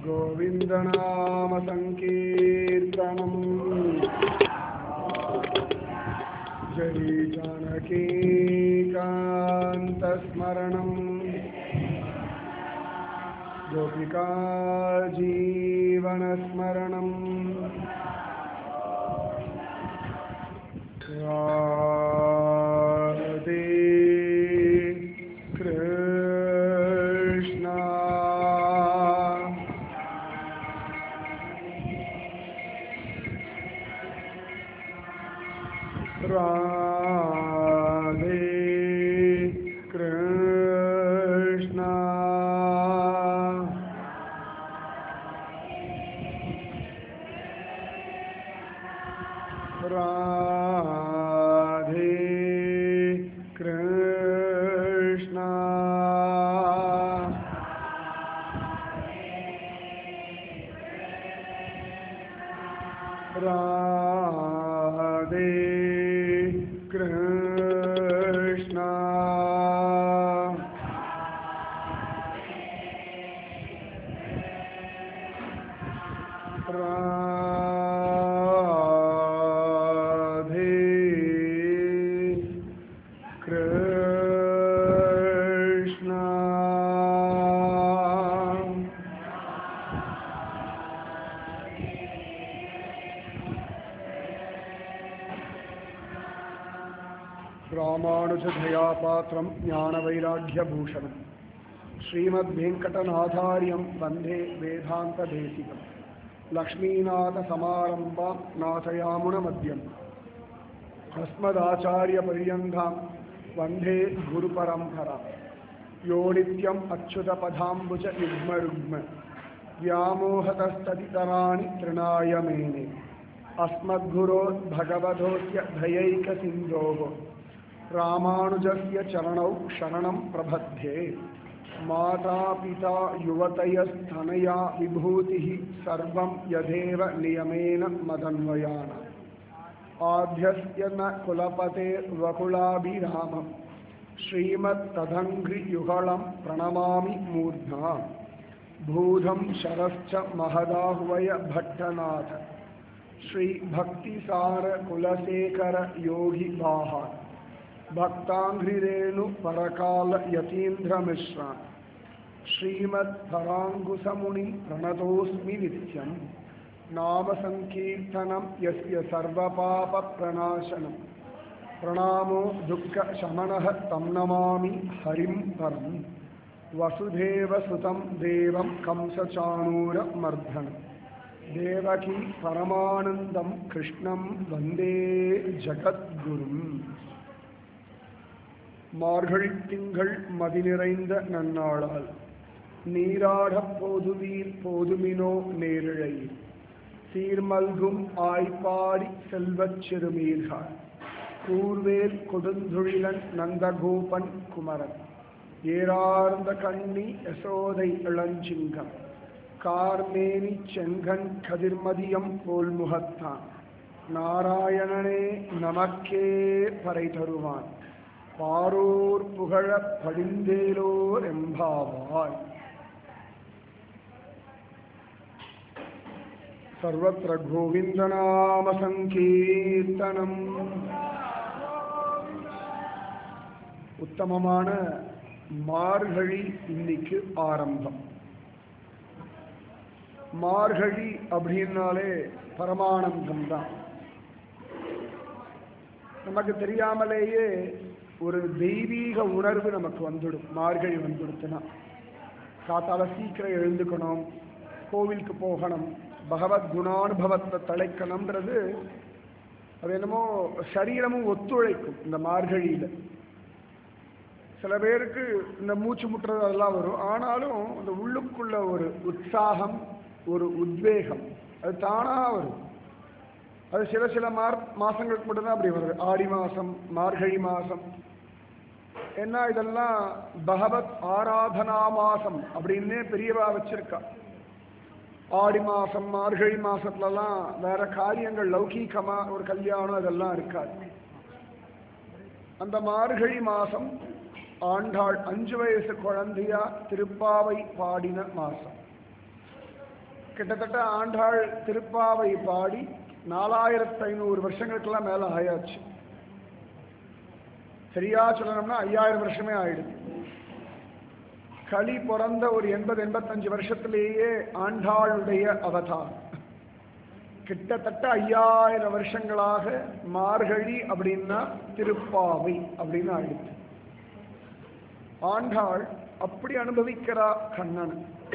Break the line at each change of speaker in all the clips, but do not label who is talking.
गोविन्दनामसङ्कीर्तनम् जय जानकीकान्तस्मरणम् गोपिका जीवनस्मरणम् राधे कृष्णा राधे कृष्णा राधे कृष्णा राधे कृष्णा राधे कृष्णा रामानुजधयापात्रं ज्ञानवैराग्यभूषणम् श्रीमद्वेङ्कटनाथार्यं वन्दे वेदान्तदेशिकम् लक्ष्मीनाथसमारम्भां नाथयामुनमध्यम् अस्मदाचार्यपर्यन्तां वन्दे गुरुपरम्परा यो नित्यम् अच्युतपदाम्बुज युग्मरुग्म व्यामोहतस्तदितराणि तृणाय मेने अस्मद्गुरोद्भगवतोऽस्य धयैकसिन्धोः रामानुजस्य चरणौ शरणं प्रपद्ये मातापिता युवतयस्तनया विभूतिः सर्वं यथेव नियमेन मदन्वयान आद्यस्य न कुलपतेर्वकुलाभिरामं श्रीमत्तदङ्घ्रियुगलं प्रणमामि मूर्ध्ना भूधं शरश्च महदाह्वय भट्टनाथ श्रीभक्तिसारकुलशेखर योगिवाहान् भक्ताङ्घ्रिरेणु परकाल यतीन्द्रमिश्रान् श्रीमत्पराङ्कुशमुनि प्रणतोऽस्मि नित्यं नामसङ्कीर्तनं यस्य सर्वपापप्रणाशनं प्रणामो दुःखशमनः तं नमामि हरिं परं वसुदेवसुतं देवं कंसचाणूरमर्दनं देवकी परमानन्दं कृष्णं वन्दे जगद्गुरुम् மார்கழித் திங்கள் மதி நிறைந்த நன்னாளால் நீராடப் போதுவீர் போதுமினோ நேரிழையில் சீர்மல்கும் ஆய்ப்பாடி செல்வச் சிறுமீர்கள் கூர்வேல் கொடுந்துழிலன் நந்தகோபன் குமரன் ஏறார்ந்த கண்ணி யசோதை இளஞ்சிங்கம் கார்மேனி செங்கன் கதிர்மதியம் போல் முகத்தான் நாராயணனே நமக்கே பறை தருவான் பாரோர் புகழ படிந்தேலோர் எம்பாவாய் சர்வத்திர கோவிந்தநாம சங்கீர்த்தனம் உத்தமமான மார்கழி இன்னைக்கு ஆரம்பம் மார்கழி அப்படின்னாலே பரமானந்தம் தான் நமக்கு தெரியாமலேயே ஒரு தெய்வீக உணர்வு நமக்கு வந்துடும் மார்கழி வந்துடுத்துனா காத்தால சீக்கிரம் எழுந்துக்கணும் கோவிலுக்கு போகணும் பகவத் குணானுபவத்தை தலைக்கணும்ன்றது அது என்னமோ சரீரமும் ஒத்துழைக்கும் இந்த மார்கழியில் சில பேருக்கு இந்த மூச்சு முட்டுறது அதெல்லாம் வரும் ஆனாலும் அந்த உள்ளுக்குள்ள ஒரு உற்சாகம் ஒரு உத்வேகம் அது தானாக வரும் அது சில சில மார் மாதங்களுக்கு மட்டும்தான் அப்படி வருது ஆடி மாதம் மார்கழி மாதம் ஏன்னா இதெல்லாம் பகவத் ஆராதனா மாசம் அப்படின்னே பெரியவா வச்சிருக்கா ஆடி மாசம் மார்கழி மாசத்துலலாம் வேற காரியங்கள் லௌகீகமா ஒரு கல்யாணம் இதெல்லாம் இருக்காது அந்த மார்கழி மாசம் ஆண்டாள் அஞ்சு வயசு குழந்தையா திருப்பாவை பாடின மாசம் கிட்டத்தட்ட ஆண்டாள் திருப்பாவை பாடி நாலாயிரத்து ஐநூறு வருஷங்களுக்கெல்லாம் மேல ஆயாச்சு சரியா சொல்லணும்னா ஐயாயிரம் வருஷமே ஆயிடுது களி பிறந்த ஒரு எண்பது எண்பத்தஞ்சு வருஷத்திலேயே ஆண்டாளுடைய அவதாரம் கிட்டத்தட்ட ஐயாயிரம் வருஷங்களாக மார்கழி அப்படின்னா திருப்பாவை அப்படின்னு ஆயிடுச்சு ஆண்டாள் அப்படி அனுபவிக்கிறா கண்ணன்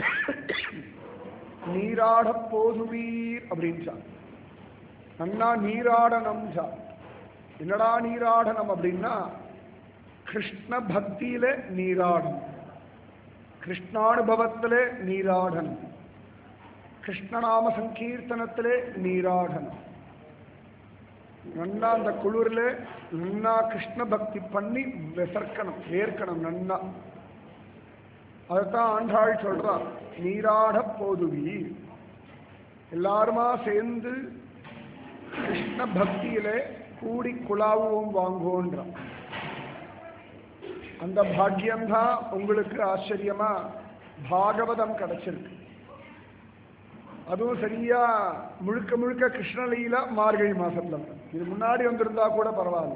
நீராட போதுவீர் அப்படின்னு நன்னா நீராடனம் என்னடா நீராடனம் அப்படின்னா கிருஷ்ண பக்தியில நீராடனம் கிருஷ்ணானுபவத்திலே நீராடனம் கிருஷ்ணநாம சங்கீர்த்தனத்திலே நீராடனம் நன்னா அந்த குளிர்ல நன்னா கிருஷ்ண பக்தி பண்ணி விசர்க்கணும் வேர்க்கணும் நன்னா அதைத்தான் ஆண்டாள் சொல்றா நீராட போதுவி எல்லாருமா சேர்ந்து கிருஷ்ண பக்தியிலே கூடி குழாவுவோம் வாங்குவோன்றான் அந்த பாக்கியம்தான் உங்களுக்கு ஆச்சரியமா பாகவதம் கிடைச்சிருக்கு அதுவும் சரியா முழுக்க முழுக்க கிருஷ்ணலீலா மார்கழி மாசத்துல வரும். இது முன்னாடி வந்திருந்தா கூட பரவாயில்ல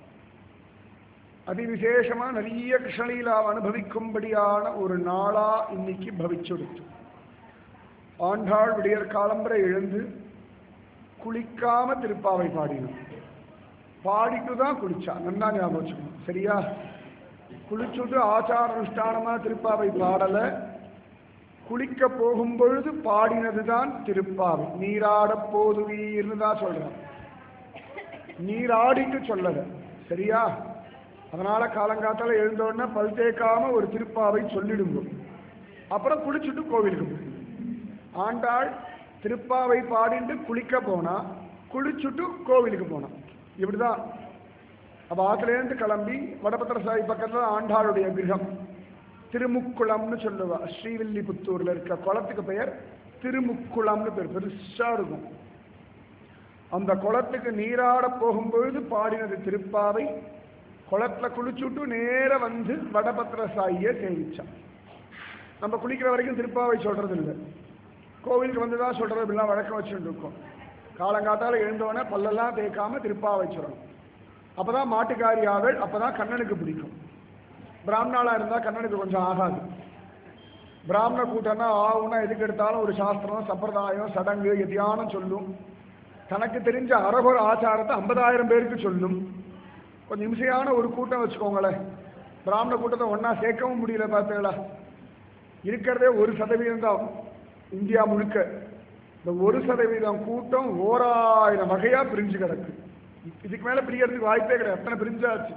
அதிவிசேஷமா நிறைய கிருஷ்ணலீலாவை அனுபவிக்கும்படியான ஒரு நாளா இன்னைக்கு பவிச்சுடுச்சு ஆண்டாள் விடியற் காலம்பரை எழுந்து குளிக்காம திருப்பாவை பாடினான் பாடிட்டு தான் குளிச்சா நன்னா ஞாபகம் வச்சுக்கணும் சரியா குளிச்சுட்டு ஆச்சார அனுஷ்டானமா திருப்பாவை பாடல குளிக்க போகும் பொழுது பாடினதுதான் திருப்பாவை நீராட போதுவீர்னு தான் சொல்றான் நீராடிட்டு சொல்லல சரியா அதனால காலங்காத்தால எழுந்த உடனே பல் தேய்க்காம ஒரு திருப்பாவை சொல்லிடுங்க அப்புறம் குளிச்சுட்டு கோவிலுக்கு போய் ஆண்டாள் திருப்பாவை பாடிட்டு குளிக்க போனா குளிச்சுட்டு கோவிலுக்கு போனா இப்படிதான் அப்ப ஆத்துலேருந்து கிளம்பி வடபத்திர சாய் பக்கத்துல ஆண்டாளுடைய கிரகம் திருமுக்குளம்னு சொல்லுவா ஸ்ரீவில்லிபுத்தூர்ல இருக்க குளத்துக்கு பெயர் திருமுக்குளம்னு பேர் பெருசா இருக்கும் அந்த குளத்துக்கு நீராட போகும்பொழுது பாடினது திருப்பாவை குளத்துல குளிச்சுட்டு நேர வந்து வடபத்திர சாயியை சேவிச்சான் நம்ம குளிக்கிற வரைக்கும் திருப்பாவை சொல்றது இல்லை கோவிலுக்கு வந்து தான் சொல்றது இப்படிலாம் வழக்கம் வச்சுட்டு இருக்கோம் காலங்காத்தால எழுந்தோடனே பல்லெல்லாம் தேய்க்காம திருப்பாவை சொல்லணும் அப்பதான் மாட்டுக்காரி ஆவல் அப்பதான் கண்ணனுக்கு பிடிக்கும் பிராமணாளா இருந்தா கண்ணனுக்கு கொஞ்சம் ஆகாது பிராமண கூட்டம்னா ஆகும்னா எதுக்கு எடுத்தாலும் ஒரு சாஸ்திரம் சம்பிரதாயம் சடங்கு எதியானம் சொல்லும் தனக்கு தெரிஞ்ச அரகுர ஆச்சாரத்தை ஐம்பதாயிரம் பேருக்கு சொல்லும் கொஞ்சம் இம்சையான ஒரு கூட்டம் வச்சுக்கோங்களேன் பிராமண கூட்டத்தை ஒண்ணா சேர்க்கவும் முடியல பார்த்தீங்களா இருக்கிறதே ஒரு சதவீதம் தான் இந்தியா முழுக்க இந்த ஒரு சதவீதம் கூட்டம் ஓராயிரம் வகையா பிரிஞ்சு கிடக்கு இதுக்கு மேல பிரியறதுக்கு வாய்ப்பே கிடையாது எத்தனை பிரிஞ்சாச்சு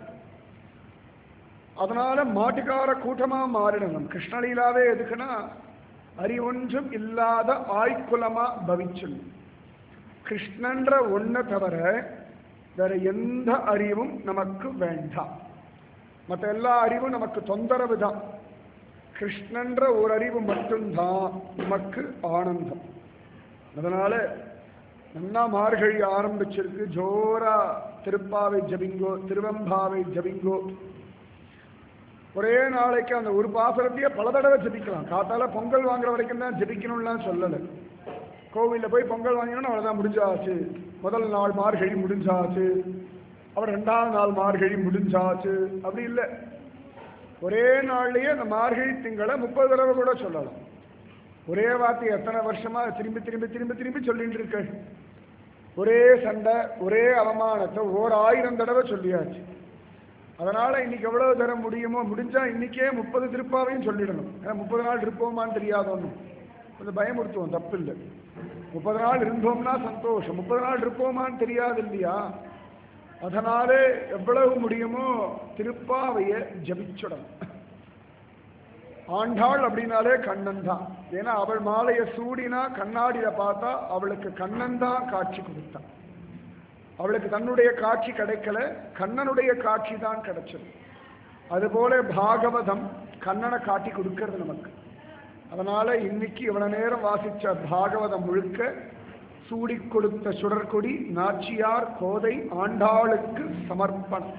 அதனால மாட்டுக்கார கூட்டமா மாறிடணும் கிருஷ்ணலீலாவே எதுக்குன்னா அறிவொன்றும் இல்லாத ஆய்க்குலமா பவிச்சும் கிருஷ்ணன்ற ஒன்றை தவிர வேற எந்த அறிவும் நமக்கு வேண்டாம் மற்ற எல்லா அறிவும் நமக்கு தொந்தரவு தான் கிருஷ்ணன்ற ஒரு அறிவு மட்டும்தான் நமக்கு ஆனந்தம் அதனால நன்னா மார்கழி ஆரம்பிச்சிருக்கு ஜோரா திருப்பாவை ஜபிங்கோ திருவம்பாவை ஜபிங்கோ ஒரே நாளைக்கு அந்த ஒரு பாசுரத்தையே பல தடவை ஜபிக்கலாம் காத்தால பொங்கல் வாங்குற வரைக்கும் தான் ஜபிக்கணும்லாம் சொல்லலை கோவிலில் போய் பொங்கல் வாங்கினோம்னா அவ்வளோதான் முடிஞ்சாச்சு முதல் நாள் மார்கழி முடிஞ்சாச்சு அப்புறம் ரெண்டாவது நாள் மார்கழி முடிஞ்சாச்சு அப்படி இல்லை ஒரே நாள்லயே அந்த மார்கழி திங்களை முப்பது தடவை கூட சொல்லலாம் ஒரே வார்த்தை எத்தனை வருஷமா திரும்பி திரும்பி திரும்பி திரும்பி சொல்லிட்டு இருக்க ஒரே சண்டை ஒரே அவமானத்தை ஓர் ஆயிரம் தடவை சொல்லியாச்சு அதனால இன்னைக்கு எவ்வளவு தர முடியுமோ முடிஞ்சா இன்னைக்கே முப்பது திருப்பாவையும் சொல்லிடணும் ஏன்னா முப்பது நாள் இருப்போமான்னு தெரியாதோன்னு கொஞ்சம் பயமுறுத்துவோம் தப்பு இல்லை முப்பது நாள் இருந்தோம்னா சந்தோஷம் முப்பது நாள் இருப்போமான்னு தெரியாது இல்லையா அதனால எவ்வளவு முடியுமோ திருப்பாவைய ஜபிச்சுடணும் ஆண்டாள் அப்படின்னாலே கண்ணன் தான் ஏன்னா அவள் மாலையை சூடினா கண்ணாடியில பார்த்தா அவளுக்கு கண்ணன் தான் காட்சி கொடுத்தான் அவளுக்கு தன்னுடைய காட்சி கிடைக்கல கண்ணனுடைய காட்சி தான் கிடைச்சது அதுபோல பாகவதம் கண்ணனை காட்டி கொடுக்கிறது நமக்கு அதனால இன்னைக்கு இவ்வளவு நேரம் வாசிச்ச பாகவதம் முழுக்க சூடி கொடுத்த சுடற்கொடி நாச்சியார் கோதை ஆண்டாளுக்கு சமர்ப்பணம்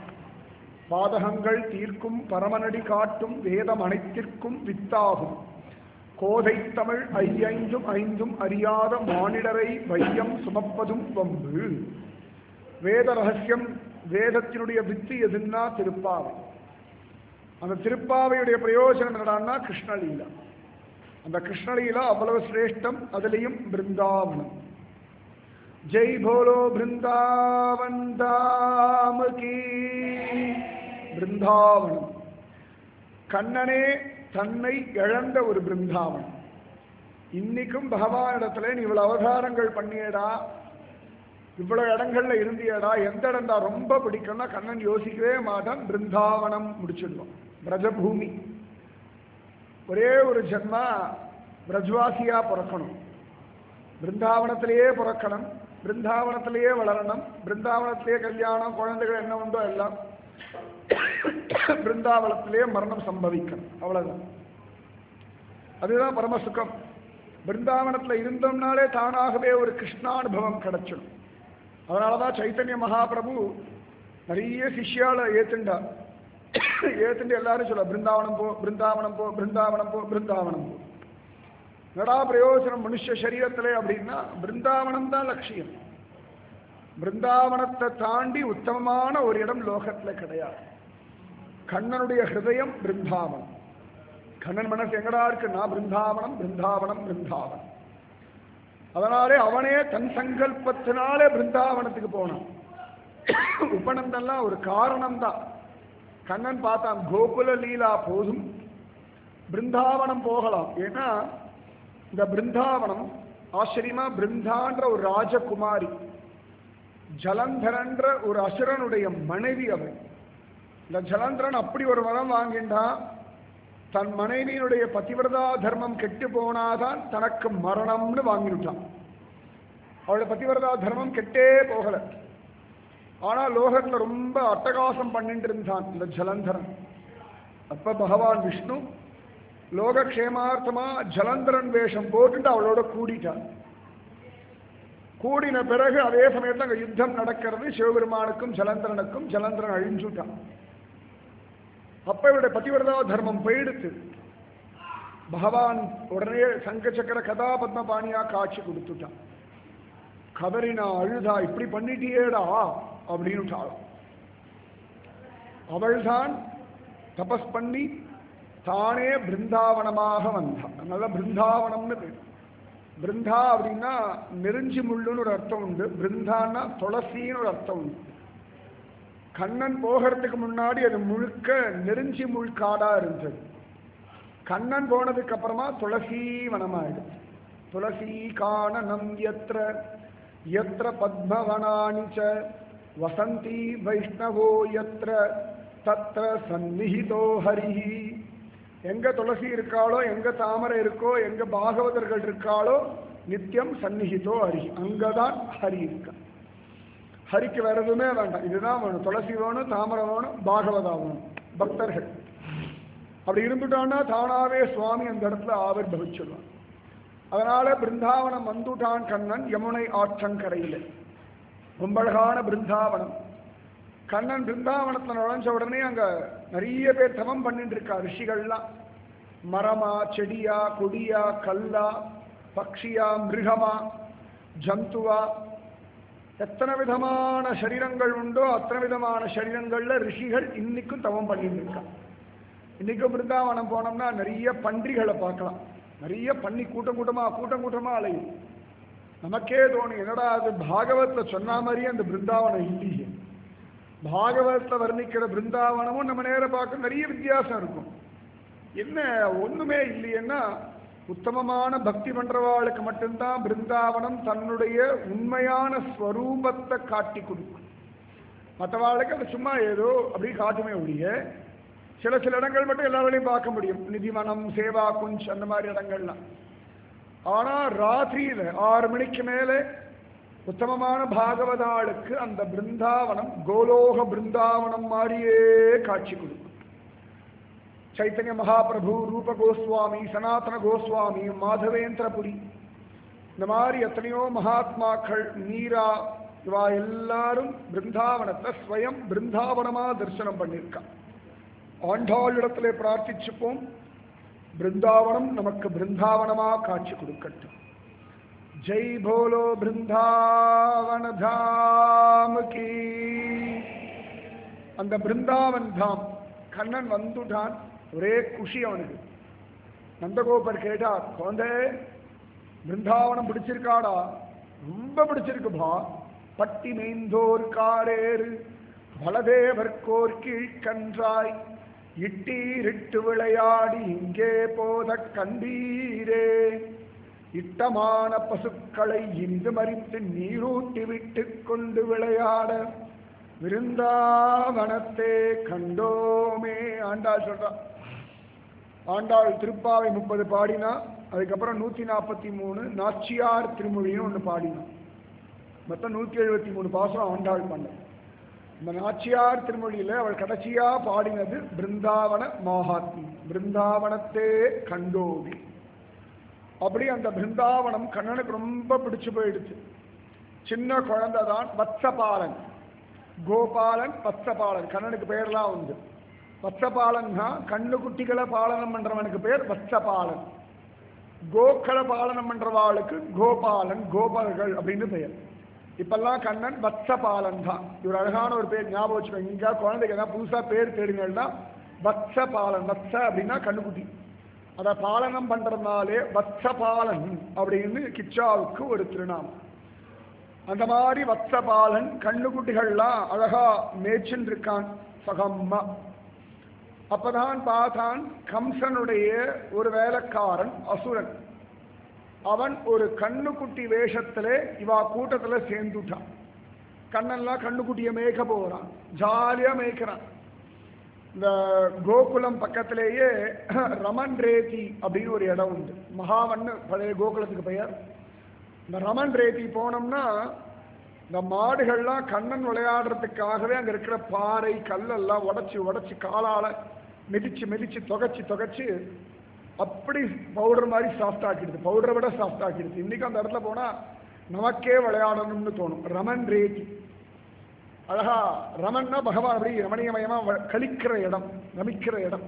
பாதகங்கள் தீர்க்கும் பரமனடி காட்டும் வேதம் அனைத்திற்கும் வித்தாகும் கோதை தமிழ் ஐயைந்தும் ஐந்தும் அறியாத மானிடரை வையம் சுமப்பதும் வம்பு வேத ரகசியம் வேதத்தினுடைய வித்து எதுன்னா திருப்பாவை அந்த திருப்பாவையுடைய பிரயோஜனம் என்னடான்னா கிருஷ்ணலீலா அந்த கிருஷ்ணலீலா அவ்வளவு சிரேஷ்டம் அதுலேயும் பிருந்தாவனம் ஜெய் போலோ பிருந்தாவன் தாம் கீ பிருந்தாவனம் கண்ணனே தன்னை இழந்த ஒரு பிருந்தாவனம் இன்னைக்கும் பகவானிடத்துல நீ இவ்வளவு அவதாரங்கள் பண்ணியடா இவ்வளவு இடங்கள்ல இருந்தியடா எந்த இடம்டா ரொம்ப பிடிக்கும்னா கண்ணன் யோசிக்கவே மாட்டான் பிருந்தாவனம் முடிச்சிடுவோம் பிரஜபூமி ஒரே ஒரு ஜென்மா பிரஜ்வாசியா பிறக்கணும் பிருந்தாவனத்திலேயே பிறக்கணும் பிருந்தாவனத்திலேயே வளரணும் பிருந்தாவனத்திலேயே கல்யாணம் குழந்தைகள் என்ன உண்டோ எல்லாம் பிருந்தாவனத்திலேயே மரணம் சம்பவிக்கணும் அவ்வளவுதான் அதுதான் பரமசுகம் பிருந்தாவனத்துல இருந்தோம்னாலே தானாகவே ஒரு கிருஷ்ணானுபவம் கிடைச்சிடும் அதனாலதான் சைத்தன்ய மகாபிரபு நிறைய சிஷ்யால ஏத்துண்டா ஏத்துண்டு எல்லாரும் சொல்ல பிருந்தாவனம் போ பிருந்தாவனம் போ பிருந்தாவனம் போ பிருந்தாவனம் போ நடா பிரயோஜனம் மனுஷ சரீரத்திலே அப்படின்னா பிருந்தாவனம் தான் லட்சியம் பிருந்தாவனத்தை தாண்டி உத்தமமான ஒரு இடம் லோகத்துல கிடையாது கண்ணனுடைய ஹிருதயம் பிருந்தாவனம் கண்ணன் மனசு எங்கடா இருக்குன்னா பிருந்தாவனம் பிருந்தாவனம் பிருந்தாவனம் அதனாலே அவனே தன் சங்கல்பத்தினாலே பிருந்தாவனத்துக்கு போனான் உபநந்தெல்லாம் ஒரு காரணம் தான் கண்ணன் பார்த்தான் கோகுல லீலா போதும் பிருந்தாவனம் போகலாம் ஏன்னா இந்த பிருந்தாவனம் ஆச்சரியமா பிருந்தான்ற ஒரு ராஜகுமாரி ஜலந்தரன்ற ஒரு அசுரனுடைய மனைவி அவள் இந்த ஜலந்தரன் அப்படி ஒரு வரம் வாங்கின்றான் தன் மனைவியினுடைய பதிவிரதா தர்மம் கெட்டு போனாதான் தனக்கு மரணம்னு வாங்கிவிட்டான் அவளோட பதிவிரதா தர்மம் கெட்டே போகல ஆனா லோகத்துல ரொம்ப அட்டகாசம் பண்ணிட்டு இருந்தான் இந்த ஜலந்தரன் அப்ப பகவான் விஷ்ணு லோகக்ஷேமார்த்தமா ஜலந்தரன் வேஷம் போட்டுட்டு அவளோட கூடிட்டான் கூடின பிறகு அதே சமயத்துல அங்க யுத்தம் நடக்கிறது சிவபெருமானுக்கும் ஜலந்தரனுக்கும் ஜலந்தரன் அழிஞ்சுட்டான் அப்ப இவருடைய பதிவிரதா தர்மம் போயிடுத்து பகவான் உடனே சங்க சக்கர கதாபத்ம பாணியா காட்சி கொடுத்துட்டான் கதறினா அழுதா இப்படி பண்ணிட்டியேடா அப்படின்னுட்டாளாம் அவள்தான் தபஸ் பண்ணி தானே பிருந்தாவனமாக வந்தான் அதனால பிருந்தாவனம்னு பேர் பிருந்தா அப்படின்னா நெருஞ்சி முள்ளுன்னு ஒரு அர்த்தம் உண்டு பிருந்தான்னா துளசின்னு ஒரு அர்த்தம் உண்டு கண்ணன் போகிறதுக்கு முன்னாடி அது முழுக்க நெருஞ்சி முள் காடா இருந்தது கண்ணன் போனதுக்கு அப்புறமா துளசி வனமாயிடுச்சு துளசி காணனம் எத்திர எத்திர பத்மவனானி ச வசந்தி வைஷ்ணவோ எத்திர தத்திர சந்நிஹிதோ ஹரிஹி எங்க துளசி இருக்காளோ எங்க தாமரை இருக்கோ எங்க பாகவதர்கள் இருக்காளோ நித்தியம் சந்நிஹிதோ ஹரி அங்கதான் ஹரி இருக்கா ஹரிக்கு வேற எதுவுமே வேண்டாம் இதுதான் வேணும் துளசி வேணும் தாமரை வேணும் பாகவதா வேணும் பக்தர்கள் அப்படி இருந்துட்டான்னா தானாவே சுவாமி அந்த இடத்துல ஆவிர் பவிச்சிடுவான் அதனால பிருந்தாவனம் வந்துட்டான் கண்ணன் யமுனை ஆற்றங்கரையில் ரொம்ப அழகான பிருந்தாவனம் கண்ணன் பிருந்தாவனத்தில் நுழைஞ்ச உடனே அங்க நிறைய பேர் தவம் பண்ணிட்டு இருக்கா ரிஷிகள்லாம் மரமா செடியா கொடியா கல்லா பக்ஷியா மிருகமா ஜந்துவா எத்தனை விதமான சரீரங்கள் உண்டோ அத்தனை விதமான சரீரங்கள்ல ரிஷிகள் இன்னைக்கும் தவம் பண்ணிட்டு இருக்கா இன்னைக்கும் பிருந்தாவனம் போனோம்னா நிறைய பன்றிகளை பார்க்கலாம் நிறைய பண்ணி கூட்டம் கூட்டமா கூட்டம் கூட்டமா அலையும் நமக்கே தோணும் என்னடா அது பாகவத்துல சொன்ன மாதிரியே அந்த பிருந்தாவனம் இல்லையே பாகவத்துல வர்ணிக்கிற பிருந்தாவனமும் நம்ம நேரம் பார்க்க நிறைய வித்தியாசம் இருக்கும் என்ன ஒண்ணுமே இல்லையேன்னா உத்தமமான பக்தி பண்றவாளுக்கு மட்டும்தான் பிருந்தாவனம் தன்னுடைய உண்மையான ஸ்வரூபத்தை காட்டி கொடுக்கும் மற்றவாளுக்கு அது சும்மா ஏதோ அப்படி காட்டுமே ஒழிய சில சில இடங்கள் மட்டும் எல்லாராலையும் பார்க்க முடியும் நிதிவனம் சேவா குஞ்ச் அந்த மாதிரி இடங்கள்லாம் ஆனா ராத்திரியில ஆறு மணிக்கு மேலே உத்தமமான பாகவதாளுக்கு அந்த பிருந்தாவனம் கோலோக பிருந்தாவனம் மாதிரியே காட்சி கொடுக்கும் சைத்தன்ய மகாபிரபு ரூப கோஸ்வாமி சனாதன கோஸ்வாமி மாதவேந்திரபுரி இந்த மாதிரி எத்தனையோ மகாத்மாக்கள் மீரா இவா எல்லாரும் பிருந்தாவனத்தை ஸ்வயம் பிருந்தாவனமா தரிசனம் பண்ணியிருக்கா ஆண்டாள் இடத்துல பிரார்த்திச்சுப்போம் பிருந்தாவனம் நமக்கு பிருந்தாவனமா காட்சி கொடுக்கட்டும் ஜெய் போலோ பிருந்தாவன தாம் கீ அந்த பிருந்தாவன் தாம் கண்ணன் வந்துட்டான் ஒரே குஷி அவனுக்கு நந்தகோபர் கேட்டா குழந்தை பிருந்தாவனம் பிடிச்சிருக்காடா ரொம்ப பிடிச்சிருக்குப்பா பட்டி மேய்ந்தோர் காரேறு பலதேவர்கோர் கீழ்கன்றாய் இட்டீரிட்டு விளையாடி இங்கே போத கண்டீரே இட்டமான பசுக்களை இந்து மறித்து நீரூட்டி விட்டு கொண்டு விளையாட விருந்தாவனத்தே கண்டோமே ஆண்டாள் சொல்றா ஆண்டாள் திருப்பாவை முப்பது பாடினா அதுக்கப்புறம் நூத்தி நாற்பத்தி மூணு நாச்சியார் திருமொழின்னு ஒன்று பாடினா மொத்தம் நூத்தி எழுபத்தி மூணு பாசம் ஆண்டாள் பண்ண இந்த நாச்சியார் திருமொழியில அவள் கடைசியா பாடினது பிருந்தாவன மகாத்மி பிருந்தாவனத்தே கண்டோவி அப்படி அந்த பிருந்தாவனம் கண்ணனுக்கு ரொம்ப பிடிச்சு போயிடுச்சு சின்ன குழந்தை தான் வத்சபாலன் கோபாலன் வத்சபாலன் கண்ணனுக்கு பெயர்லாம் உண்டு வத்சபாலன்னா கண்ணு குட்டிகளை பாலனம் பண்றவனுக்கு பேர் வத்சபாலன் கோக்களை பாலனம் பண்றவாளுக்கு கோபாலன் கோபாலர்கள் அப்படின்னு பெயர் இப்பெல்லாம் கண்ணன் வத்சபாலன் தான் இவர் அழகான ஒரு பேர் ஞாபகம் வச்சுக்கோங்க இங்க குழந்தைக்கு ஏதாவது புதுசா பேர் தேடுங்கன்னா வத்சபாலன் வத்ச அப்படின்னா கண்ணுக்குட்டி அதை பாலனம் பண்றதுனாலே வத்சபாலன் அப்படின்னு கிச்சாவுக்கு ஒரு திருநாமம் அந்த மாதிரி வத்சபாலன் கண்ணுக்குட்டிகள்லாம் அழகா மேய்ச்சின்னு இருக்கான் சகம்மா அப்பதான் பார்த்தான் கம்சனுடைய ஒரு வேலைக்காரன் அசுரன் அவன் ஒரு கண்ணுக்குட்டி வேஷத்திலே இவா கூட்டத்துல சேர்ந்துட்டான் கண்ணெல்லாம் கண்ணுக்குட்டியை மேய்க்க போறான் ஜாலியா மேய்க்கிறான் இந்த கோகுலம் பக்கத்திலேயே ரமன் ரேதி அப்படின்னு ஒரு இடம் உண்டு மகாவன்னு பழைய கோகுலத்துக்கு பெயர் இந்த ரமன் ரேதி போனோம்னா இந்த மாடுகள்லாம் கண்ணன் விளையாடுறதுக்காகவே அங்க இருக்கிற பாறை கல்லெல்லாம் உடைச்சு உடைச்சு காலால மிதிச்சு மிதிச்சு தொகைச்சு தொகைச்சு அப்படி பவுடர் மாதிரி சாஃப்ட் ஆக்கிடுது பவுடரை விட சாஃப்ட் ஆக்கிடுது இன்னைக்கு அந்த இடத்துல போனா நமக்கே விளையாடணும்னு தோணும் ரமன் ரேதி அழகா ரமன்னா பகவான் அப்படி ரமணீயமயமா வ- கழிக்கிற இடம் ரமிக்கிற இடம்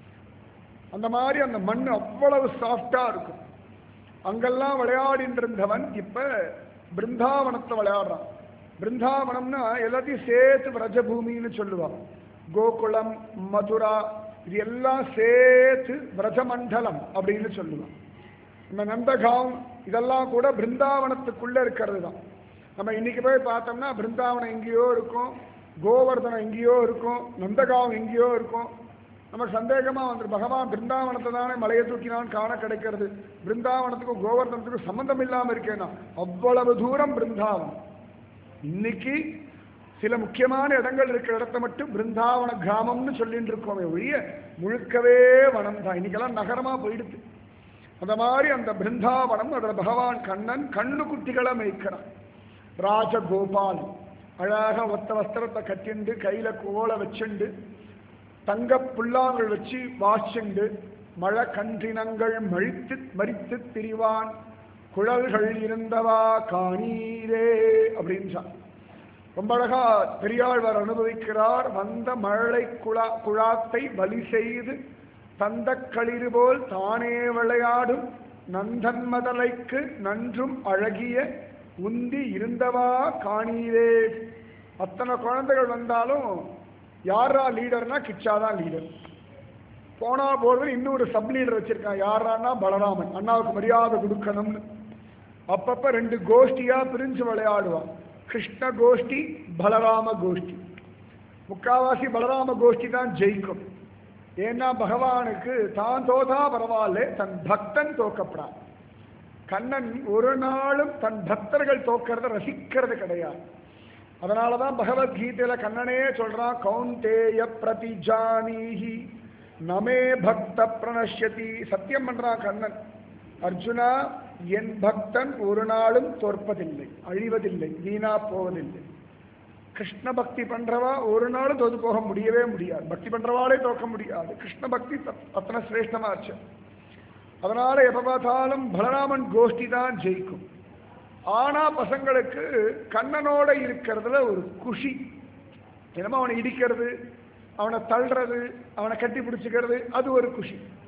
அந்த மாதிரி அந்த மண் அவ்வளவு சாஃப்டா இருக்கும் அங்கெல்லாம் விளையாடிட்டு இருந்தவன் இப்ப பிருந்தாவனத்தை விளையாடுறான் பிருந்தாவனம்னா எல்லாத்தையும் சேர்த்து விரஜபூமின்னு சொல்லுவான் கோகுலம் மதுரா இது எல்லாம் சேர்த்து விரஜமண்டலம் அப்படின்னு சொல்லுவான் இந்த நந்தகாம் இதெல்லாம் கூட பிருந்தாவனத்துக்குள்ள இருக்கிறது தான் நம்ம இன்னைக்கு போய் பார்த்தோம்னா பிருந்தாவனம் எங்கேயோ இருக்கும் கோவர்தனம் எங்கேயோ இருக்கும் நந்தகாவம் எங்கேயோ இருக்கும் நமக்கு சந்தேகமா வந்துடும் பகவான் பிருந்தாவனத்தை தானே மலையை தூக்கினான் காண கிடைக்கிறது பிருந்தாவனத்துக்கும் கோவர்தனத்துக்கும் சம்பந்தம் இல்லாம இருக்கேனா அவ்வளவு தூரம் பிருந்தாவனம் இன்னைக்கு சில முக்கியமான இடங்கள் இருக்கிற இடத்த மட்டும் பிருந்தாவன கிராமம்னு சொல்லிட்டு இருக்கோமே ஒழிய முழுக்கவே வனம் தான் இன்னைக்கெல்லாம் நகரமா போயிடுது அந்த மாதிரி அந்த பிருந்தாவனம் அதுல பகவான் கண்ணன் கண்ணு குட்டிகளை மேய்க்கிறான் ராஜகோபால் அழகாக ஒத்த வஸ்திரத்தை கட்டிண்டு கையில கோலை வச்சுண்டு தங்க புல்லாங்கள் வச்சு வாசிண்டு மழை கன்றினங்கள் மழித்து மறித்து திரிவான் குழல்கள் இருந்தவா காணீரே அப்படின்றான் ரொம்ப அழகா பெரியாழ்வார் அனுபவிக்கிறார் வந்த மழலை குழா குழாத்தை பலி செய்து தந்த களிறு போல் தானே விளையாடும் நந்தன் மதலைக்கு நன்றும் அழகிய உந்தி இருந்தவா காணீரே அத்தனை குழந்தைகள் வந்தாலும் யாரா லீடர்னா கிச்சாதான் லீடர் போனா போது இன்னொரு சப் லீடர் வச்சிருக்கான் யாரான்னா பலராமன் அண்ணாவுக்கு மரியாதை கொடுக்கணும்னு அப்பப்ப ரெண்டு கோஷ்டியா பிரிஞ்சு விளையாடுவான் கிருஷ்ண கோஷ்டி பலராம கோஷ்டி முக்காவாசி பலராம கோஷ்டி தான் ஜெயிக்கும் ஏன்னா பகவானுக்கு தான் தோதா பரவாயில்ல தன் பக்தன் தோக்கப்படான் கண்ணன் ஒரு நாளும் தன் பக்தர்கள் தோக்கிறத ரசிக்கிறது கிடையாது அதனாலதான் பகவத்கீதையில கண்ணனே சொல்றான் கௌந்தேய பிரதிஜானீஹி நமே பக்த பிரணஷ்யதி சத்தியம் பண்றான் கண்ணன் அர்ஜுனா என் பக்தன் ஒரு நாளும் தோற்பதில்லை அழிவதில்லை வீணா போவதில்லை கிருஷ்ண பக்தி பண்றவா ஒரு நாளும் தோத்து போக முடியவே முடியாது பக்தி பண்றவாளே தோக்க முடியாது கிருஷ்ண பக்தி தத்- அத்தனை சிரேஷ்டமாச்சு அதனால எப்ப பார்த்தாலும் பலராமன் கோஷ்டி தான் ஜெயிக்கும் ஆனா பசங்களுக்கு கண்ணனோட இருக்கிறதுல ஒரு குஷி என்னமோ அவனை இடிக்கிறது அவனை தள்ளுறது அவனை கட்டி பிடிச்சிக்கிறது அது ஒரு குஷி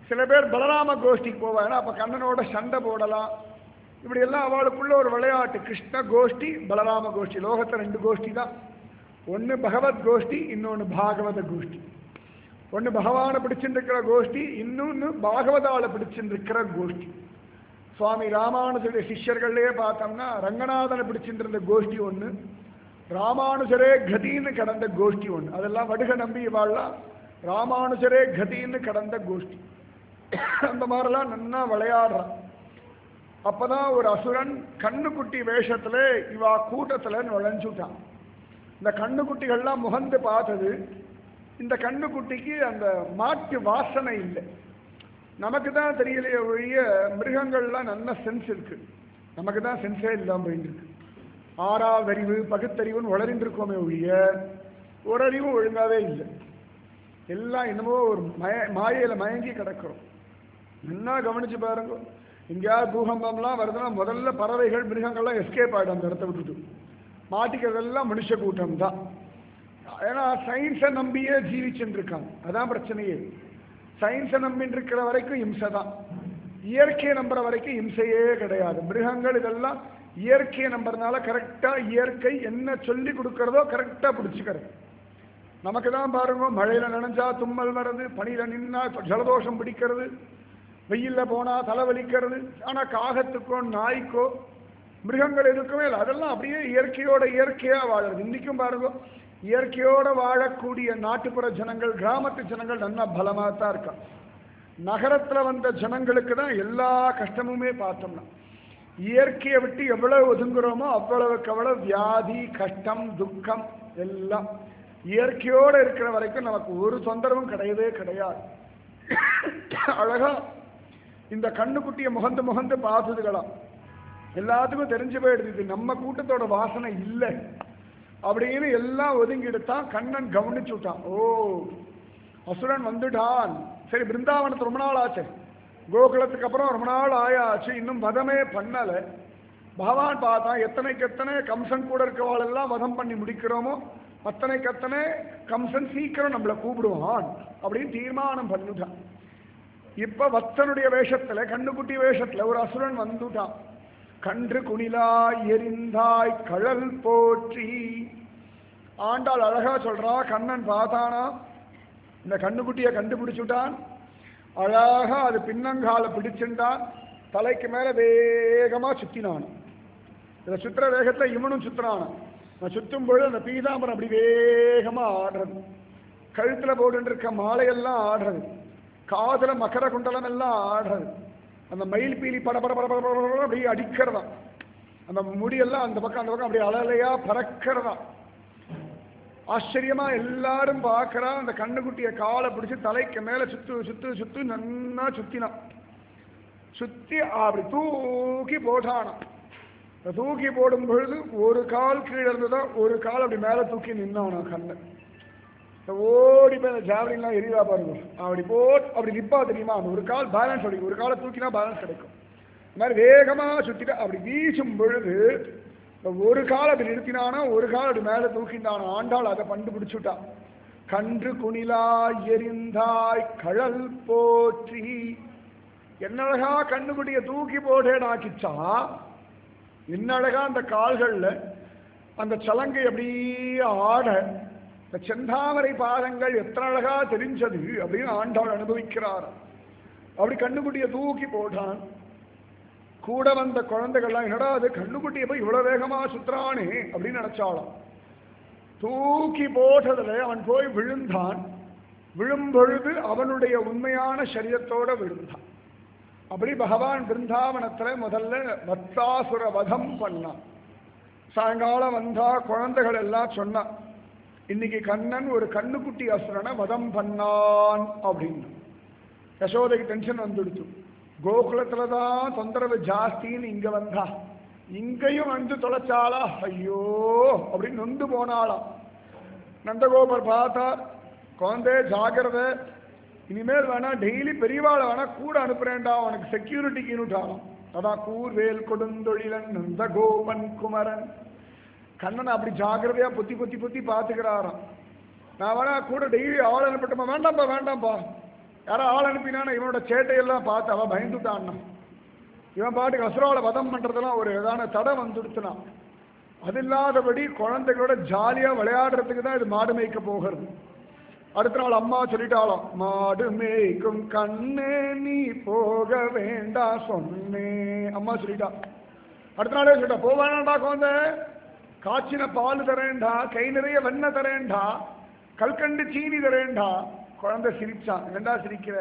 சில பேர் பலராம கோஷ்டிக்கு போவாங்க அப்ப கண்ணனோட சண்டை போடலாம் இப்படி எல்லாம் அவளுக்குள்ள ஒரு விளையாட்டு கிருஷ்ண கோஷ்டி பலராம கோஷ்டி லோகத்துல ரெண்டு கோஷ்டி தான் ஒன்னு பகவத் கோஷ்டி இன்னொன்னு பாகவத கோஷ்டி ஒன்னு பகவானை பிடிச்சிட்டு இருக்கிற கோஷ்டி இன்னொன்னு பாகவதால பிடிச்சிட்டு இருக்கிற கோஷ்டி சுவாமி ராமானுஜருடைய சிஷ்யர்கள்லயே பார்த்தோம்னா ரங்கநாதனை பிடிச்சிட்டு இருந்த கோஷ்டி ஒண்ணு ராமானுஜரே கதின்னு கடந்த கோஷ்டி ஒண்ணு அதெல்லாம் வடுக நம்பி வாழலாம் ராமானுஜரே கதின்னு கடந்த கோஷ்டி அந்த மாதிரிலாம் நன்னா விளையாடுறான் அப்பதான் ஒரு அசுரன் கண்ணுக்குட்டி வேஷத்துல இவா கூட்டத்துல நுழைஞ்சுட்டான் இந்த கண்ணுக்குட்டிகள்லாம் முகந்து பார்த்தது இந்த கண்ணுக்குட்டிக்கு அந்த மாட்டு வாசனை இல்லை நமக்கு தான் தெரியலையே ஒழிய மிருகங்கள்லாம் நல்ல சென்ஸ் இருக்கு நமக்கு தான் சென்ஸே இல்லாம போயிட்டு இருக்கு ஆறாவது அறிவு பகுத்தறிவுன்னு வளர்ந்து இருக்கோமே ஒழிய ஒரு அறிவும் ஒழுங்காவே இல்லை எல்லாம் என்னமோ ஒரு மய மாயையில மயங்கி கிடக்கிறோம் நல்லா கவனிச்சு பாருங்க எங்கேயாவது பூகம்பம்லாம் வருதுன்னா முதல்ல பறவைகள் மிருகங்கள்லாம் எஸ்கேப் ஆகிடும் அந்த இடத்த விட்டுட்டு மாட்டிக்கிறதெல்லாம் மனுஷ கூட்டம் தான் ஏன்னா சயின்ஸை நம்பியே ஜீவிச்சுட்டு இருக்காங்க அதான் பிரச்சனையே சயின்ஸை நம்பின்னு இருக்கிற வரைக்கும் இம்சை தான் இயற்கையை நம்புற வரைக்கும் இம்சையே கிடையாது மிருகங்கள் இதெல்லாம் இயற்கையை நம்புறதுனால கரெக்டாக இயற்கை என்ன சொல்லி கொடுக்கறதோ கரெக்டாக பிடிச்சிக்கிறது நமக்கு தான் பாருங்க மழையில நனைஞ்சா தும்மல் வர்றது பனியில நின்னா ஜலதோஷம் பிடிக்கிறது வெயில்ல போனா தலைவலிக்கிறது ஆனா காகத்துக்கோ நாய்க்கோ மிருகங்கள் எதுக்குமே இல்லை அதெல்லாம் அப்படியே இயற்கையோட இயற்கையா வாழுறது இன்னைக்கும் பாருங்க இயற்கையோட வாழக்கூடிய நாட்டுப்புற ஜனங்கள் கிராமத்து ஜனங்கள் நல்லா பலமா தான் இருக்கா நகரத்துல வந்த ஜனங்களுக்கு தான் எல்லா கஷ்டமுமே பார்த்தோம்னா இயற்கையை விட்டு எவ்வளவு ஒதுங்குறோமோ அவ்வளவுக்கு அவ்வளவு வியாதி கஷ்டம் துக்கம் எல்லாம் இயற்கையோட இருக்கிற வரைக்கும் நமக்கு ஒரு தொந்தரவும் கிடையவே கிடையாது அழகா இந்த கண்ணுக்குட்டியை முகந்து முகந்து பார்த்ததுகளாம் எல்லாத்துக்கும் தெரிஞ்சு போயிடுது இது நம்ம கூட்டத்தோட வாசனை இல்லை அப்படின்னு எல்லாம் ஒதுங்கிடுத்தான் கண்ணன் கவனிச்சு விட்டான் ஓ அசுரன் வந்துட்டான் சரி பிருந்தாவனத்து ரொம்ப நாள் ஆச்சு கோகுலத்துக்கு அப்புறம் ரொம்ப நாள் ஆயாச்சு இன்னும் வதமே பண்ணல பகவான் பார்த்தான் எத்தனைக்கு எத்தனை கம்சன் கூட இருக்கவாளெல்லாம் வதம் பண்ணி முடிக்கிறோமோ அத்தனைக்கு அத்தனை கம்சன் சீக்கிரம் நம்மளை கூப்பிடுவான் அப்படின்னு தீர்மானம் பண்ணிட்டான் இப்ப வத்தனுடைய வேஷத்துல கண்ணுக்குட்டி வேஷத்துல ஒரு அசுரன் வந்துட்டான் கன்று குணிலாய் எரிந்தாய் கழல் போற்றி ஆண்டாள் அழகா சொல்றா கண்ணன் பார்த்தானா இந்த கண்ணுக்குட்டியை கண்டுபிடிச்சுட்டான் அழகா அது பின்னங்கால பிடிச்சுட்டான் தலைக்கு மேல வேகமா சுத்தினான் இதை சுத்துற வேகத்துல இவனும் சுத்துறான் நான் சுத்தும் பொழுது அந்த பீதாம்பரம் அப்படி வேகமா ஆடுறது கழுத்துல போட்டு இருக்க மாலையெல்லாம் ஆடுறது காதுல மகர குண்டலம் எல்லாம் ஆடுறது அந்த மயில் பீலி பட பட பட பட பட பட அப்படியே அடிக்கிறதா அந்த முடியெல்லாம் அந்த பக்கம் அந்த பக்கம் அப்படியே அலலையா பறக்கிறதா ஆச்சரியமா எல்லாரும் பார்க்கறா அந்த கண்ணுக்குட்டிய காலை பிடிச்சு தலைக்கு மேல சுத்து சுத்து சுத்து நன்னா சுத்தினான் சுத்தி அப்படி தூக்கி போட்டானாம் இந்த தூக்கி போடும் பொழுது ஒரு கால் கீழே இருந்ததா ஒரு கால் அப்படி மேல தூக்கி நின்னானா கண்ணு இந்த ஓடி போய் அந்த ஜாவலின்லாம் எரிவா பாருங்க அப்படி போட் அப்படி நிப்பா தெரியுமா அந்த ஒரு கால் பேலன்ஸ் கிடைக்கும் ஒரு காலை தூக்கினா பேலன்ஸ் கிடைக்கும் இந்த மாதிரி வேகமா சுத்திட்டு அப்படி வீசும் பொழுது இந்த ஒரு கால் அப்படி நிறுத்தினானா ஒரு கால் அப்படி மேல தூக்கினானா ஆண்டாள் அதை கண்டுபிடிச்சுட்டா கன்று குணிலாய் எரிந்தாய் கழல் போற்றி என்னழகா கண்ணுக்குட்டிய தூக்கி போட்டேனாக்கிச்சா என்னழகா அந்த கால்கள்ல அந்த சலங்கை அப்படியே ஆட இந்த செந்தாமரை பாதங்கள் எத்தனை அழகா தெரிஞ்சது அப்படின்னு ஆண்டாள் அனுபவிக்கிறார் அப்படி கண்ணுக்குட்டியை தூக்கி போட்டான் கூட வந்த குழந்தைகள்லாம் என்னடா அது கண்ணுக்குட்டியை போய் இவ்வளவு வேகமா சுத்துறானே அப்படின்னு நினைச்சாளாம் தூக்கி போட்டதுல அவன் போய் விழுந்தான் விழும்பொழுது அவனுடைய உண்மையான சரீரத்தோட விழுந்தான் அப்படி பகவான் பிருந்தாவனத்துல முதல்ல வத்தாசுர வதம் பண்ணான் சாயங்காலம் வந்தா குழந்தைகள் எல்லாம் சொன்னான் இன்னைக்கு கண்ணன் ஒரு கண்ணுக்குட்டி அசுரனை வதம் பண்ணான் அப்படின்னு யசோதைக்கு டென்ஷன் வந்துடுச்சு கோகுலத்துல தான் தொந்தரவு ஜாஸ்தின்னு இங்க வந்தா இங்கேயும் வந்து தொலைச்சாளா ஐயோ அப்படின்னு நொந்து போனாளாம் நந்தகோபர் பார்த்தா குழந்தை ஜாகிரதை இனிமேல் வேணா டெய்லி பெரியவாளை வேணா கூட அனுப்புறேன்டா உனக்கு செக்யூரிட்டிக்குன்னுட்டாலும் அதான் கூர்வேல் கொடுந்தொழிலன் நந்தகோபன் குமரன் கண்ணனை அப்படி ஜாக்கிரதையா பொத்தி பொத்தி பொத்தி பார்த்துக்கிறாராம் நான் வேணா கூட டெய்லி ஆள் அனுப்பட்டுமா வேண்டாம்ப்பா வேண்டாம்ப்பா யாரோ ஆள் அனுப்பினானா இவனோட சேட்டையெல்லாம் பார்த்து அவன் பயந்துட்டான்னா இவன் பாட்டுக்கு அசுரால வதம் பண்றதெல்லாம் ஒரு ஏதான தடை வந்துடுத்துனான் அது இல்லாதபடி குழந்தைகளோட ஜாலியா விளையாடுறதுக்கு தான் இது மாடு மேய்க்க போகிறது அடுத்த நாள் அம்மா சொல்லிட்டாலும் மாடு மேய்க்கும் கண்ணு நீ போக வேண்டாம் சொன்னே அம்மா சொல்லிட்டா அடுத்த நாளே சொல்லிட்டா போக வேண்டாம்டா குழந்தை காய்ச்சின பால் தரேன்டா கை நிறைய வெண்ணெய் தரேன்டா கல்கண்டு சீனி தரேன்டா குழந்தை சிரிச்சான் என்னடா சிரிக்கிற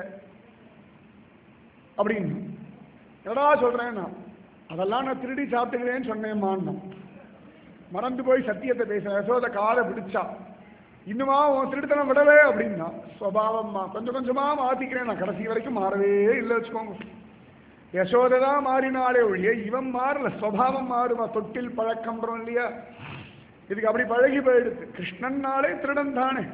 அப்படின்னு என்னடா சொல்றேன் நான் அதெல்லாம் நான் திருடி சாப்பிட்டுக்கிறேன்னு சொன்னேம்மான்னு மறந்து போய் சத்தியத்தை பேச யசோத காலை பிடிச்சா இன்னுமா உன் திருடுத்தனம் விடவே அப்படின்னா சுவாவம்மா கொஞ்சம் கொஞ்சமா மாத்திக்கிறேன் நான் கடைசி வரைக்கும் மாறவே இல்லை வச்சுக்கோங்க யசோதை தான் மாறினாலே ஒழிய இவன் மாறல சுவாவம் மாறுமா தொட்டில் பழக்கம்ன்றோம் இல்லையா இதுக்கு அப்படி பழகி போயிடுது கிருஷ்ணன்னாலே திருடன் தானே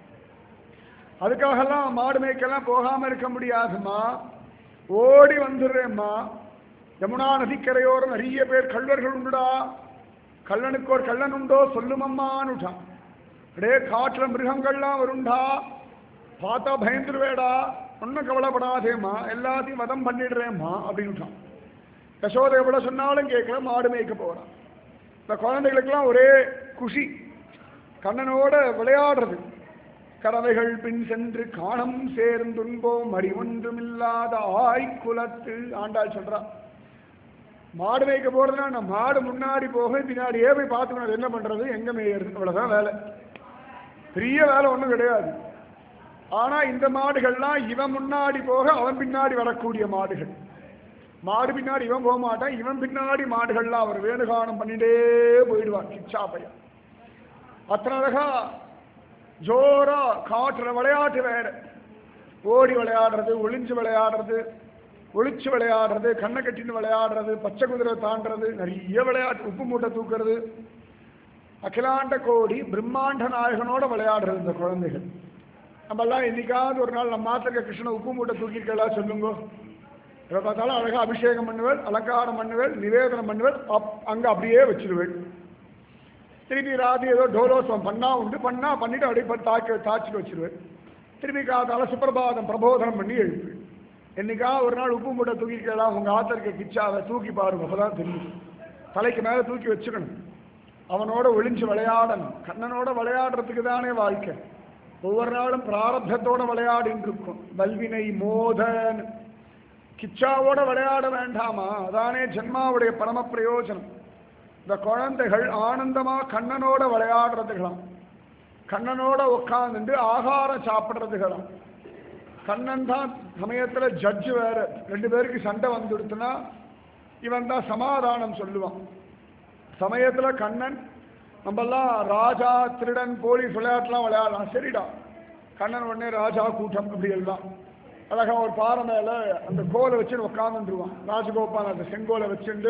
அதுக்காகலாம் மாடு மேய்க்கெல்லாம் போகாம இருக்க முடியாதுமா ஓடி வந்துடுறேம்மா யமுனா நதிக்கரையோரம் நிறைய பேர் கல்வர்கள் உண்டுடா கல்லனுக்கு ஒரு கள்ளன் உண்டோ சொல்லுமம்மான்னுட்டான் அப்படியே காட்டுல மிருகங்கள்லாம் வருண்டா பார்த்தா பயந்துருவேடா ஒன்றும் கவலைப்படாதேம்மா எல்லாத்தையும் வதம் பண்ணிடுறேம்மா அப்படின்னுட்டான் யசோதை எவ்வளோ சொன்னாலும் கேட்கல மாடு மேய்க்க போகிறான் இந்த குழந்தைகளுக்கெல்லாம் ஒரே குஷி கண்ணனோட விளையாடுறது கறவைகள் பின் சென்று காணம் சேர்ந்துன்போம் மடி ஒன்றுமில்லாத ஆய்குலத்து ஆண்டாள் சொல்றா மாடு மேய்க்க போறதுன்னா நான் மாடு முன்னாடி போக பின்னாடியே போய் பார்த்துக்கணும் அது என்ன பண்றது எங்க மேயறது அவ்வளவுதான் வேலை பெரிய வேலை ஒன்றும் கிடையாது ஆனா இந்த மாடுகள்லாம் இவன் முன்னாடி போக அவன் பின்னாடி வரக்கூடிய மாடுகள் மாடு பின்னாடி இவன் போக மாட்டான் இவன் பின்னாடி மாடுகள்லாம் அவர் வேணுகானம் பண்ணிட்டே போயிடுவான் கிச்சா பையன் அத்தனை அழகா ஜோரா காட்டுற விளையாட்டு வேற ஓடி விளையாடுறது ஒளிஞ்சு விளையாடுறது ஒளிச்சு விளையாடுறது கண்ணை கட்டின்னு விளையாடுறது பச்சை குதிரை தாண்டுறது நிறைய விளையாட்டு உப்பு மூட்டை தூக்குறது அகிலாண்ட கோடி பிரம்மாண்ட நாயகனோட விளையாடுறது இந்த குழந்தைகள் நம்மெல்லாம் என்னைக்காவது ஒரு நாள் நம்ம மாத்திருக்க கிருஷ்ண உப்பு மூட்டை தூக்கிக்கலாம் சொல்லுங்க எப்போ பார்த்தாலும் அழகா அபிஷேகம் பண்ணுவேன் அலங்காரம் பண்ணுவேன் நிவேதனம் பண்ணுவேன் அப் அங்கே அப்படியே வச்சிருவேன் திருப்பி ராத்திரி ஏதோ டோலோத்சவம் பண்ணா உண்டு பண்ணா பண்ணிட்டு அப்படியே போய் தாக்கி தாச்சிட்டு வச்சிருவேன் திருப்பி காத்தால சுப்பிரபாதம் பிரபோதனம் பண்ணி எழுப்பு என்னைக்கா ஒரு நாள் உப்பு மூட்டை தூக்கிக்கலாம் உங்க ஆத்தருக்கு கிச்சாவை தூக்கி பாருங்க அப்பதான் தெரியும் தலைக்கு மேல தூக்கி வச்சுக்கணும் அவனோட ஒளிஞ்சு விளையாடணும் கண்ணனோட விளையாடுறதுக்கு தானே வாழ்க்கை ஒவ்வொரு நாளும் பிராரப்தத்தோட விளையாடிட்டு இருக்கும் வல்வினை மோதன் கிச்சாவோட விளையாட வேண்டாமா அதானே ஜென்மாவுடைய பரம பிரயோஜனம் இந்த குழந்தைகள் ஆனந்தமா கண்ணனோட விளையாடுறதுகளாம் கண்ணனோட உட்காந்துட்டு ஆகாரம் சாப்பிடுறதுகளாம் கண்ணன் தான் சமயத்துல ஜட்ஜு வேற ரெண்டு பேருக்கு சண்டை வந்துடுத்துனா இவன் தான் சமாதானம் சொல்லுவான் சமயத்துல கண்ணன் நம்மெல்லாம் ராஜா திருடன் போலீஸ் விளையாட்டுலாம் விளையாடலாம் சரிடா கண்ணன் உடனே ராஜா கூட்டம் அப்படி எல்லாம் அழகா ஒரு பாறை மேல அந்த கோலை வச்சு உட்காந்துருவான் ராஜகோபால் அந்த செங்கோலை வச்சுண்டு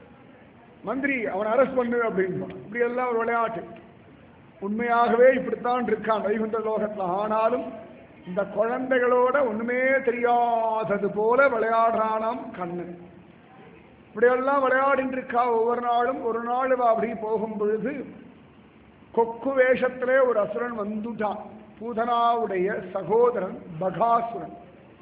மந்திரி அவனை அரெஸ்ட் பண்ணு அப்படின்பான் இப்படி எல்லாம் ஒரு விளையாட்டு உண்மையாகவே இப்படித்தான் இருக்கான் வைகுண்ட லோகத்துல ஆனாலும் இந்த குழந்தைகளோட ஒண்ணுமே தெரியாதது போல விளையாடுறானாம் கண்ணன் இப்படியெல்லாம் விளையாடிட்டு இருக்கா ஒவ்வொரு நாளும் ஒரு நாள் இவ அப்படி போகும் பொழுது கொக்கு வேஷத்திலே ஒரு அசுரன் வந்துட்டான் பூதனாவுடைய சகோதரன் பகாசுரன்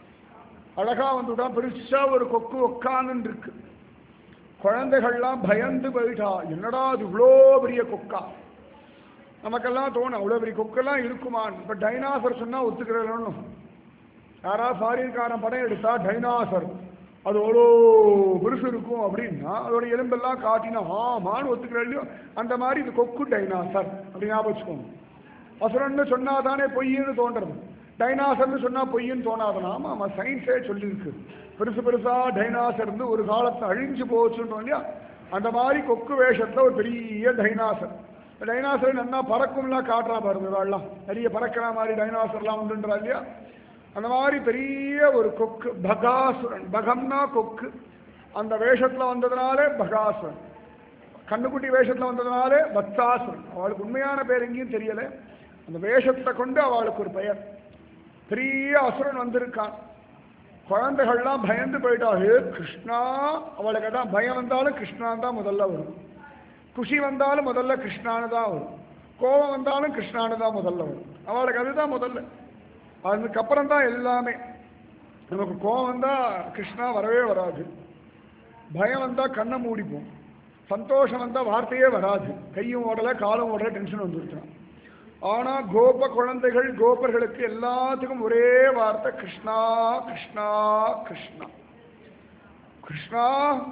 அழகா வந்துட்டான் பெருசா ஒரு கொக்கு உட்கார்ந்து இருக்கு குழந்தைகள்லாம் பயந்து போயிட்டா என்னடா அது இவ்வளோ பெரிய கொக்கா நமக்கெல்லாம் தோணும் அவ்வளோ பெரிய கொக்கெல்லாம் இருக்குமான் இப்போ டைனாசர் சொன்னால் ஒத்துக்கிறோம் யாராவது ஃபாரின்காரன் படம் எடுத்தா டைனாசர் அது அவ்வளோ பெருசு இருக்கும் அப்படின்னா அதோட எலும்பெல்லாம் காட்டினா ஆமான்னு ஒத்துக்கிற இல்லையோ அந்த மாதிரி இது கொக்கு டைனாசர் அப்படி ஞாபகம் வச்சுக்கோங்க அசுரன்னு சொன்னா தானே பொய்ன்னு தோன்றது டைனாசர்னு சொன்னா பொய்ன்னு தோணாதுன்னா ஆமா ஆமா சயின்ஸே சொல்லியிருக்கு பெருசு பெருசா டைனாசர் இருந்து ஒரு காலத்துல அழிஞ்சு போச்சுன்றோம் இல்லையா அந்த மாதிரி கொக்கு வேஷத்துல ஒரு பெரிய டைனாசர் டைனாசர் நல்லா பறக்கும்லாம் காட்டுறா பாருங்க இவாள்லாம் நிறைய பறக்கிற மாதிரி டைனாசர்லாம் உண்டுன்றா இல்லையா அந்த மாதிரி பெரிய ஒரு கொக்கு பகாசுரன் பகம்னா கொக்கு அந்த வேஷத்துல வந்ததுனாலே பகாசுரன் கண்ணுக்குட்டி வேஷத்துல வந்ததுனாலே பக்தாசுரன் அவளுக்கு உண்மையான பேர் எங்கேயும் தெரியல அந்த வேஷத்தை கொண்டு அவளுக்கு ஒரு பெயர் பெரிய அசுரன் வந்திருக்கான் குழந்தைகள்லாம் பயந்து போயிட்டா ஹே கிருஷ்ணா அவளுக்கு தான் பயம் வந்தாலும் கிருஷ்ணான் தான் முதல்ல வரும் குஷி வந்தாலும் முதல்ல கிருஷ்ணானு தான் வரும் கோபம் வந்தாலும் கிருஷ்ணானு தான் முதல்ல வரும் அவளுக்கு அதுதான் முதல்ல அதுக்கப்புறம் தான் எல்லாமே நமக்கு கோவம் வந்தா கிருஷ்ணா வரவே வராது பயம் வந்தா கண்ணை மூடிப்போம் சந்தோஷம் வந்தா வார்த்தையே வராது கையும் ஓடல காலும் ஓடல டென்ஷன் வந்துருச்சான் ஆனா கோப குழந்தைகள் கோபர்களுக்கு எல்லாத்துக்கும் ஒரே வார்த்தை கிருஷ்ணா கிருஷ்ணா கிருஷ்ணா கிருஷ்ணா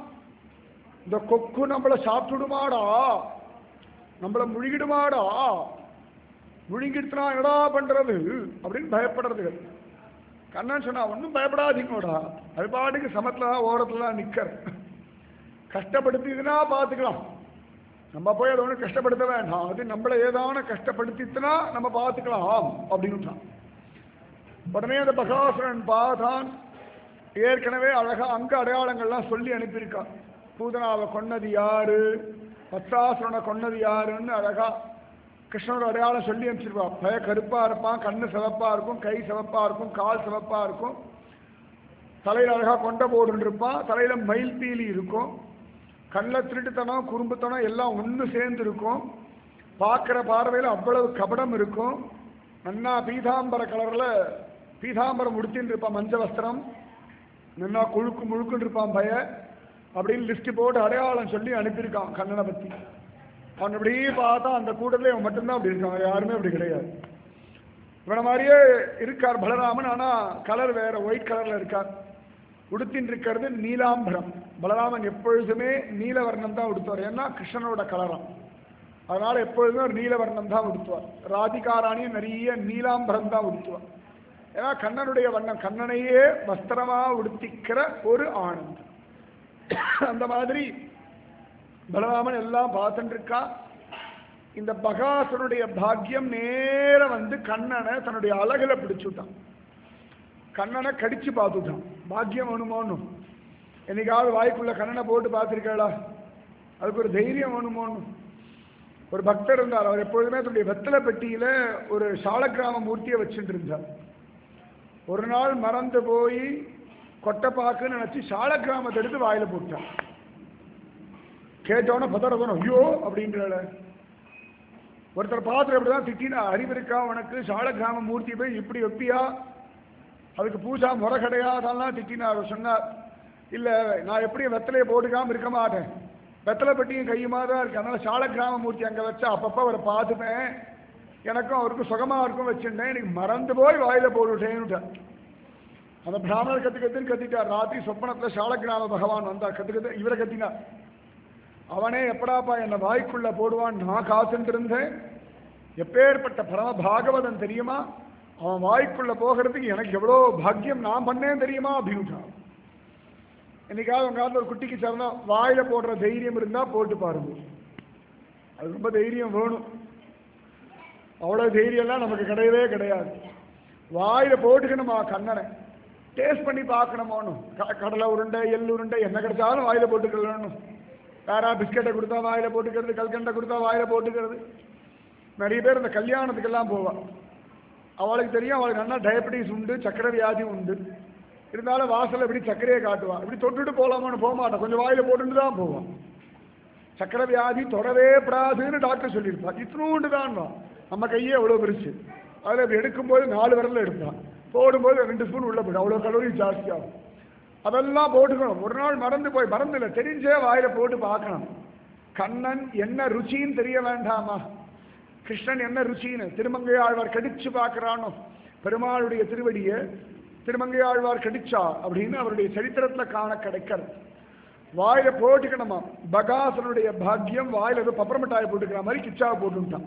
இந்த கொக்கு நம்மளை சாப்பிட்டுடுமாடா நம்மளை முழுகிடுமாடா முழுங்கிடுத்துனா என்னடா பண்றது அப்படின்னு பயப்படுறதுகள் கண்ணன் சொன்னா ஒன்றும் பயப்படாதீங்கடா அது பாட்டுக்கு சமத்துல ஓரத்துல தான் நிக்கிற கஷ்டப்படுத்திதுன்னா பார்த்துக்கலாம் நம்ம போய் அதை ஒன்றும் கஷ்டப்படுத்த வேண்டாம் அது நம்மளை ஏதான கஷ்டப்படுத்தித்துனா நம்ம பார்த்துக்கலாம் அப்படின்னு உடனே அந்த பகாசுரன் பார்த்தான் ஏற்கனவே அழகா அங்க அடையாளங்கள்லாம் சொல்லி அனுப்பியிருக்கான் பூதனாவை கொன்னது யாரு பத்ராசுரனை கொன்னது யாருன்னு அழகா கிருஷ்ணனோட அடையாளம் சொல்லி அனுப்பிச்சிருப்பான் பய கருப்பா இருப்பான் கண்ணு சிவப்பா இருக்கும் கை சிவப்பா இருக்கும் கால் சிவப்பா இருக்கும் தலையில அழகா கொண்ட போடுன்னு இருப்பான் தலையில மயில் பீலி இருக்கும் கண்ணில் திருட்டுத்தனம் குறும்புத்தனம் எல்லாம் ஒன்று சேர்ந்து இருக்கும் பார்க்குற பார்வையில் அவ்வளவு கபடம் இருக்கும் நன்னா பீதாம்பர கலரில் பீதாம்பரம் உடுத்தின்னு இருப்பான் மஞ்ச வஸ்திரம் நன்னா குழுக்கு முழுக்குன்னு இருப்பான் பய அப்படின்னு லிஸ்ட் போட்டு அடையாளம் சொல்லி அனுப்பியிருக்கான் கண்ணனை பற்றி அவன் அப்படியே பார்த்தா அந்த கூட்டத்தில் இவன் மட்டும்தான் அப்படி இருக்கான் வேற யாருமே அப்படி கிடையாது இவனை மாதிரியே இருக்கார் பலராமன் ஆனால் கலர் வேற ஒயிட் கலரில் இருக்கார் உடுத்தின் இருக்கிறது நீலாம்பரம் பலராமன் எப்பொழுதுமே நீலவர்ணம் தான் உடுத்துவார் ஏன்னா கிருஷ்ணனோட கலரம் அதனால எப்பொழுதுமே ஒரு நீலவர்ணம் தான் உடுத்துவார் ராதிகாராணியும் நிறைய நீலாம்பரம் தான் உடுத்துவார் ஏன்னா கண்ணனுடைய வண்ணம் கண்ணனையே வஸ்திரமா உடுத்திக்கிற ஒரு ஆனந்தம் அந்த மாதிரி பலராமன் எல்லாம் பார்த்துட்டு இருக்கா இந்த பகாசுரனுடைய பாக்கியம் நேர வந்து கண்ணனை தன்னுடைய அழகுல பிடிச்சுட்டான் கண்ணனை கடிச்சு பார்த்துட்டான் பாக்கியம் வேணுமோன்னு என்னைக்காவது வாய்க்குள்ள கண்ணனை போட்டு பார்த்துருக்காளா அதுக்கு ஒரு தைரியம் வேணுமோன்னு ஒரு பக்தர் இருந்தார் அவர் எப்பொழுதுமே தன்னுடைய வெத்தலை பெட்டியில ஒரு சாலக்கிராம மூர்த்தியை வச்சுட்டு இருந்தார் ஒரு நாள் மறந்து போய் கொட்டைப்பாக்குன்னு நினைச்சு சாலக்கிராமத்தை எடுத்து வாயில போட்டான் கேட்டோன்னே பதறதனும் ஐயோ அப்படின்றால ஒருத்தர் பார்த்து அப்படிதான் திட்டினா அறிவு இருக்கா உனக்கு சாலக்கிராம மூர்த்தி போய் இப்படி வைப்பியா அதுக்கு பூஜா முறை கிடையாதெல்லாம் திட்டினார் சொன்னார் இல்லை நான் எப்படி வெத்தலையை போட்டுக்காம இருக்க மாட்டேன் வெத்தலை பெட்டியும் கையுமா தான் இருக்கு அதனால சாலக்கிராம மூர்த்தி அங்கே வச்சா அப்பப்போ அவரை பார்த்துப்பேன் எனக்கும் அவருக்கும் சுகமாக இருக்கும் வச்சுருந்தேன் எனக்கு மறந்து போய் வாயில போட்டுட்டேன்னுட்டார் அந்த பிராமணர் கத்து கத்துன்னு கத்திட்டார் ராத்திரி சொப்பனத்தில் சாலக்கிராம பகவான் வந்தார் கத்து கத்து இவரை கத்தினார் அவனே எப்படாப்பா என்னை வாய்க்குள்ள போடுவான் நான் காத்துட்டு இருந்தேன் எப்பேற்பட்ட பரம பாகவதன் தெரியுமா அவன் வாய்க்குள்ள போகிறதுக்கு எனக்கு எவ்வளோ பாக்கியம் நான் பண்ணேன் தெரியுமா அப்படின்ட்டான் என்னைக்காவது உங்க காலத்தில் ஒரு குட்டிக்கு சேர்ந்தா வாயில போடுற தைரியம் இருந்தா போட்டு பாருங்க அது ரொம்ப தைரியம் வேணும் அவ்வளோ தைரியம்லாம் நமக்கு கிடையவே கிடையாது வாயில போட்டுக்கணுமா கண்ணனை டேஸ்ட் பண்ணி பார்க்கணுமோன்னு க- கடலை உருண்டை எள்ளு உருண்டை என்ன கிடைச்சாலும் வாயில போட்டுக்கணும் வேற பிஸ்கட்டை கொடுத்தா வாயில போட்டுக்கிறது கல்கண்டை கொடுத்தா வாயில போட்டுக்கிறது நிறைய பேர் இந்த கல்யாணத்துக்கெல்லாம் போவா அவளுக்கு தெரியும் அவளுக்கு நல்லா டயபெட்டிஸ் உண்டு சக்கரை வியாதி உண்டு இருந்தாலும் வாசல்ல இப்படி சர்க்கரையை காட்டுவா இப்படி தொட்டுட்டு போகலாமான்னு போக மாட்டான் கொஞ்சம் வாயில போட்டுட்டு தான் போவான் சக்கரை வியாதி தொடவே படாதுன்னு டாக்டர் சொல்லியிருப்பா இத்தினூண்டு தான் நம்ம கையே அவ்வளோ பெருசு அதில் இப்படி எடுக்கும்போது நாலு விரல்ல எடுப்பான் போடும்போது ரெண்டு ஸ்பூன் உள்ள போயிடும் அவ்வளோ கலோரி ஜாஸ்தியாகும் அதெல்லாம் போட்டுக்கணும் ஒரு நாள் மறந்து போய் மறந்து இல்லை தெரிஞ்சே வாயில போட்டு பார்க்கணும் கண்ணன் என்ன ருச்சின்னு தெரிய வேண்டாமா கிருஷ்ணன் என்ன ருச்சின்னு திருமங்கை ஆழ்வார் கடிச்சு பார்க்கறானோ பெருமாளுடைய திருவடியை திருமங்கை ஆழ்வார் கடிச்சா அப்படின்னு அவருடைய சரித்திரத்துல காண கிடைக்கிறது வாயில போட்டுக்கணுமா பகாசனுடைய பாக்கியம் வாயில ஏதோ பப்பரமிட்டாய் போட்டுக்கிற மாதிரி கிச்சாவை போட்டுட்டான்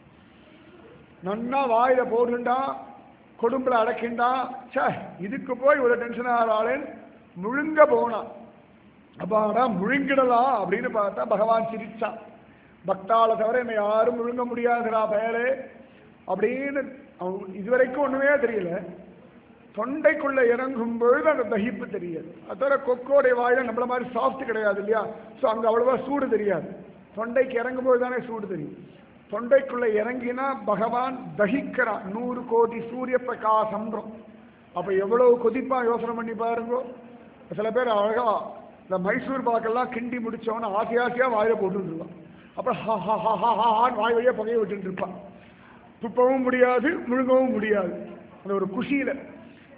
நன்னா வாயில போட்டுண்டா கொடும்புல அடக்கிண்டா ச்சே இதுக்கு போய் ஒரு டென்ஷன் ஆகிறாளேன்னு முழுங்க போனான் அப்பாடா முழுங்கிடலாம் அப்படின்னு பார்த்தா பகவான் சிரிச்சான் பக்தால தவிர என்னை யாரும் முழுங்க முடியாதுடா பயலே அப்படின்னு அவன் இதுவரைக்கும் ஒண்ணுமே தெரியல தொண்டைக்குள்ள இறங்கும் பொழுது அந்த தகிப்பு தெரியாது அது தவிர கொக்கோடைய வாயில நம்மள மாதிரி சாஃப்ட் கிடையாது இல்லையா ஸோ அங்க அவ்வளவா சூடு தெரியாது தொண்டைக்கு இறங்கும் போது தானே சூடு தெரியும் தொண்டைக்குள்ள இறங்கினா பகவான் தகிக்கிறான் நூறு கோடி சூரிய பிரகாசம்ன்றோம் அப்ப எவ்வளவு கொதிப்பா யோசனை பண்ணி பாருங்க சில பேர் அழகா இந்த மைசூர் பாக்கெல்லாம் கிண்டி முடிச்சவன ஆசை ஆசையா வாயில போட்டுட்டு இருப்பான் அப்புறம் ஹா ஹா ஹா ஹா ஹான்னு வாய் வழியா புகைய விட்டுட்டு இருப்பான் துப்பவும் முடியாது முழுங்கவும் முடியாது அந்த ஒரு குஷியில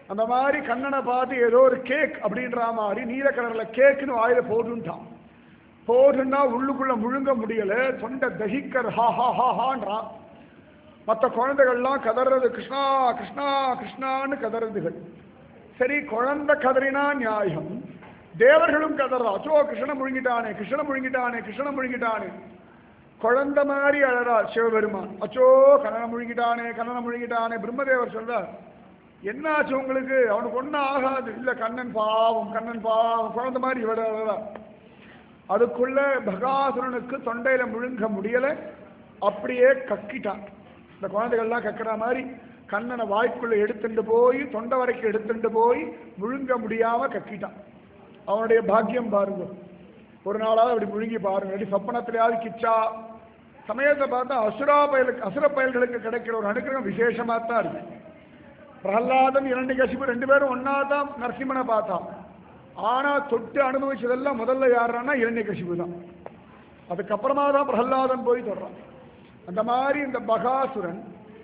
அந்த மாதிரி கண்ணனை பார்த்து ஏதோ ஒரு கேக் அப்படின்ற மாதிரி நீல கலர்ல கேக்குன்னு வாயில போடுன்ட்டான் போடுன்னா உள்ளுக்குள்ள முழுங்க முடியல தொண்டை தகிக்கர் ஹா ஹா ஹா ஹான்றான் மற்ற குழந்தைகள்லாம் கதறது கிருஷ்ணா கிருஷ்ணா கிருஷ்ணான்னு கதறதுகள் சரி குழந்தை கதறினா நியாயம் தேவர்களும் கதறா அச்சோ கிருஷ்ண முழுங்கிட்டானே கிருஷ்ண முழுங்கிட்டானே கிருஷ்ண முழுங்கிட்டானே குழந்தை மாதிரி அழறா சிவபெருமான் அச்சோ கண்ணனை முழுங்கிட்டானே கண்ணனை முழுங்கிட்டானே பிரம்மதேவர் சொல்றார் என்னாச்சு உங்களுக்கு அவனுக்கு ஒன்றும் ஆகாது இல்ல கண்ணன் பாவம் கண்ணன் பாவம் குழந்தை மாதிரி இவட அழறா அதுக்குள்ள பகாசுரனுக்கு தொண்டையில முழுங்க முடியல அப்படியே கக்கிட்டான் இந்த குழந்தைகள்லாம் கக்கிற மாதிரி கண்ணனை வாய்க்குள்ள எடுத்துட்டு போய் தொண்டை வரைக்கும் எடுத்துட்டு போய் முழுங்க முடியாம கக்கிட்டான் அவனுடைய பாக்கியம் பாருங்க ஒரு நாளாவது அப்படி முழுங்கி பாருங்க அப்படி சொப்பனத்திலேயாவது கிச்சா சமயத்தை பார்த்தா அசுரா பயலுக்கு அசுர பயல்களுக்கு கிடைக்கிற ஒரு அனுகிரகம் விசேஷமா தான் இருக்கு பிரகலாதன் இரண்டு கசிப்பு ரெண்டு பேரும் ஒன்னா தான் நரசிம்மனை பார்த்தான் ஆனா தொட்டு அனுபவிச்சதெல்லாம் முதல்ல யாருன்னா இரண்ய கசிப்பு தான் அதுக்கப்புறமா தான் பிரகலாதன் போய் தொடறான் அந்த மாதிரி இந்த பகாசுரன்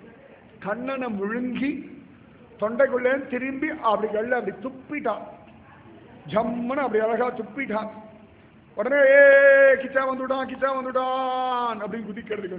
கண்ணனை முழுங்கி தொண்டைக்குள்ளே திரும்பி அப்படி கல்ல அப்படி துப்பிட்டான் ஜம்முன்னு அப்படி அழகா துப்பிட்டான் உடனே ஏ கிச்சா வந்துட்டான் கிச்சா வந்துட்டான் அப்படின்னு குதிக்கிறதுகள்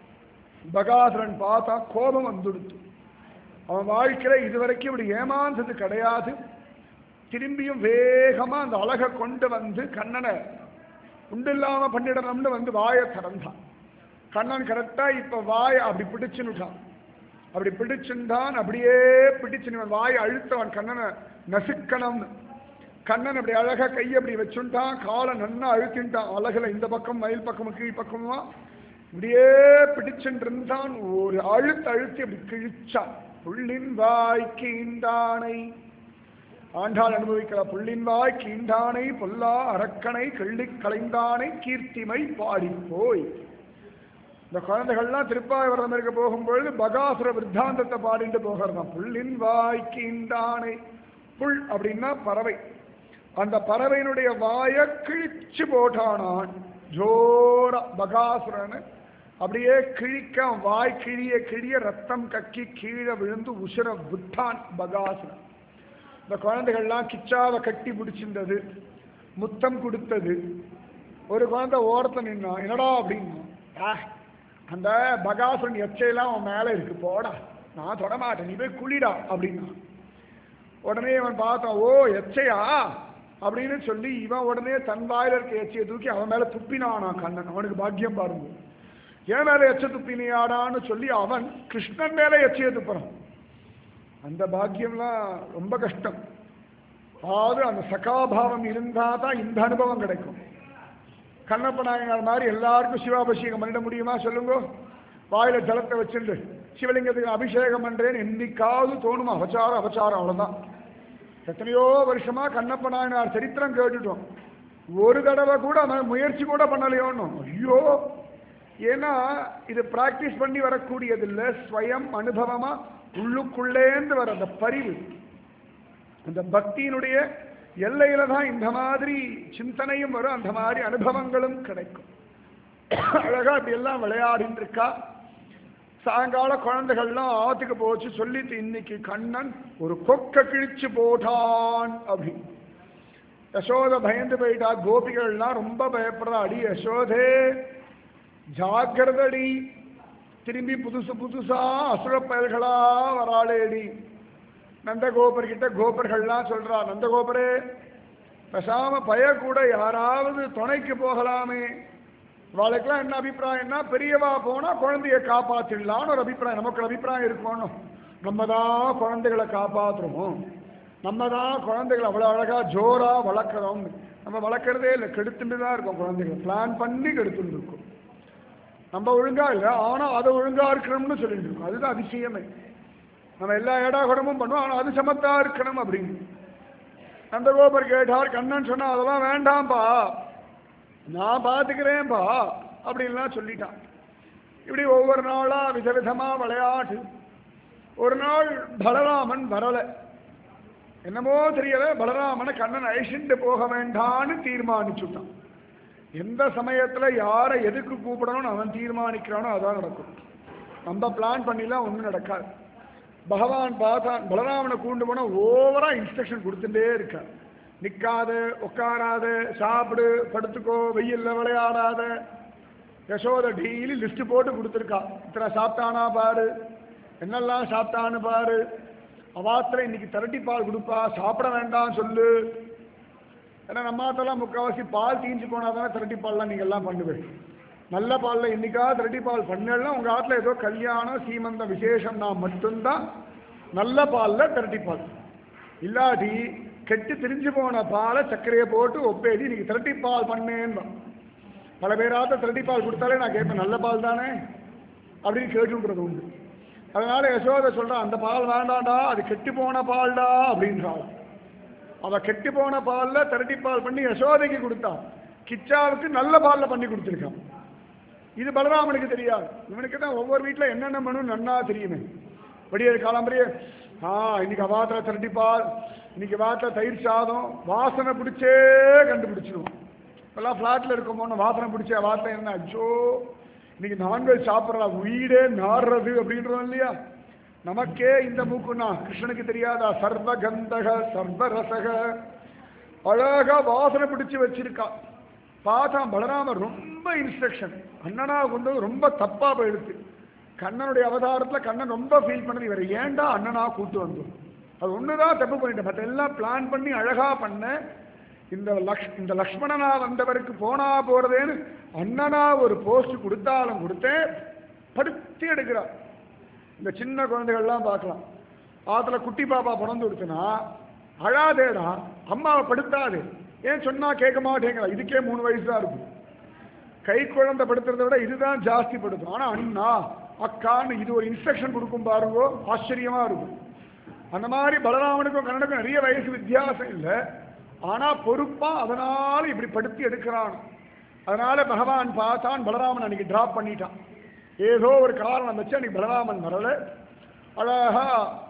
பகாசுரன் பார்த்தா கோபம் வந்துடுத்து அவன் வாழ்க்கையில இதுவரைக்கும் இப்படி ஏமாந்தது கிடையாது திரும்பியும் வேகமா அந்த அழகை கொண்டு வந்து கண்ணனை உண்டில்லாம பண்ணிடணும்னு வந்து வாயை திறந்தான் கண்ணன் கரெக்டா இப்ப வாயை அப்படி பிடிச்சுன்னுட்டான் அப்படி பிடிச்சுட்டான் அப்படியே பிடிச்சு இவன் வாயை அழுத்தவன் கண்ணனை நசுக்கணும்னு கண்ணன் அப்படி அழகா கையை அப்படி வச்சுட்டான் காலை நன்னா அழுத்தின்ட்டான் அழகுல இந்த பக்கம் மயில் பக்கம் கீழ் பக்கமா இப்படியே பிடிச்சுட்டு இருந்தான் ஒரு அழுத்த அழுத்தி அப்படி கிழிச்சான் புள்ளின் வாய் கீண்டானை ஆண்டாள் அனுபவிக்கிற புள்ளின் வாய் கீண்டானை பொல்லா அரக்கனை கிள்ளி களைந்தானை கீர்த்திமை பாடி போய் இந்த குழந்தைகள்லாம் திருப்பாவரம் இருக்க போகும்பொழுது பகாசுர விருத்தாந்தத்தை பாடிட்டு போகிறதாம் புள்ளின் வாய் கீண்டானை புல் அப்படின்னா பறவை அந்த பறவையினுடைய வாயை கிழிச்சு போட்டானான் ஜோரா பகாசுரன் அப்படியே கிழிக்க அவன் வாய் கிழிய கிழிய ரத்தம் கக்கி கீழே விழுந்து உசுர விட்டான் பகாசுரன் இந்த குழந்தைகள்லாம் கிச்சாவை கட்டி பிடிச்சிருந்தது முத்தம் கொடுத்தது ஒரு குழந்தை ஓரத்தில் நின்னான் என்னடா அப்படின்னா "ஆ, அந்த பகாசுரன் எச்சையெல்லாம் அவன் மேலே இருக்கு போடா நான் தொட மாட்டேன் நீ போய் குளிடா அப்படின்னா உடனே அவன் பார்த்தான் ஓ எச்சையா அப்படின்னு சொல்லி இவன் உடனே தன் வாயில இருக்க எச்சையை தூக்கி அவன் மேல துப்பினானா கண்ணன் அவனுக்கு பாக்கியம் பாருங்க என் மேல எச்ச துப்பினியாடான்னு சொல்லி அவன் கிருஷ்ணன் மேல எச்சையை துப்புறான் அந்த பாக்கியம்லாம் ரொம்ப கஷ்டம் அதாவது அந்த சகாபாவம் இருந்தா தான் இந்த அனுபவம் கிடைக்கும் கண்ணப்ப நாயனார் மாதிரி எல்லாருக்கும் சிவாபிஷேகம் பண்ணிட முடியுமா சொல்லுங்க வாயில ஜலத்தை வச்சுட்டு சிவலிங்கத்துக்கு அபிஷேகம் பண்றேன்னு என்னைக்காவது தோணுமா அபச்சாரம் அபச்சாரம் அவ்வளவுதான் எத்தனையோ வருஷமா கண்ணப்ப நாயனார் சரித்திரம் கேட்டுட்டோம் ஒரு தடவை கூட அவன் முயற்சி கூட பண்ணலையோன்னு ஐயோ ஏன்னா இது பிராக்டிஸ் பண்ணி வரக்கூடியது இல்லை ஸ்வயம் அனுபவமா உள்ளுக்குள்ளேந்து வர அந்த பரிவு அந்த பக்தியினுடைய எல்லையில தான் இந்த மாதிரி சிந்தனையும் வரும் அந்த மாதிரி அனுபவங்களும் கிடைக்கும் அழகா இப்படி எல்லாம் விளையாடின்னு இருக்கா சாயங்கால குழந்தைகள்லாம் ஆத்துக்கு போச்சு சொல்லிட்டு இன்னைக்கு கண்ணன் ஒரு கொக்க கிழிச்சு போட்டான் அப்படின்னு யசோத பயந்து போயிட்டா கோபிகள்லாம் ரொம்ப பயப்படுறா அடி யசோதே ஜாக்கிரதடி திரும்பி புதுசு புதுசா அசுர பயல்களா வராளேடி நந்தகோபர் கிட்ட கோபர்கள்லாம் சொல்றா நந்தகோபரே பேசாம பய கூட யாராவது துணைக்கு போகலாமே இவாளுக்கெல்லாம் என்ன அபிப்பிராயம்னா பெரியவா போனா குழந்தைய காப்பாத்திடலாம்னு ஒரு அபிப்பிராயம் நமக்கு ஒரு அபிப்பிராயம் இருக்கணும் நம்ம தான் குழந்தைகளை காப்பாத்துறோம் நம்ம தான் குழந்தைகளை அவ்வளோ அழகா ஜோரா வளர்க்குறோம் நம்ம வளர்க்குறதே இல்லை கெடுத்துட்டு தான் இருக்கோம் குழந்தைகளை பிளான் பண்ணி கெடுத்துட்டு இருக்கோம் நம்ம ஒழுங்கா இல்லை ஆனா அதை ஒழுங்கா இருக்கணும்னு சொல்லிட்டு இருக்கோம் அதுதான் அதிசயமே நம்ம எல்லா ஏடா குடமும் பண்ணுவோம் ஆனா அது சமத்தா இருக்கணும் அப்படின்னு நந்தகோபர் கேட்டார் கண்ணன் சொன்னா அதெல்லாம் வேண்டாம்பா நான் பார்த்துக்கிறேன்பா அப்படின்லாம் சொல்லிட்டான் இப்படி ஒவ்வொரு நாளா விதவிதமா விளையாட்டு ஒரு நாள் பலராமன் வரல என்னமோ தெரியல பலராமனை கண்ணன் அழிச்சுட்டு போக வேண்டான்னு தீர்மானிச்சுட்டான் எந்த சமயத்துல யாரை எதுக்கு கூப்பிடணும்னு அவன் தீர்மானிக்கிறானோ அதான் நடக்கும் நம்ம பிளான் பண்ணிலாம் ஒன்றும் நடக்காது பகவான் பார்த்தான் பலராமனை கூண்டு போனா ஓவரா இன்ஸ்ட்ரக்ஷன் கொடுத்துட்டே இருக்கான் நிக்காத உட்காராத சாப்பிடு படுத்துக்கோ வெயில்ல விளையாடாத யசோத டெய்லி லிஸ்ட் போட்டு கொடுத்துருக்கா இத்தனை சாப்பிட்டானா பாரு என்னெல்லாம் சாப்பிட்டான்னு பாரு அவாத்துல இன்னைக்கு திரட்டி பால் கொடுப்பா சாப்பிட வேண்டாம் சொல்லு ஏன்னா நம்ம ஆத்தெல்லாம் முக்கால்வாசி பால் தீஞ்சு போனா தானே திரட்டி பால்லாம் நீங்க எல்லாம் பண்ணுவேன் நல்ல பால்ல இன்னைக்கா திரட்டி பால் பண்ணலாம் உங்க ஆத்துல ஏதோ கல்யாணம் சீமந்தம் விசேஷம்னா மட்டும்தான் நல்ல பால்ல திரட்டி பால் இல்லாட்டி கெட்டு திரிஞ்சு போன பாலை சர்க்கரையை போட்டு ஒப்பேதி நீங்க திரட்டி பால் பண்ணேன்னு பல பேராத்த திரட்டி பால் கொடுத்தாலே நான் கேட்பேன் நல்ல பால் தானே அப்படின்னு கேட்டுன்றது உண்டு அதனால யசோதை சொல்றான் அந்த பால் வேண்டாம்டா அது கெட்டு போன பால்டா அப்படின்றாள் அவ கெட்டு போன பால்ல திரட்டி பால் பண்ணி யசோதைக்கு கொடுத்தான் கிச்சாவுக்கு நல்ல பால்ல பண்ணி கொடுத்துருக்கான் இது பலராமனுக்கு தெரியாது இவனுக்கு தான் ஒவ்வொரு வீட்டில் என்னென்ன மனு நன்னா தெரியுமே விடியற் காலம்பரியே ஆ இன்னைக்கு அவாத்திர திரட்டி பால் இன்னைக்கு வாத்திர தயிர் சாதம் வாசனை பிடிச்சே கண்டுபிடிச்சிருவோம் இப்பெல்லாம் ஃப்ளாட்டில் இருக்கோமோன்னு வாசனை பிடிச்ச வார்த்தை என்ன அச்சோ இன்னைக்கு நான்வெஜ் சாப்பிட்றா வீடே நாடுறது அப்படின்றோம் இல்லையா நமக்கே இந்த மூக்குன்னா கிருஷ்ணனுக்கு தெரியாதா சர்வ கந்தக சர்வ ரசக அழகா வாசனை பிடிச்சு வச்சிருக்கா பார்த்தா பலராமர் ரொம்ப இன்ஸ்ட்ரக்ஷன் அண்ணனா கொண்டு வந்து ரொம்ப தப்பா போயிடுச்சு கண்ணனுடைய அவதாரத்துல கண்ணன் ரொம்ப ஃபீல் பண்ணது இவர் ஏன்டா அண்ணனா கூட்டு வந்தோம் அது ஒண்ணுதான் தப்பு பண்ணிட்டேன் மற்ற எல்லாம் பிளான் பண்ணி அழகா பண்ண இந்த லக்ஷ் இந்த லக்ஷ்மணனா வந்தவருக்கு போனா போறதேன்னு அண்ணனா ஒரு போஸ்ட் கொடுத்தாலும் கொடுத்தேன் படுத்தி எடுக்கிறார் இந்த சின்ன குழந்தைகள்லாம் பார்க்கலாம் ஆத்துல குட்டி பாப்பா பிறந்து கொடுத்தனா அழாதேடா அம்மாவை படுத்தாது ஏன் சொன்னா கேட்க மாட்டேங்கிறா இதுக்கே மூணு வயசு தான் இருக்கும் கை குழந்தை படுத்துறதை விட இதுதான் ஜாஸ்தி படுத்தும் ஆனா அண்ணா அக்கான்னு இது ஒரு இன்ஸ்ட்ரக்ஷன் கொடுக்கும் பாருங்கோ ஆச்சரியமா இருக்கும் அந்த மாதிரி பலராமனுக்கும் கண்ணனுக்கும் நிறைய வயசு வித்தியாசம் இல்லை ஆனா பொறுப்பா அதனால இப்படி படுத்தி எடுக்கிறான் அதனால பகவான் பார்த்தான் பலராமன் அன்னைக்கு டிராப் பண்ணிட்டான் ஏதோ ஒரு காரணம் வச்சு அன்னைக்கு பலராமன் வரல அழகா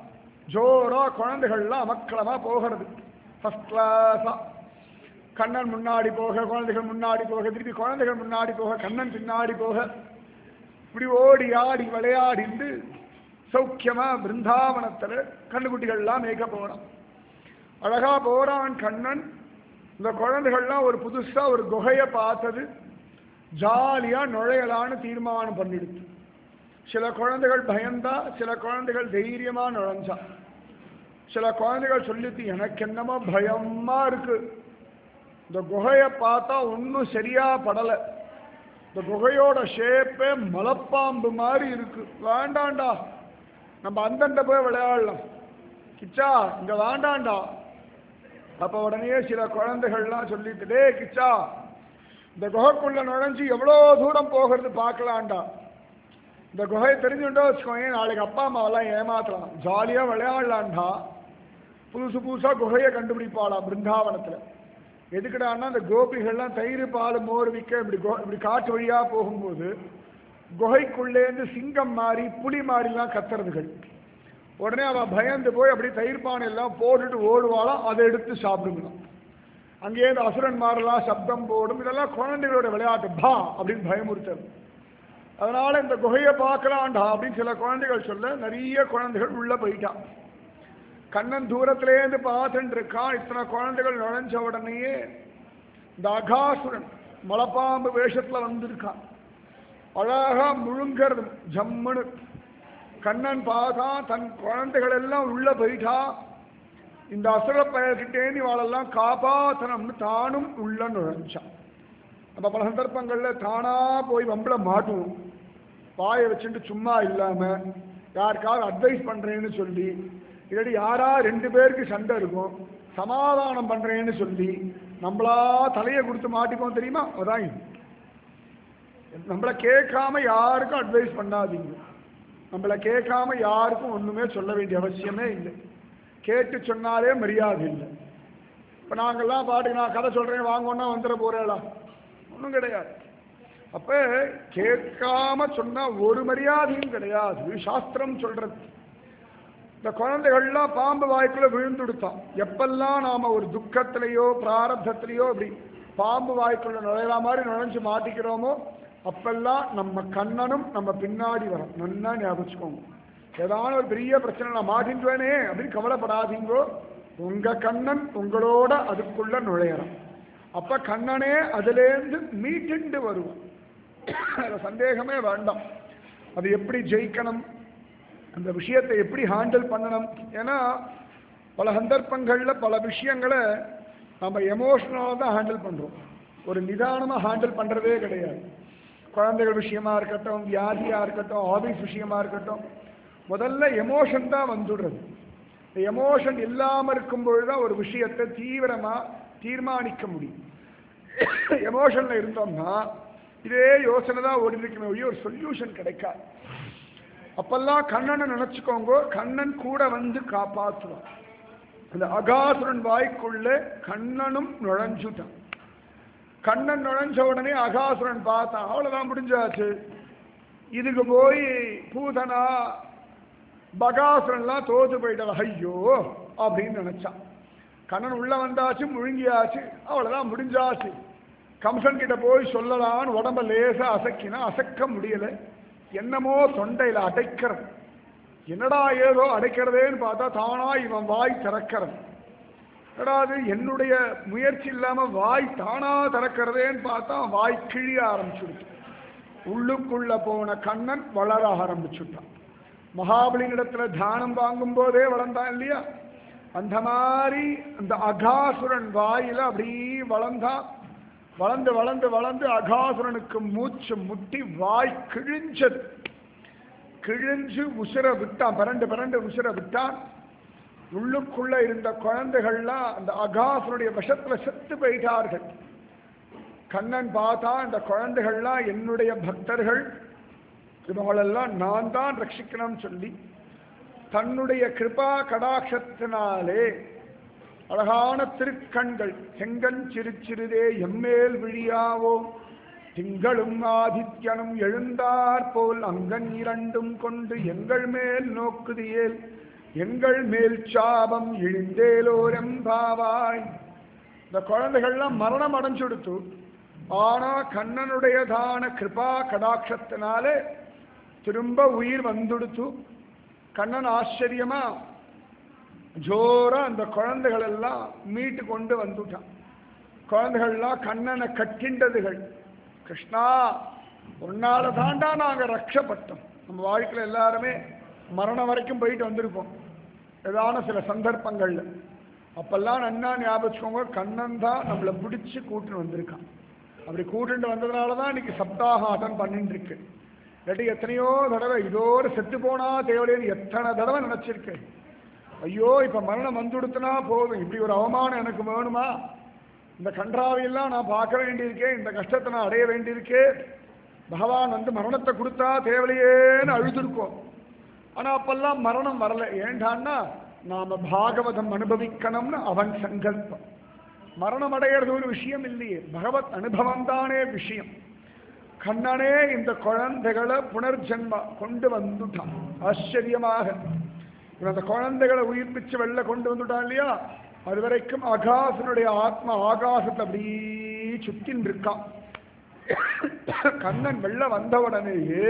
ஜோரா குழந்தைகள்லாம் அமக்களமா போகிறது ஃபர்ஸ்ட் கிளாஸா கண்ணன் முன்னாடி போக குழந்தைகள் முன்னாடி போக திருப்பி குழந்தைகள் முன்னாடி போக கண்ணன் பின்னாடி போக இப்படி ஓடி ஆடி விளையாடிட்டு சௌக்கியமா பிருந்தாவனத்துல கண்ணுக்குட்டிகள்லாம் மேய்க்க போறான் அழகா போறான் கண்ணன் இந்த குழந்தைகள்லாம் ஒரு புதுசா ஒரு குகையை பார்த்தது ஜாலியா நுழையலான்னு தீர்மானம் பண்ணிடுச்சு சில குழந்தைகள் பயந்தா சில குழந்தைகள் தைரியமா நுழைஞ்சா சில குழந்தைகள் சொல்லிட்டு எனக்கு என்னமோ பயமா இருக்கு இந்த குகையை பார்த்தா ஒன்றும் சரியா படலை இந்த குகையோட ஷேப்பே மலைப்பாம்பு மாதிரி இருக்கு வேண்டாண்டா நம்ம அந்தண்ட போய் விளையாடலாம் கிச்சா இங்க வேண்டாண்டா அப்ப உடனே சில குழந்தைகள்லாம் சொல்லிட்டு டே கிச்சா இந்த குகைக்குள்ள நுழைஞ்சு எவ்வளோ தூரம் போகிறது பார்க்கலாம்டா இந்த குகை தெரிஞ்சுட்டோ வச்சுக்கோங்க நாளைக்கு அப்பா அம்மாவெல்லாம் ஏமாத்தலாம் ஜாலியாக விளையாடலான்டா புதுசு புதுசாக குகையை கண்டுபிடிப்பாளா பிருந்தாவனத்தில் எதுக்குடான்னா அந்த கோபிகள்லாம் தயிர் பால் மோர் விற்க இப்படி கோ இப்படி காட்டு வழியாக போகும்போது குகைக்குள்ளேருந்து சிங்கம் மாறி புலி மாறிலாம் கத்துறதுகள் உடனே அவள் பயந்து போய் அப்படி தயிர் பானை எல்லாம் போட்டுட்டு ஓடுவாளாம் அதை எடுத்து சாப்பிடுங்களாம் அங்கேயே இந்த அசுரன் மாறலாம் சப்தம் போடும் இதெல்லாம் குழந்தைகளோட விளையாட்டு பா அப்படின்னு பயமுறுத்தல் அதனால இந்த குகையை பார்க்கலாம்டா அப்படின்னு சில குழந்தைகள் சொல்ல நிறைய குழந்தைகள் உள்ள போயிட்டான் கண்ணன் தூரத்திலேருந்து பார்த்துட்டு இருக்கான் இத்தனை குழந்தைகள் நுழைஞ்ச உடனேயே இந்த அகாசுரன் மலைப்பாம்பு வேஷத்துல வந்திருக்கான் அழகா முழுங்கிறது ஜம்முன்னு கண்ணன் பார்த்தா தன் குழந்தைகள் எல்லாம் உள்ள போயிட்டா இந்த அசுர பயல்கிட்டேந்து இவாளெல்லாம் காப்பாத்தனம்னு தானும் உள்ள நுழைஞ்சான் நம்ம பல சந்தர்ப்பங்கள்ல தானா போய் வம்பள மாட்டுவோம் வாயை வச்சுட்டு சும்மா இல்லாம யாருக்காவது அட்வைஸ் பண்றேன்னு சொல்லி இல்லாட்டி யாரா ரெண்டு பேருக்கு சண்டை இருக்கும் சமாதானம் பண்றேன்னு சொல்லி நம்மளா தலையை கொடுத்து மாட்டிப்போம் தெரியுமா அதான் இது நம்மளை கேட்காம யாருக்கும் அட்வைஸ் பண்ணாதீங்க நம்மளை கேட்காம யாருக்கும் ஒண்ணுமே சொல்ல வேண்டிய அவசியமே இல்லை கேட்டு சொன்னாலே மரியாதை இல்லை இப்போ நாங்கள்லாம் பாட்டுக்கு நான் கதை சொல்றேன் வாங்கன்னா வந்துட போறேளா ஒன்றும் கிடையாது அப்ப கேட்காம சொன்னா ஒரு மரியாதையும் கிடையாது சாஸ்திரம் சொல்றது இந்த குழந்தைகள்லாம் பாம்பு வாய்க்குள்ள விழுந்துடுத்தான் எப்பெல்லாம் நாம ஒரு துக்கத்திலேயோ பிராரப்தத்திலேயோ இப்படி பாம்பு வாய்க்குள்ள நுழையிற மாதிரி நுழைஞ்சு மாட்டிக்கிறோமோ அப்பெல்லாம் நம்ம கண்ணனும் நம்ம பின்னாடி வரும் நல்லா ஞாபகம் வச்சுக்கோங்க ஏதான ஒரு பெரிய பிரச்சனை நான் மாட்டின்வேனே அப்படின்னு கவலைப்படாதீங்கோ உங்க கண்ணன் உங்களோட அதுக்குள்ள நுழையறான் அப்ப கண்ணனே அதுலேருந்து மீட்டுண்டு வருவான் அதுல சந்தேகமே வேண்டாம் அது எப்படி ஜெயிக்கணும் அந்த விஷயத்தை எப்படி ஹேண்டில் பண்ணணும் ஏன்னா பல சந்தர்ப்பங்கள்ல பல விஷயங்களை நம்ம எமோஷனலாக தான் ஹேண்டில் பண்றோம் ஒரு நிதானமா ஹேண்டில் பண்றதே கிடையாது குழந்தைகள் விஷயமா இருக்கட்டும் வியாதியா இருக்கட்டும் ஆபீஸ் விஷயமா இருக்கட்டும் முதல்ல எமோஷன் தான் வந்துடுறது இந்த எமோஷன் இல்லாம இருக்கும் பொழுதுதான் ஒரு விஷயத்தை தீவிரமா தீர்மானிக்க முடியும் எமோஷன்ல இருந்தோம்னா இதே யோசனை தான் ஓடி இருக்கணும் ஒழிய ஒரு சொல்யூஷன் கிடைக்காது அப்பெல்லாம் கண்ணனை நினைச்சுக்கோங்க கண்ணன் கூட வந்து காப்பாற்றுவான் அந்த அகாசுரன் வாய்க்குள்ள கண்ணனும் நுழைஞ்சுட்டான் கண்ணன் நுழைஞ்ச உடனே அகாசுரன் பார்த்தான் அவ்வளவுதான் முடிஞ்சாச்சு இதுக்கு போய் பூதனா பகாசுரன்லாம் தோத்து போயிட்டான் ஐயோ அப்படின்னு நினைச்சான் கண்ணன் உள்ள வந்தாச்சு முழுங்கியாச்சு அவ்வளவுதான் முடிஞ்சாச்சு கம்சன் கிட்ட போய் சொல்லலான்னு உடம்ப லேசா அசக்கினா அசக்க முடியல என்னமோ தொண்டையில அடைக்கிறது என்னடா ஏதோ அடைக்கிறதேன்னு பார்த்தா தானா இவன் வாய் திறக்கிறது என்னடா அது என்னுடைய முயற்சி இல்லாம வாய் தானா திறக்கிறதேன்னு பார்த்தா வாய் கிழிய ஆரம்பிச்சுடுச்சு உள்ளுக்குள்ள போன கண்ணன் வளர ஆரம்பிச்சுட்டான் மகாபலியிடத்துல தானம் வாங்கும் போதே வளர்ந்தான் இல்லையா அந்த மாதிரி அந்த அகாசுரன் வாயில அப்படி வளர்ந்தான் வளர்ந்து வளர்ந்து வளர்ந்து அகாசுரனுக்கு மூச்சு முட்டி வாய் கிழிஞ்சது கிழிஞ்சு உசிர விட்டான் பரண்டு பரண்டு உசிர விட்டான் உள்ளுக்குள்ள இருந்த குழந்தைகள்லாம் அந்த அகாசுரனுடைய விஷத்துல செத்து போயிட்டார்கள் கண்ணன் பார்த்தா இந்த குழந்தைகள்லாம் என்னுடைய பக்தர்கள் இவங்களெல்லாம் நான் தான் ரட்சிக்கணும்னு சொல்லி தன்னுடைய கிருபா கடாட்சத்தினாலே அழகான திருக்கண்கள் செங்கன் சிறுச்சிறுதே எம்மேல் விழியாவோ திங்களும் ஆதித்யனும் எழுந்தார் போல் அங்கன் இரண்டும் கொண்டு எங்கள் மேல் நோக்குதியேல் எங்கள் மேல் சாபம் இழிந்தேலோரெம்பாவாய் இந்த குழந்தைகள்லாம் மரணம் அடைஞ்சுடுத்து ஆனா கண்ணனுடையதான கிருபா கடாட்சத்தினாலே திரும்ப உயிர் வந்துடுத்து கண்ணன் ஆச்சரியமா ஜோரா அந்த குழந்தைகள் எல்லாம் மீட்டு கொண்டு வந்துட்டான் குழந்தைகள்லாம் கண்ணனை கட்டிண்டதுகள் கிருஷ்ணா உன்னால தாண்டா நாங்க ரட்சப்பட்டோம் நம்ம வாழ்க்கையில எல்லாருமே மரணம் வரைக்கும் போயிட்டு வந்திருப்போம் ஏதான சில சந்தர்ப்பங்கள்ல அப்பெல்லாம் நன்னா ஞாபகம் கண்ணன் தான் நம்மளை பிடிச்சு கூட்டுன்னு வந்திருக்கான் அப்படி கூட்டுட்டு வந்ததுனால தான் இன்னைக்கு சப்தாகம் அட்டன் பண்ணிட்டு இருக்கு இல்லாட்டி எத்தனையோ தடவை இதோடு செத்து போனா தேவையில்லைன்னு எத்தனை தடவை நினைச்சிருக்கேன் ஐயோ இப்ப மரணம் வந்துடுத்துனா போதும் இப்படி ஒரு அவமானம் எனக்கு வேணுமா இந்த கன்றாவையெல்லாம் நான் பார்க்க வேண்டியிருக்கேன் இந்த கஷ்டத்தை நான் அடைய வேண்டியிருக்கே பகவான் வந்து மரணத்தை கொடுத்தா தேவையில்லையேன்னு அழுதுருக்கோம் ஆனா அப்பெல்லாம் மரணம் வரல ஏண்டான்னா நாம பாகவதம் அனுபவிக்கணும்னு அவன் சங்கல்பம் மரணம் அடையிறது ஒரு விஷயம் இல்லையே பகவத் அனுபவம் தானே விஷயம் கண்ணனே இந்த குழந்தைகளை புனர்ஜென்மா கொண்டு வந்துட்டான் ஆச்சரியமாக இவன் அந்த குழந்தைகளை உயிர்ப்பிச்சு வெளில கொண்டு வந்துட்டான் இல்லையா அது வரைக்கும் அகாசனுடைய ஆத்மா ஆகாசத்தை அப்படியே சுத்தின் இருக்கான் கண்ணன் வெளில வந்த உடனேயே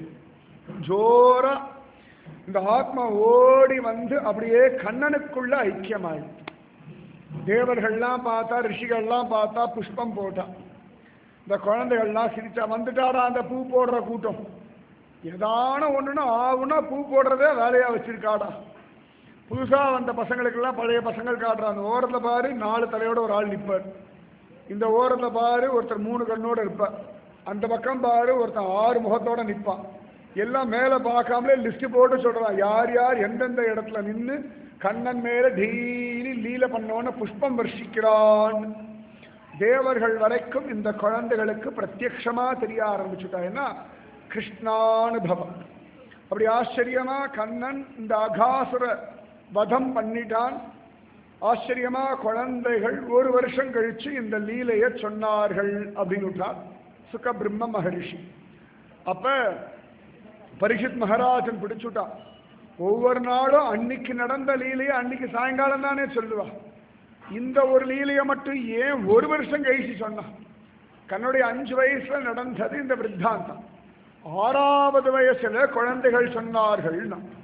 ஜோரா இந்த ஆத்மா ஓடி வந்து அப்படியே கண்ணனுக்குள்ள ஐக்கியமாயிடுச்சு தேவர்கள்லாம் பார்த்தா ரிஷிகள்லாம் பார்த்தா புஷ்பம் போட்டா இந்த குழந்தைகள்லாம் சிரிச்சா வந்துட்டாரா அந்த பூ போடுற கூட்டம் ஏதான ஒண்ணுன்னா ஆகுனா பூ போடுறதே வேலையா வச்சிருக்காடா புதுசா வந்த பசங்களுக்கெல்லாம் பழைய பசங்கள் காட்டுறான் அந்த ஓரத்துல பாரு நாலு தலையோட ஒரு ஆள் நிப்பார் இந்த ஓரத்துல பாரு ஒருத்தர் மூணு கண்ணோட இருப்பார் அந்த பக்கம் பாரு ஒருத்தன் ஆறு முகத்தோட நிற்பான் எல்லாம் மேல பார்க்காமலே லிஸ்ட் போட்டு சொல்றான் யார் யார் எந்தெந்த இடத்துல நின்று கண்ணன் மேல டெய்லி லீல பண்ணோன்னு புஷ்பம் வர்ஷிக்கிறான் தேவர்கள் வரைக்கும் இந்த குழந்தைகளுக்கு பிரத்யக்ஷமா தெரிய ஆரம்பிச்சுட்டா ஏன்னா கிருஷ்ணானுபவம் அப்படி ஆச்சரியமா கண்ணன் இந்த அகாசுர வதம் பண்ணிட்டான் ஆச்சரியமா குழந்தைகள் ஒரு வருஷம் கழிச்சு இந்த லீலையை சொன்னார்கள் அப்படின்னு சுக பிரம்ம மகரிஷி அப்ப பரிஷித் மகாராஜன் பிடிச்சுட்டான் ஒவ்வொரு நாளும் அன்னைக்கு நடந்த லீலையை அன்னைக்கு சாயங்காலம் தானே சொல்லுவா இந்த ஒரு லீலையை மட்டும் ஏன் ஒரு வருஷம் கழிச்சு சொன்னான் கண்ணுடைய அஞ்சு வயசுல நடந்தது இந்த விருத்தாந்தம் ஆறாவது வயசுல குழந்தைகள் சொன்னார்கள்னா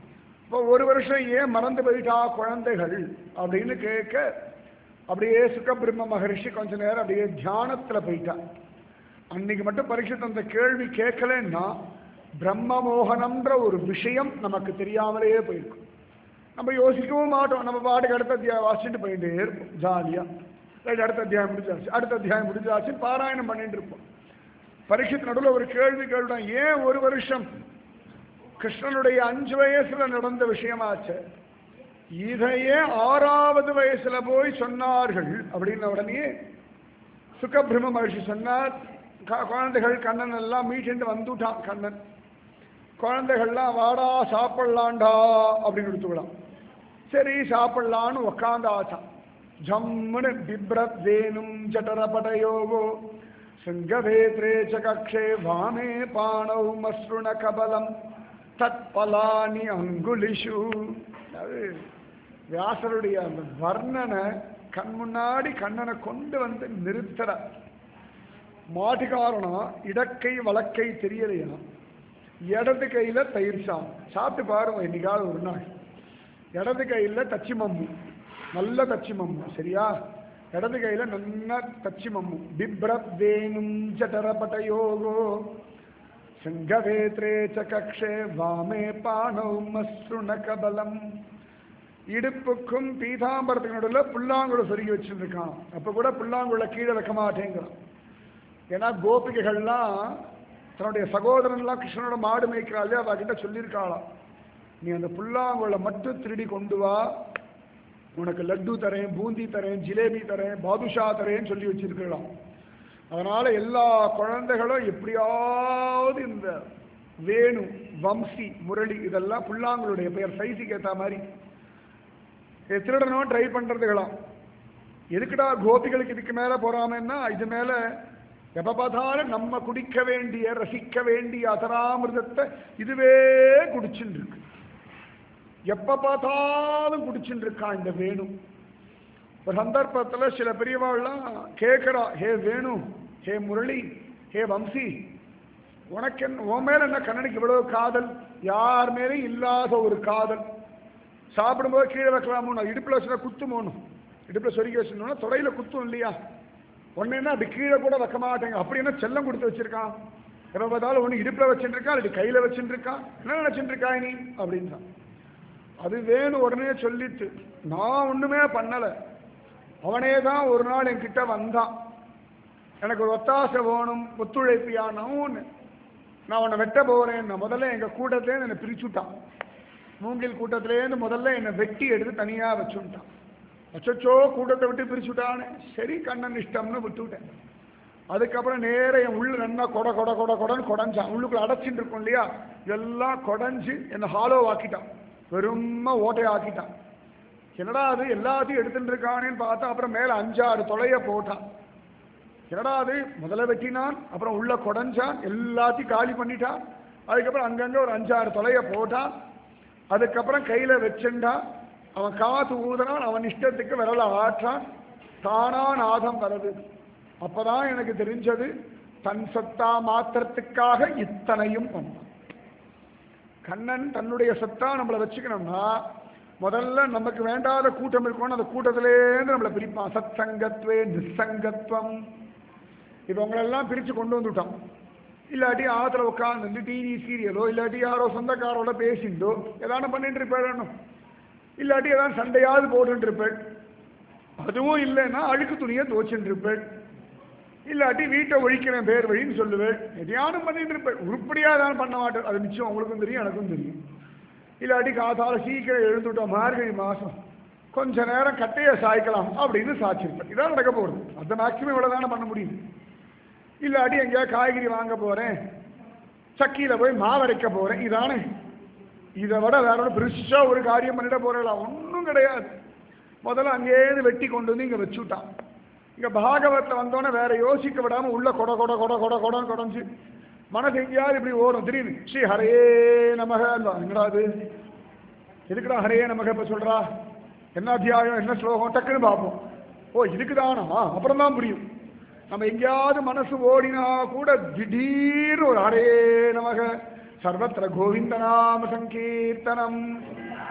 இப்போ ஒரு வருஷம் ஏன் மறந்து போயிட்டா குழந்தைகள் அப்படின்னு கேட்க அப்படியே சுகபிரம்ம மகரிஷி கொஞ்ச நேரம் அப்படியே தியானத்துல போயிட்டா அன்னைக்கு மட்டும் பரீட்சை அந்த கேள்வி கேட்கலன்னா பிரம்ம மோகனம்ன்ற ஒரு விஷயம் நமக்கு தெரியாமலேயே போயிருக்கும் நம்ம யோசிக்கவும் மாட்டோம் நம்ம பாட்டுக்கு அடுத்த அத்தியாயம் வாசிச்சுட்டு போயிட்டே இருப்போம் ஜாலியா ரைட் அடுத்த அத்தியாயம் முடிஞ்சாச்சு அடுத்த அத்தியாயம் முடிஞ்சாச்சு பாராயணம் பண்ணிட்டு இருப்போம் பரீட்சை நடுவில் ஒரு கேள்வி கேள்விதான் ஏன் ஒரு வருஷம் கிருஷ்ணனுடைய அஞ்சு வயசுல நடந்த விஷயமாச்சு இதையே ஆறாவது வயசுல போய் சொன்னார்கள் அப்படின்ன உடனே சுகபிரம்ம மகர்ஷி சொன்னார் க- குழந்தைகள் கண்ணன் எல்லாம் மீட்டு வந்துட்டான் கண்ணன் குழந்தைகள்லாம் வாடா சாப்பிடலாண்டா அப்படின்னு எடுத்துக்கலாம் சரி சாப்பிடலான்னு உக்காந்தாச்சான் ஜம்முன்னு பிப்ரத் வேணும் ஜட்டரபடயோகோ சிங்கவேத்ரே ச கக்ஷே வாமே பாணௌ மஸ்ருண கபலம் தத் பலானி அங்குலிஷு அது வியாசருடைய அந்த வர்ணனை கண் முன்னாடி கண்ணனை கொண்டு வந்து நிறுத்துற மாட்டுக்காரனா இடக்கை வழக்கை தெரியலையா இடது கையில தயிர் சாதம் சாப்பிட்டு பாருங்க என்னைக்காவது ஒரு நாள் இடது கையில தச்சி மம்மு நல்ல தச்சி மம்மு சரியா இடது கையில நல்ல தச்சி மம்மு பிப்ரத் வேணும் ஜடரபடயோகோ சிங்கவேத்ரே ச கக்ஷே வாமே பாணௌ மஸ்ருண கபலம் இடுப்புக்கும் பீதாம்பரத்துக்கு நடுவில் புல்லாங்குழ சொருகி வச்சுருக்கான் அப்போ கூட புல்லாங்குழ கீழே வைக்க மாட்டேங்கிறான் ஏன்னா கோபிகைகள்லாம் தன்னுடைய சகோதரன்லாம் கிருஷ்ணனோட மாடு மேய்க்கிறாள் அவ கிட்ட சொல்லியிருக்காளாம் நீ அந்த புல்லாங்குழ மட்டும் திருடி கொண்டு வா உனக்கு லட்டு தரேன் பூந்தி தரேன் ஜிலேபி தரேன் பாதுஷா தரேன்னு சொல்லி வச்சிருக்கலாம் அதனால எல்லா குழந்தைகளும் எப்படியாவது இந்த வேணு வம்சி முரளி இதெல்லாம் புல்லாங்களுடைய பெயர் சைஸுக்கு ஏற்ற மாதிரி இதை திருடணும் ட்ரை பண்றதுகளாம் எதுக்குடா கோபிகளுக்கு இதுக்கு மேல போறாமன்னா இது மேல எப்ப பார்த்தாலும் நம்ம குடிக்க வேண்டிய ரசிக்க வேண்டிய அதராமிர்தத்தை இதுவே குடிச்சுட்டு இருக்கு எப்ப பார்த்தாலும் குடிச்சுட்டு இருக்கான் இந்த வேணு ஒரு சந்தர்ப்பத்துல சில பெரியவாள்லாம் கேட்கிறா ஹே வேணு ஹே முரளி ஹே வம்சி உனக்கு என்ன உன் மேல என்ன கண்ணனுக்கு இவ்வளவு காதல் யார் மேலேயும் இல்லாத ஒரு காதல் சாப்பிடும்போது கீழே வைக்கலாமோ நான் இடுப்புல வச்சுனா குத்துமோனும் இடுப்புல சொருகி வச்சிருந்தோம்னா தொடையில குத்தும் இல்லையா ஒன்னு என்ன அப்படி கீழே கூட வைக்க மாட்டேங்க அப்படி என்ன செல்லம் கொடுத்து வச்சிருக்கான் எப்ப பார்த்தாலும் ஒன்று இடுப்புல வச்சுட்டு இருக்கான் இல்லாட்டி கையில வச்சுட்டு இருக்கான் என்ன நினைச்சிட்டு இருக்கா நீ அப்படின்றான் அது வேணும் உடனே சொல்லிட்டு நான் ஒண்ணுமே பண்ணல அவனே தான் ஒரு நாள் என்கிட்ட வந்தான் எனக்கு ஒரு ஒத்தாசை வேணும் ஒத்துழைப்பியானவன்னு நான் உன்னை வெட்ட போறேன் நான் முதல்ல எங்க கூட்டத்திலேருந்து என்னை பிரிச்சுட்டான் மூங்கில் கூட்டத்திலேருந்து முதல்ல என்னை வெட்டி எடுத்து தனியா வச்சுட்டான் அச்சோ கூட்டத்தை விட்டு பிரிச்சுட்டான்னு சரி கண்ணன் இஷ்டம்னு விட்டுவிட்டேன் அதுக்கப்புறம் நேர என் உள்ள நன்னா கொட கொட கொட கொடன்னு கொடைஞ்சான் உள்ளுக்குள்ள அடைச்சிட்டு இருக்கும் இல்லையா எல்லாம் கொடைஞ்சு என்னை ஹாலோ ஆக்கிட்டான் வெறும ஓட்டை ஆக்கிட்டான் என்னடா அது எல்லாத்தையும் எடுத்துட்டு இருக்கானேன்னு பார்த்தா அப்புறம் மேல அஞ்சாறு தொலைய போட்டான் என்னடா அது முதல்ல வெட்டினான் அப்புறம் உள்ள கொடைஞ்சான் எல்லாத்தையும் காலி பண்ணிட்டான் அதுக்கப்புறம் அங்கங்க ஒரு அஞ்சாறு தொலைய போட்டான் அதுக்கப்புறம் கையில வச்சுண்டான் அவன் காத்து ஊதுனான் அவன் இஷ்டத்துக்கு விரல ஆற்றான் தானா நாதம் வருது அப்பதான் எனக்கு தெரிஞ்சது தன் சத்தா மாத்திரத்துக்காக இத்தனையும் பண்ணான் கண்ணன் தன்னுடைய சத்தா நம்மளை வச்சுக்கணும்னா முதல்ல நமக்கு வேண்டாத கூட்டம் இருக்கணும் அந்த கூட்டத்திலேருந்து நம்மளை பிரிப்பான் சத் சங்கத்வே நிசங்கத்வம் இப்போ உங்களெல்லாம் பிரித்து கொண்டு வந்துட்டான் இல்லாட்டி ஆத்துல உட்காந்து டிவி சீரியலோ இல்லாட்டி யாரோ சொந்தக்காரோட பேசிண்டோ ஏதான பண்ணிட்டு இருப்பேன் இல்லாட்டி ஏதாவது சண்டையாவது போட்டுட்டு இருப்பேன் அதுவும் இல்லைன்னா அழுக்கு துணியை துவச்சுட்டு இருப்பேன் இல்லாட்டி வீட்டை ஒழிக்கிறேன் பேர் வழின்னு சொல்லுவேன் எதையானும் பண்ணிட்டு இருப்பேன் உருப்படியாக தான் பண்ண மாட்டேன் அது நிச்சயம் உங்களுக்கும் தெரியும் எனக்கும் தெரியும் இல்லாட்டி காத்தால சீக்கிரம் எழுந்துட்டோம் மார்கழி மாதம் கொஞ்ச நேரம் கட்டையை சாய்க்கலாம் அப்படின்னு சாய்ச்சிருப்பேன் இதான் நடக்க போகுது அந்த மேக்சிமம் இவ்வளோ தானே பண்ண முடியும் இல்லாட்டி எங்கேயாவது காய்கறி வாங்க போகிறேன் சக்கியில போய் மாவரைக்க போகிறேன் இதானே இதை விட வேற ஒன்று பெருசாக ஒரு காரியம் பண்ணிட போகிறேன் ஒன்றும் கிடையாது முதல்ல அங்கேயிருந்து வெட்டி கொண்டு வந்து இங்கே வச்சுட்டான் இங்கே பாகவத்தில் வந்தோன்னே வேற யோசிக்க விடாமல் உள்ள கொட கொட கொட கொட கொடன்னு கொடைஞ்சு மனசு எங்கேயாவது இப்படி ஓடும் திடீர்னு ஸ்ரீ ஹரே நமக என்னடா அது எதுக்குடா ஹரே நமக இப்போ சொல்றா என்ன அத்தியாயம் என்ன ஸ்லோகம் டக்குன்னு பார்ப்போம் ஓ இதுக்கு தானா அப்புறம் தான் புரியும் நம்ம எங்கேயாவது மனசு ஓடினா கூட திடீர்னு ஒரு ஹரே நமக சர்வத்திர கோவிந்த நாம சங்கீர்த்தனம்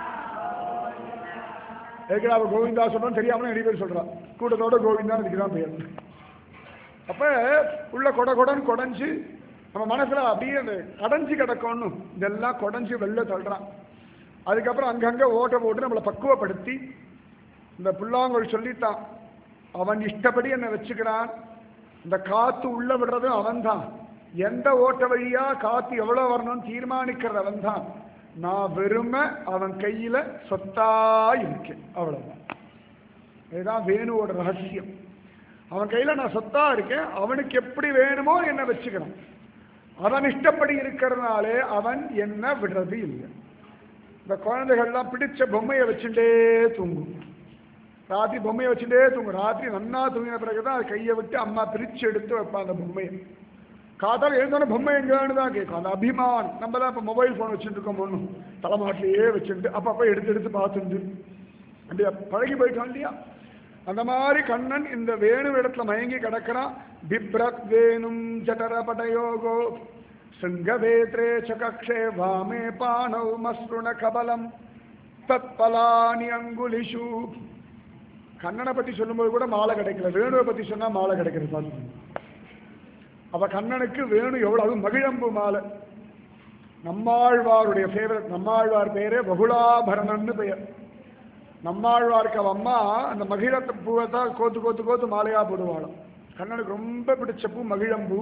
ஏற்கனவே அவ கோவிந்தா சொல்றான்னு தெரியாமலே நிறைய பேர் சொல்றா கூட்டத்தோட கோவிந்தா இதுக்கு தான் பேர் அப்ப உள்ள கொட கொடன்னு கொடைஞ்சு நம்ம மனசுல அப்படியே அந்த கடைஞ்சு கிடக்கணும் இதெல்லாம் கொடைஞ்சு வெளில தள்ளுறான் அதுக்கப்புறம் அங்கங்க ஓட்ட போட்டு நம்மளை பக்குவப்படுத்தி இந்த புல்லாங்குழல் சொல்லிட்டான் அவன் இஷ்டப்படி என்னை வச்சுக்கிறான் இந்த காத்து உள்ள விடுறதும் அவன்தான் எந்த ஓட்ட வழியா காத்து எவ்வளவு வரணும்னு தீர்மானிக்கிறது அவன்தான் நான் வெறும அவன் கையில சொத்தா இருக்கேன் அவ்வளவுதான் இதுதான் வேணுவோட ரகசியம் அவன் கையில நான் சொத்தா இருக்கேன் அவனுக்கு எப்படி வேணுமோ என்ன வச்சுக்கிறான் அவன் இஷ்டப்படி இருக்கிறதுனாலே அவன் என்ன விடுறது இல்லை இந்த குழந்தைகள்லாம் பிடிச்ச பொம்மையை வச்சுட்டே தூங்கும் ராத்திரி பொம்மையை வச்சுட்டே தூங்கும் ராத்திரி நன்னா தூங்கின பிறகுதான் அது கையை விட்டு அம்மா பிரிச்சு எடுத்து வைப்பா அந்த பொம்மையை காத்தால எழுந்தோட பொம்மை எங்கன்னு தான் கேட்கும் அந்த அபிமான் நம்ம தான் இப்போ மொபைல் ஃபோன் வச்சுட்டு இருக்கோம் ஒன்றும் தலைமாட்டிலேயே வச்சுட்டு அப்பப்போ எடுத்து எடுத்து பார்த்துட்டு அப்படியே பழகி போயிட்டோம் இல்லையா அந்த மாதிரி கண்ணன் இந்த வேணு இடத்துல மயங்கி கிடக்கிறான் பிப்ரத் வேணும் ஜடர படயோகோ சிங்கவேத்ரே சகக்ஷே வாமே பாணௌ மஸ்ருண கபலம் தத்பலானி அங்குலிஷு கண்ணனை பத்தி சொல்லும்போது கூட மாலை கிடைக்கல வேணுவை பத்தி சொன்னா மாலை கிடைக்கிறது பார்த்துக்கோங்க அப்ப கண்ணனுக்கு வேணு எவ்வளவு அதுவும் மகிழம்பு மாலை நம்மாழ்வாருடைய ஃபேவரட் நம்மாழ்வார் பேரே பகுலாபரணன்னு பெயர் நம்மாழ்வாருக்கு அவ அம்மா அந்த மகிழத்தை பூவை தான் கோத்து கோத்து கோத்து மாலையா போடுவாளாம் கண்ணனுக்கு ரொம்ப பிடிச்ச பூ மகிழம்பூ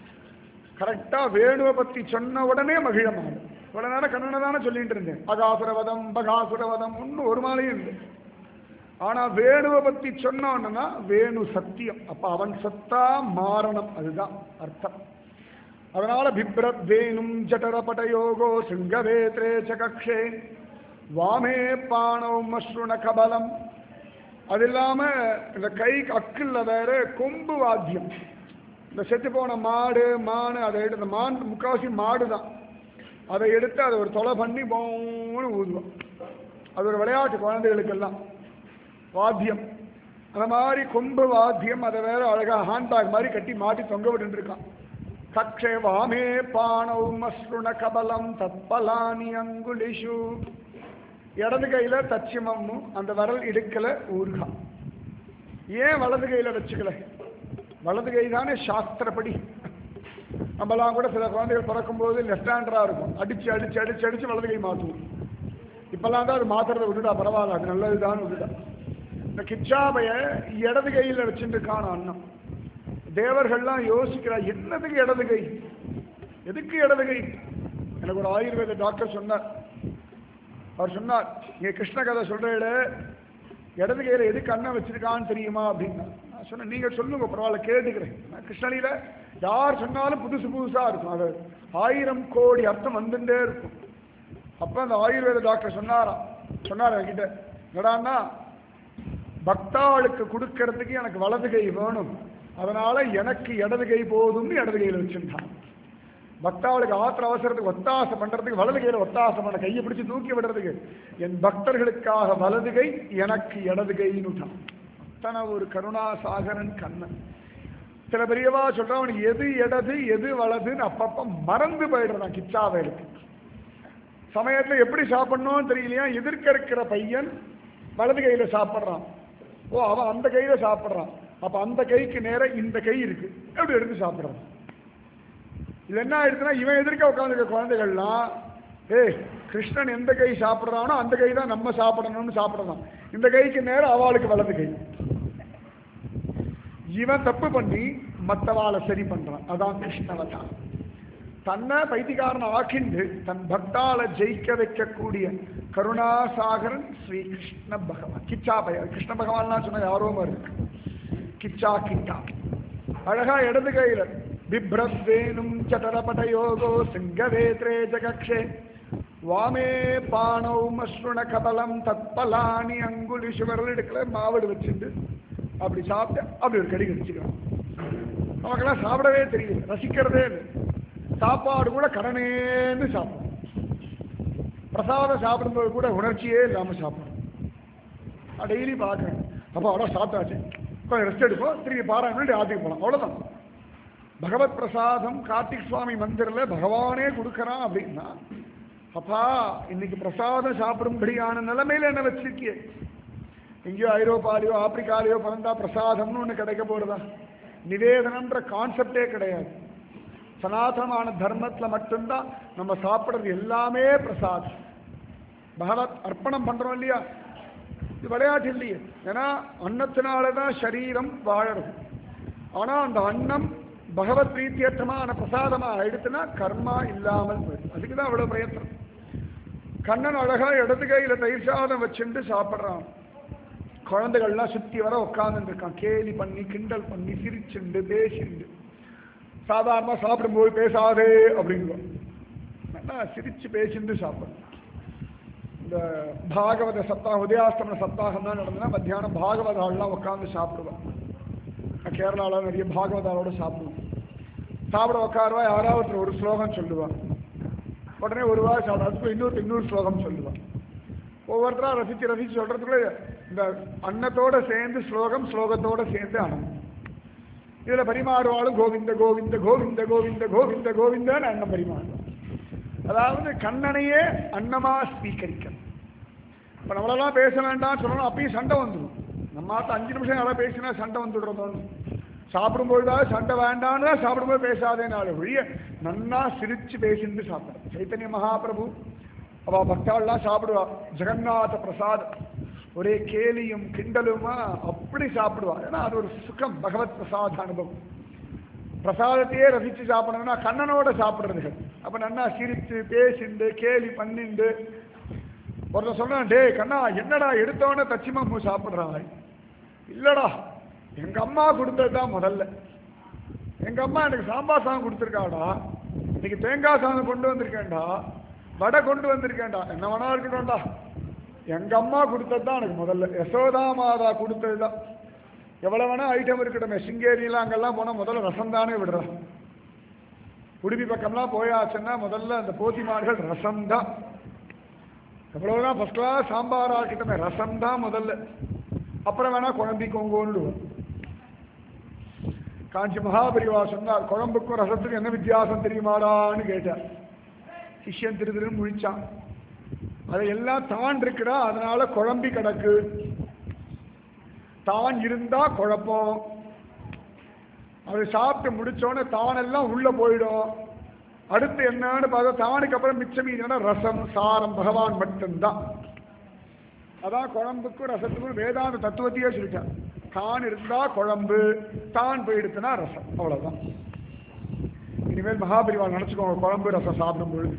கரெக்டா வேணுவை பத்தி சொன்ன உடனே மகிழ மாலை இவ்வளவு நேரம் கண்ணனை தானே சொல்லிட்டு இருந்தேன் அகாசுரவதம் பகாசுரவதம் ஒன்னும் ஒரு மாலையும் இல்லை ஆனா வேணுவை பத்தி சொன்னோன்னா வேணு சத்தியம் அப்ப அவன் சத்தா மாறணும் அதுதான் அர்த்தம் அதனால பிப்ரத் வேணும் ஜடர படயோகோ சிங்கவேத்ரே சகக்ஷே வாமே பாணவ் மஸ்ருண கபலம் அது இல்லாம இந்த கை அக்குல வேற கொம்பு வாத்தியம் இந்த செத்து போன மாடு மானு அதை எடுத்து இந்த மான் முக்காவாசி மாடு தான் அதை எடுத்து அதை ஒரு தொலை பண்ணி போன்னு ஊதுவோம் அது ஒரு விளையாட்டு குழந்தைகளுக்கெல்லாம் வாத்தியம் அந்த மாதிரி கொம்பு வாத்தியம் அதை வேற அழகா ஹேண்ட்பேக் மாதிரி கட்டி மாட்டி தொங்க விட்டு இருக்கான் கக்ஷே வாமே பாணவ் மஸ்ருண கபலம் தத்பலானி அங்குலிஷு இடது கையில தச்சிமம்மு அந்த விரல் இடுக்கல ஊர்கா ஏன் வலது கையில வச்சுக்கல வலது கை தானே சாஸ்திரப்படி நம்மலாம் கூட சில குழந்தைகள் பிறக்கும்போது லெஃப்ட் ஹேண்டரா இருக்கும் அடிச்சு அடிச்சு அடிச்சு அடிச்சு வலது கை மாற்றுவோம் இப்பெல்லாம் தான் அது மாத்துறதை விட்டுட்டா பரவாயில்ல அது நல்லதுதான் விட்டுட்டா இந்த கிச்சாபைய இடது கையில் வச்சுட்டு இருக்கான அண்ணன் தேவர்கள்லாம் யோசிக்கிறா என்னதுக்கு இடது கை எதுக்கு இடது கை எனக்கு ஒரு ஆயுர்வேத டாக்டர் சொன்னார் அவர் சொன்னார் நீங்க கிருஷ்ண கதை சொல்றீங்கள இடது கையில எதுக்கு அண்ணன் வச்சிருக்கான்னு தெரியுமா அப்படின்னா நான் சொன்னேன் நீங்க சொல்லுங்க பரவாயில்ல கேட்டுக்கிறேன் நான் கிருஷ்ணனில யார் சொன்னாலும் புதுசு புதுசா இருக்கும் அது ஆயிரம் கோடி அர்த்தம் வந்துட்டே இருக்கும் அப்ப அந்த ஆயுர்வேத டாக்டர் சொன்னாராம் சொன்னார் என்கிட்ட என்னடான்னா பக்தாளுக்கு கொடுக்கறதுக்கு எனக்கு வலது கை வேணும் அதனால எனக்கு இடது கை போதும்னு இடது கையில் வச்சிருந்தான் பக்தாளுக்கு ஆத்திர அவசரத்துக்கு ஒத்தாசை பண்றதுக்கு வலது கையில ஒத்தாசை பண்ண கையை பிடிச்சு தூக்கி விடுறதுக்கு என் பக்தர்களுக்காக வலது கை எனக்கு இடது கைன்னுட்டான் அத்தனை ஒரு கருணாசாகரன் கண்ணன் சில பெரியவா சொல்றான் அவனுக்கு எது இடது எது வலதுன்னு அப்பப்ப மறந்து போயிடுறான் கிச்சாவேலுக்கு சமயத்துல எப்படி சாப்பிடணும்னு தெரியலையா எதிர்க்க இருக்கிற பையன் வலது கையில சாப்பிட்றான் ஓ அவன் அந்த கையில சாப்பிட்றான் அப்ப அந்த கைக்கு நேர இந்த கை இருக்கு எப்படி எடுத்து சாப்பிட்றான் இது என்ன ஆயிடுச்சுன்னா இவன் எதிர்க்க உட்காந்துருக்க குழந்தைகள்லாம் ஏய் கிருஷ்ணன் எந்த கை சாப்பிட்றானோ அந்த கை தான் நம்ம சாப்பிடணும்னு சாப்பிடணும் இந்த கைக்கு நேரம் அவளுக்கு வலது கை இவன் தப்பு பண்ணி மற்றவாளை சரி பண்றான் அதான் கிருஷ்ணவதான் தன்னை பைத்திகாரன் ஆக்கிண்டு தன் பக்தால ஜெயிக்க வைக்கக்கூடிய கருணாசாகரன் ஸ்ரீ கிருஷ்ண பகவான் கிச்சா பய கிருஷ்ண பகவான்லாம் சொன்ன யாரோ மாதிரி இருக்கு கிச்சா கிட்டா அழகா இடது கையில பிப்ரத்வேனும் சடரபடயோகோ சிங்கவேத்ரே ஜகக்ஷே வாமே பானௌ மஸ்ருண கபலம் தத்பலானி அங்குலி சுவரல் எடுக்கல மாவடு வச்சுட்டு அப்படி சாப்பிட்டு அப்படி ஒரு கடி கடிச்சுக்கலாம் நமக்கெல்லாம் சாப்பிடவே தெரியல ரசிக்கிறதே இல்லை சாப்பாடு கூட கடனேன்னு சாப்பிடும் பிரசாதம் சாப்பிடும்போது கூட உணர்ச்சியே இல்லாமல் சாப்பிடும் நான் டெய்லி பார்க்குறேன் அப்போ அவ்வளோ சாப்பிட்டாச்சு கொஞ்சம் ரெஸ்ட் எடுப்போம் திரும்பி பாராயணம் ஆற்றுக்கு போகலாம் அவ்வளோதான் பகவத் பிரசாதம் கார்த்திக் சுவாமி மந்திரில் பகவானே கொடுக்குறான் அப்படின்னா அப்பா இன்னைக்கு பிரசாதம் சாப்பிடும்படியான நிலைமையில என்ன வச்சிருக்கியே எங்கேயோ ஐரோப்பாலேயோ ஆப்பிரிக்காலேயோ பிறந்தா பிரசாதம்னு ஒன்று கிடைக்க போறதா நிவேதனம்ன்ற கான்செப்டே கிடையாது சனாதனமான தர்மத்துல மட்டும்தான் நம்ம சாப்பிடுறது எல்லாமே பிரசாதம் பகவத் அர்ப்பணம் பண்றோம் இல்லையா இது விளையாட்டு இல்லையே ஏன்னா அன்னத்தினால தான் சரீரம் வாழறது ஆனா அந்த அன்னம் பகவத் பிரீத்தியர்த்தமான பிரசாதமா ஆயிடுச்சுன்னா கர்மா இல்லாமல் போயிடும் அதுக்கு தான் அவ்வளவு பிரயத்தனம் கண்ணன் அழகா இடது கையில தயிர் சாதம் வச்சுட்டு சாப்பிட்றான் குழந்தைகள்லாம் சுத்தி வர உட்கார்ந்துட்டு இருக்கான் கேலி பண்ணி கிண்டல் பண்ணி சிரிச்சுண்டு பேசிண்டு சாதாரணமா சாப்பிடும்போது பேசாதே அப்படிங்குவோம் நல்லா சிரிச்சு பேசிண்டு சாப்பிடணும் இந்த பாகவத சப்தாகம் உதயாஸ்தமன சப்தாகம் தான் நடந்ததுன்னா மத்தியானம் பாகவதாள்லாம் உட்காந்து சாப்பிடுவான் நான் கேரளால நிறைய பாகவதாளோட சாப்பிடுவோம் சாப்பிட உட்காருவா யாராவது ஒருத்தர் ஒரு ஸ்லோகம் சொல்லுவான் உடனே ஒரு வாரம் சாப்பிட அதுக்கு இன்னொரு இன்னொரு ஸ்லோகம் சொல்லுவான் ஒவ்வொருத்தரா ரசிச்சு ரசிச்சு சொல்றதுக்குள்ள இந்த அன்னத்தோட சேர்ந்து ஸ்லோகம் ஸ்லோகத்தோட சேர்ந்து அன்னம் இதுல பரிமாறுவாளும் கோவிந்த கோவிந்த கோவிந்த கோவிந்த கோவிந்த கோவிந்தன்னு அன்னம் பரிமாறுவான் அதாவது கண்ணனையே அன்னமா ஸ்வீகரிக்கணும் இப்ப நம்மளெல்லாம் பேச வேண்டாம் சொல்லணும் அப்பயும் சண்டை வந்துடும் நம்ம ஆத்த அஞ்சு நிமிஷம் யாராவது பேசினா சண்டை வந்துடுறோம் சாப்பிடும்போது சண்டை வேண்டான்னு தான் சாப்பிடும்போது பேசாதேனால ஒழிய நன்னா சிரிச்சு பேசிட்டு சாப்பிடும் சைத்தன்ய மகாபிரபு அவ பக்தாள்லாம் சாப்பிடுவா ஜெகநாத பிரசாத் ஒரே கேலியும் கிண்டலுமா அப்படி சாப்பிடுவா ஏன்னா அது ஒரு சுகம் பகவத் பிரசாத அனுபவம் பிரசாதத்தையே ரசிச்சு சாப்பிடணும்னா கண்ணனோட சாப்பிடுறதுகள் அப்ப நன்னா சிரிச்சு பேசிண்டு கேலி பண்ணிண்டு ஒருத்தன் சொன்னான் டேய் கண்ணா என்னடா எடுத்தவொடனே தச்சிமாமூ சாப்பிடுறாய் இல்லடா எங்க அம்மா கொடுத்தது தான் முதல்ல எங்க அம்மா எனக்கு சாம்பார் சாதம் கொடுத்துருக்காடா இன்னைக்கு தேங்காய் சாதம் கொண்டு வந்திருக்கேன்டா வடை கொண்டு வந்திருக்கேன்டா என்ன வேணா இருக்கட்டும்டா எங்க அம்மா கொடுத்தது தான் எனக்கு முதல்ல யசோதா மாதா கொடுத்தது தான் எவ்வளவு வேணா ஐட்டம் இருக்கட்டுமே சிங்கேரியெல்லாம் அங்கெல்லாம் போனா முதல்ல ரசம் தானே விடுறா உடுப்பி பக்கம்லாம் போயாச்சுன்னா முதல்ல அந்த போத்தி மாடுகள் ரசம் தான் எவ்வளவுதான் ஃபர்ஸ்ட் கிளாஸ் சாம்பாரா இருக்கட்டுமே ரசம் தான் முதல்ல அப்புறம் வேணா குழம்பிக்கோங்கன்னு காஞ்சி மகாபரிவா சொன்னார் குழம்புக்கும் ரசத்துக்கும் என்ன வித்தியாசம் தெரியுமாடான்னு கேட்டார் சிஷ்யன் திரு திருன்னு முழிச்சான் அதையெல்லாம் தான் இருக்குடா அதனால குழம்பி கிடக்கு தான் இருந்தா குழப்பம் அது சாப்பிட்டு முடிச்சோடனே தானெல்லாம் உள்ள போயிடும் அடுத்து என்னன்னு பார்த்தா தானுக்கு அப்புறம் மிச்சம் மீதினா ரசம் சாரம் பகவான் மட்டும்தான் அதான் குழம்புக்கும் ரசத்துக்கும் வேதாந்த தத்துவத்தையே சொல்லிட்டான் தான் இருந்தா குழம்பு தான் போயிடுச்சுன்னா ரசம் அவ்வளவுதான் இனிமேல் மகாபரிவால் நினைச்சுக்கோங்க குழம்பு ரசம் சாப்பிடும் பொழுது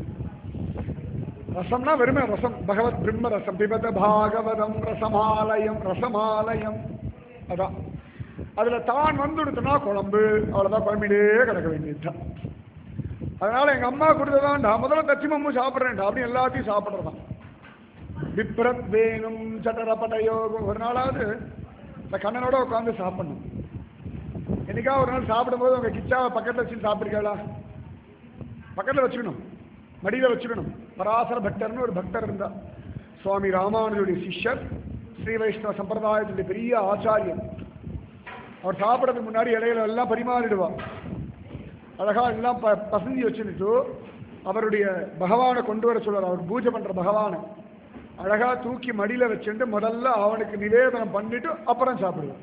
ரசம்னா வெறுமே ரசம் பகவத் பிரம்ம ரசம் பிபத பாகவதம் ரசமாலயம் ரசமாலயம் அதான் அதுல தான் வந்துடுத்துனா குழம்பு அவ்வளவுதான் குழம்பிலே கிடக்க வேண்டியதுதான் அதனால எங்க அம்மா கொடுத்ததான்டா முதல்ல தச்சிமம்மு சாப்பிட்றேன்டா அப்படி எல்லாத்தையும் சாப்பிட்றதான் விப்ரத் வேணும் சட்டரப்பட்டயோகம் ஒரு நாளாவது இந்த கண்ணனோட உட்காந்து சாப்பிடணும் என்னைக்கா ஒரு நாள் சாப்பிடும்போது உங்க கிச்சாவை பக்கத்துல வச்சு சாப்பிட்ருக்கா பக்கத்துல வச்சுக்கணும் மடியில வச்சுக்கணும் பராசர பக்தர்னு ஒரு பக்தர் இருந்தா சுவாமி ராமானுஜருடைய சிஷ்யர் ஸ்ரீ வைஷ்ணவ சம்பிரதாயத்துடைய பெரிய ஆச்சாரியன் அவர் சாப்பிட்றதுக்கு முன்னாடி இடையில எல்லாம் பரிமாறிடுவா அழகா எல்லாம் ப பசந்தி வச்சுட்டு அவருடைய பகவானை கொண்டு வர சொல்றார் அவர் பூஜை பண்ற பகவானை அழகா தூக்கி மடியில வச்சுட்டு முதல்ல அவனுக்கு நிவேதனம் பண்ணிட்டு அப்புறம் சாப்பிடுவார்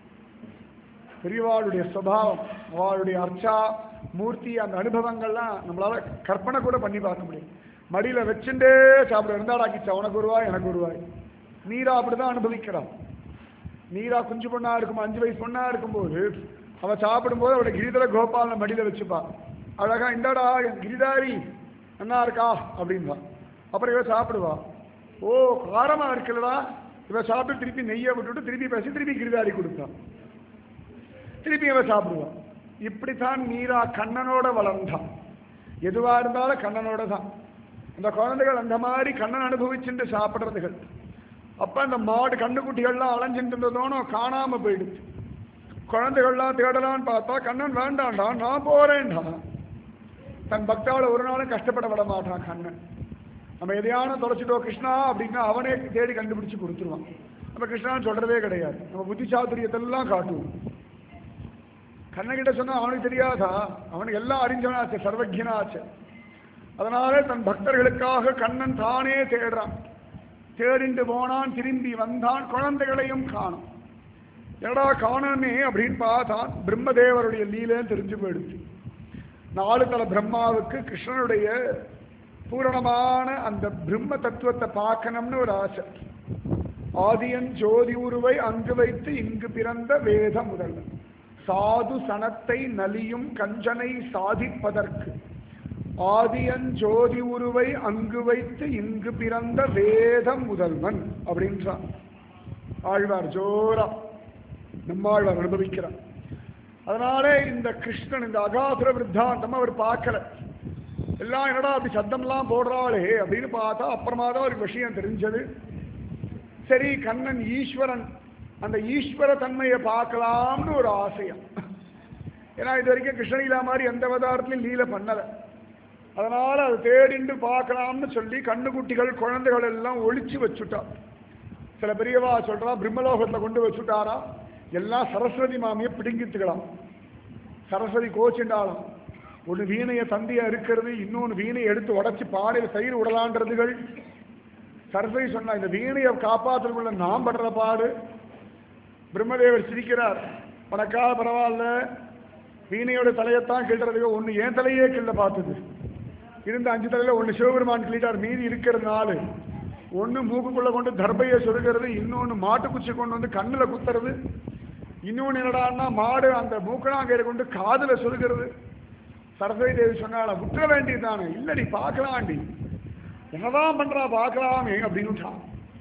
பெரியவாளுடைய சுபாவம் அவளுடைய அர்ச்சா மூர்த்தி அந்த அனுபவங்கள்லாம் நம்மளால கற்பனை கூட பண்ணி பார்க்க முடியும் மடியில வச்சுட்டே சாப்பிட இருந்தாடா கிச்சா உனக்கு ஒரு ரூபாய் எனக்கு ஒரு ரூபாய் மீரா அப்படிதான் அனுபவிக்கிறான் மீரா குஞ்சு பொண்ணா இருக்கும் அஞ்சு வயசு பொண்ணா இருக்கும்போது அவ சாப்பிடும்போது அவளோட கிரிதர கோபாலனை மடியில வச்சுப்பா அழகா இந்தாடா கிரிதாரி நல்லா இருக்கா அப்படின்பா அப்புறம் இவ சாப்பிடுவா ஓ காரமா இருக்குல்லடா இவ சாப்பிட்டு திருப்பி நெய்யை விட்டுட்டு திருப்பி பேசி திருப்பி கிரிதாரி கொடுத்தான் திருப்பி அவ சாப்பிடுவான் இப்படித்தான் மீரா கண்ணனோட வளர்ந்தான் எதுவா இருந்தாலும் கண்ணனோட தான் அந்த குழந்தைகள் அந்த மாதிரி கண்ணன் அனுபவிச்சுட்டு சாப்பிடுறதுகள் அப்ப அந்த மாடு கண்ணுக்குட்டிகள்லாம் அலைஞ்சிட்டு இருந்ததோனோ காணாம போயிடுச்சு குழந்தைகள்லாம் தேடலான்னு பார்த்தா கண்ணன் வேண்டாண்டா நான் போறேன்டா தன் பக்தாவில் ஒரு நாளும் கஷ்டப்பட விட மாட்டான் கண்ணன் நம்ம எதையான தொலைச்சிட்டோம் கிருஷ்ணா அப்படின்னா அவனே தேடி கண்டுபிடிச்சு கொடுத்துருவான் நம்ம கிருஷ்ணான்னு சொல்றதே கிடையாது நம்ம புத்தி சாதுரியத்தெல்லாம் காட்டுவோம் கண்ணகிட்ட சொன்னா அவனுக்கு தெரியாதா அவனுக்கு எல்லாம் அறிஞ்சவனாச்சு சர்வஜனாச்சு அதனால தன் பக்தர்களுக்காக கண்ணன் தானே தேடுறான் தேடிண்டு போனான் திரும்பி வந்தான் குழந்தைகளையும் காணும் எடா காணமே அப்படின்னு பார்த்தான் பிரம்மதேவருடைய லீலைன்னு தெரிஞ்சு போயிடுச்சு நாலு தல பிரம்மாவுக்கு கிருஷ்ணனுடைய பூரணமான அந்த பிரம்ம தத்துவத்தை பார்க்கணும்னு ஒரு ஆசை ஆதியன் ஜோதி உருவை அங்கு வைத்து இங்கு பிறந்த வேத முதல்வன் சாது சனத்தை நலியும் கஞ்சனை சாதிப்பதற்கு ஆதியன் ஜோதி உருவை அங்கு வைத்து இங்கு பிறந்த வேத முதல்வன் அப்படின்றான் ஆழ்வார் ஜோரா நம்மாழ்வார் அனுபவிக்கிறார் அதனாலே இந்த கிருஷ்ணன் இந்த அகாசுர விருத்தாந்தம் அவர் பார்க்கல எல்லாம் என்னடா அப்படி சத்தம்லாம் போடுறாளே அப்படின்னு பார்த்தா அப்புறமா தான் ஒரு விஷயம் தெரிஞ்சது சரி கண்ணன் ஈஸ்வரன் அந்த ஈஸ்வர தன்மையை பார்க்கலாம்னு ஒரு ஆசையம் ஏன்னா இது வரைக்கும் கிருஷ்ணலீலா மாதிரி எந்த அவதாரத்திலையும் லீலை பண்ணலை அதனால அது தேடிண்டு பார்க்கலாம்னு சொல்லி கண்ணுக்குட்டிகள் குழந்தைகள் எல்லாம் ஒழிச்சு வச்சுட்டா சில பெரியவா சொல்றா பிரம்மலோகத்துல கொண்டு வச்சுட்டாரா எல்லாம் சரஸ்வதி மாமியை பிடுங்கித்துக்கலாம் சரஸ்வதி கோச்சுண்டாலும் ஒன்று வீணையை தந்தியா இருக்கிறது இன்னொன்று வீணையை எடுத்து உடைச்சு பாடையில் தயிர் விடலான்றதுகள் சரஸ்வதி சொன்னா இந்த வீணையை காப்பாற்றுக்குள்ள நாம் படுற பாடு பிரம்மதேவர் சிரிக்கிறார் உனக்கா பரவாயில்ல வீணையோட தலையைத்தான் கிள்றதுக்கு ஒன்று என் தலையே கிள்ள பார்த்தது இருந்த அஞ்சு தலையில ஒன்று சிவபெருமான் கிள்ளிட்டார் மீதி இருக்கிறது நாலு ஒன்று மூக்குக்குள்ள கொண்டு தர்பையை சொருகிறது இன்னொன்று மாட்டுக்குச்சி கொண்டு வந்து கண்ணில் குத்துறது இன்னொன்று என்னடான்னா மாடு அந்த மூக்கணாங்கயிறு கொண்டு காதுல சொருகிறது சரஸ்வதி தேவி சொன்னால விட்டுற வேண்டியதுதானே இல்லடி பார்க்கலாண்டி என்னதான் பண்றா பார்க்கலாமே அப்படின்னுட்டான்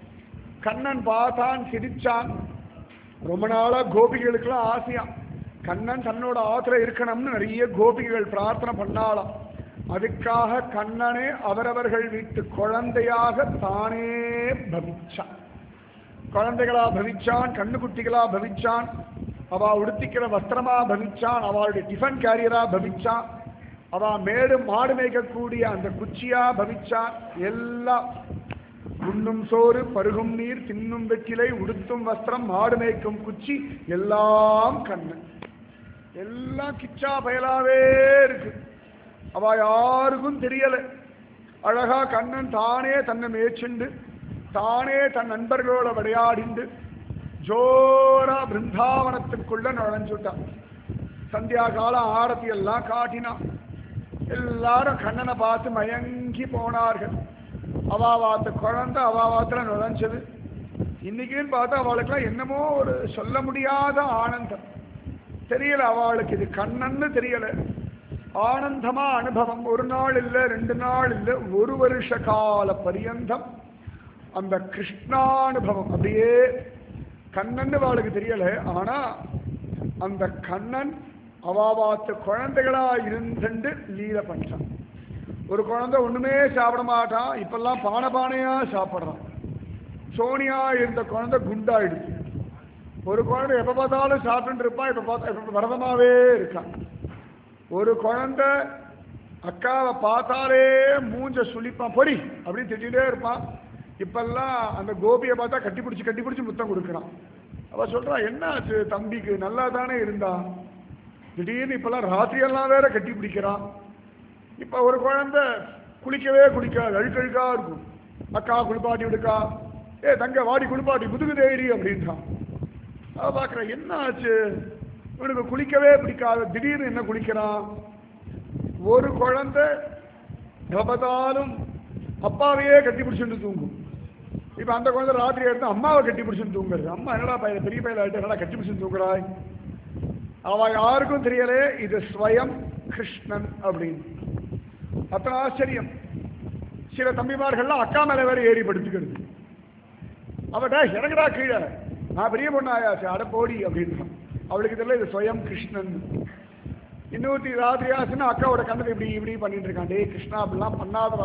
கண்ணன் பார்த்தான் சிரிச்சான் ரொம்ப நாளா கோபிகளுக்கெல்லாம் ஆசையா கண்ணன் தன்னோட ஆத்துல இருக்கணும்னு நிறைய கோபிகைகள் பிரார்த்தனை பண்ணாலாம் அதுக்காக கண்ணனே அவரவர்கள் வீட்டு குழந்தையாக தானே பவிச்சான் குழந்தைகளா பவிச்சான் கண்ணுக்குட்டிகளா பவிச்சான் அவ உடுத்திக்கிற வஸ்திரமா பவிச்சான் அவளுடைய டிஃபன் கேரியரா பவிச்சான் அவ மேடு மாடு மேய்க்கக்கூடிய அந்த குச்சியா பவிச்சான் எல்லாம் உண்ணும் சோறு பருகும் நீர் தின்னும் வெற்றிலை உடுத்தும் வஸ்திரம் மாடு மேய்க்கும் குச்சி எல்லாம் கண்ணன் எல்லாம் கிச்சா பயலாவே இருக்கு அவ யாருக்கும் தெரியல அழகா கண்ணன் தானே தன்னை மேய்ச்சிண்டு தானே தன் நண்பர்களோட விளையாடிண்டு ஜோரா பிருந்தாவனத்துக்குள்ள நுழைஞ்சுட்டான் சந்தியா காலம் ஆரத்தி எல்லாம் காட்டினான் எல்லாரும் கண்ணனை பார்த்து மயங்கி போனார்கள் அவாவாத்த குழந்தை அவாவாத்துல நுழைஞ்சது இன்னைக்குன்னு பார்த்தா அவளுக்கெல்லாம் என்னமோ ஒரு சொல்ல முடியாத ஆனந்தம் தெரியல அவளுக்கு இது கண்ணன்னு தெரியல ஆனந்தமா அனுபவம் ஒரு நாள் இல்லை ரெண்டு நாள் இல்லை ஒரு வருஷ கால பரியந்தம் அந்த கிருஷ்ணானுபவம் அப்படியே கண்ணன்னு அவளுக்கு தெரியல ஆனா அந்த கண்ணன் அவாவாத்து குழந்தைகளா இருந்துட்டு லீல பண்றான் ஒரு குழந்தை ஒண்ணுமே சாப்பிட மாட்டான் இப்பெல்லாம் பானை பானையா சாப்பிட்றான் சோனியா இருந்த குழந்தை குண்டாயிடுச்சு ஒரு குழந்தை எப்ப பார்த்தாலும் சாப்பிட்டு இருப்பான் இப்ப பார்த்தா இப்ப விரதமாவே இருக்கான் ஒரு குழந்தை அக்காவை பார்த்தாலே மூஞ்ச சுளிப்பான் பொடி அப்படின்னு திட்டிகிட்டே இருப்பான் இப்பெல்லாம் அந்த கோபியை பார்த்தா கட்டி பிடிச்சி கட்டி பிடிச்சி முத்தம் கொடுக்குறான் அவ சொல்றா என்ன ஆச்சு தம்பிக்கு நல்லா தானே இருந்தா திடீர்னு இப்பெல்லாம் ராத்திரியெல்லாம் வேற கட்டி பிடிக்கிறான் இப்ப ஒரு குழந்தை குளிக்கவே குளிக்காது அழுக்கழுக்கா இருக்கும் அக்கா குளிப்பாட்டி விடுக்கா ஏ தங்க வாடி குளிப்பாட்டி முதுகு தேடி அப்படின்றான் அவ பார்க்குற என்ன ஆச்சு இவனுக்கு குளிக்கவே பிடிக்காது திடீர்னு என்ன குளிக்கிறான் ஒரு குழந்தை எப்பதாலும் அப்பாவையே கட்டி பிடிச்சிட்டு தூங்கும் இப்ப அந்த குழந்தை ராத்திரி எடுத்து அம்மாவை கட்டி பிடிச்சிட்டு தூங்குறது அம்மா என்னடா பையன் பெரிய பையன் ஆகிட்டு என்னடா கட்டி பிடிச்சிட்டு தூங்குறாய் அவ யாருக்கும் தெரியலே இது ஸ்வயம் கிருஷ்ணன் அப்படின்னு அத்தனை ஆச்சரியம் சில தம்பிமார்கள்லாம் அக்கா மேல வேற ஏறி படுத்துக்கிறது அவடா இறங்குடா கீழே நான் பெரிய பொண்ணு ஆயாச்சு அட போடி அப்படின்றான் அவளுக்கு தெரியல இது ஸ்வயம் கிருஷ்ணன் இன்னொருத்தி ராத்திரி ஆச்சுன்னா அக்காவோட கண்ணத்தை இப்படி இப்படி பண்ணிட்டு இருக்கான் டேய் கிருஷ்ணா அப்படிலாம் பண்ணாதடா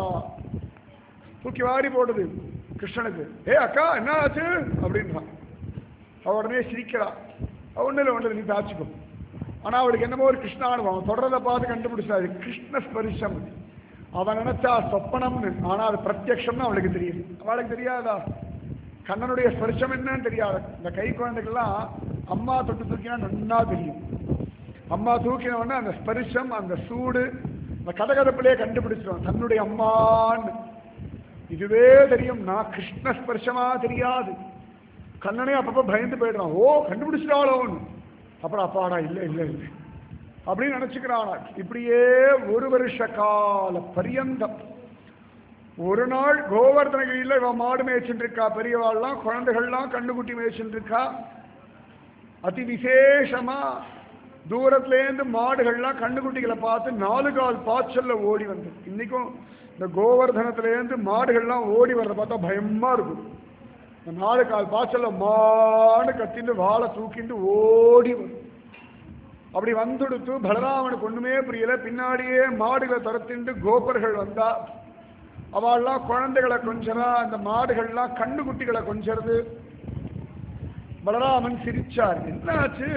தூக்கி வாரி போடுது கிருஷ்ணனுக்கு ஏ அக்கா என்ன ஆச்சு அப்படின்றான் அவ உடனே சிரிக்கிறா ஒன்றும் இல்லை ஒன்றும் நீ தாச்சுக்கோ ஆனா அவளுக்கு என்னமோ ஒரு கிருஷ்ண அனுபவம் அவன் தொடரதை பார்த்து கண்டுபிடிச்சா அது கிருஷ்ண ஸ்பரிசம் அவன் நினைச்சா சொப்பனம்னு ஆனா அது பிரத்யக்ஷம்னு அவளுக்கு தெரியும் அவளுக்கு தெரியாதா கண்ணனுடைய ஸ்பர்ஷம் என்னன்னு தெரியாது இந்த கை குழந்தைகள்லாம் அம்மா தொட்டு தூக்கினா நன்னா தெரியும் அம்மா தூக்கின உடனே அந்த ஸ்பரிசம் அந்த சூடு அந்த கதகதப்பிலே கண்டுபிடிச்சிடும் தன்னுடைய அம்மான்னு இதுவே தெரியும் நான் கிருஷ்ண ஸ்பர்ஷமா தெரியாது கண்ணனே அப்பப்போ பயந்து போயிடுறான் ஓ கண்டுபிடிச்சிட்டாளோன்னு அப்புறம் அப்பாடா இல்லை இல்லை இல்லை அப்படின்னு நினைச்சுக்கிறானா இப்படியே ஒரு வருஷ கால பரியந்தம் ஒரு நாள் கோவர்தனகிரியில் இவன் மாடு மேய்ச்சிட்டு இருக்கா பெரியவாள்லாம் குழந்தைகள்லாம் கண்ணுக்குட்டி மேய்ச்சிட்டு இருக்கா அதி விசேஷமா தூரத்துலேருந்து மாடுகள்லாம் கண்ணுக்குட்டிகளை பார்த்து நாலு கால் பாய்ச்சல்ல ஓடி வந்தது இன்னைக்கும் இந்த கோவர்தனத்திலேருந்து மாடுகள்லாம் ஓடி வர்றத பார்த்தா பயமா இருக்கும் இந்த நாலு கால் பாய்ச்சல்ல மாடு கத்திட்டு வாழை தூக்கிட்டு ஓடி வரும் அப்படி வந்துடுத்து பலராமனுக்கு ஒண்ணுமே புரியல பின்னாடியே மாடுகளை துரத்திண்டு கோபர்கள் வந்தா அவள்லாம் குழந்தைகளை கொஞ்சரா அந்த மாடுகள்லாம் கண்ணுக்குட்டிகளை கொஞ்சறது பலராமன் சிரிச்சார் என்ன ஆச்சு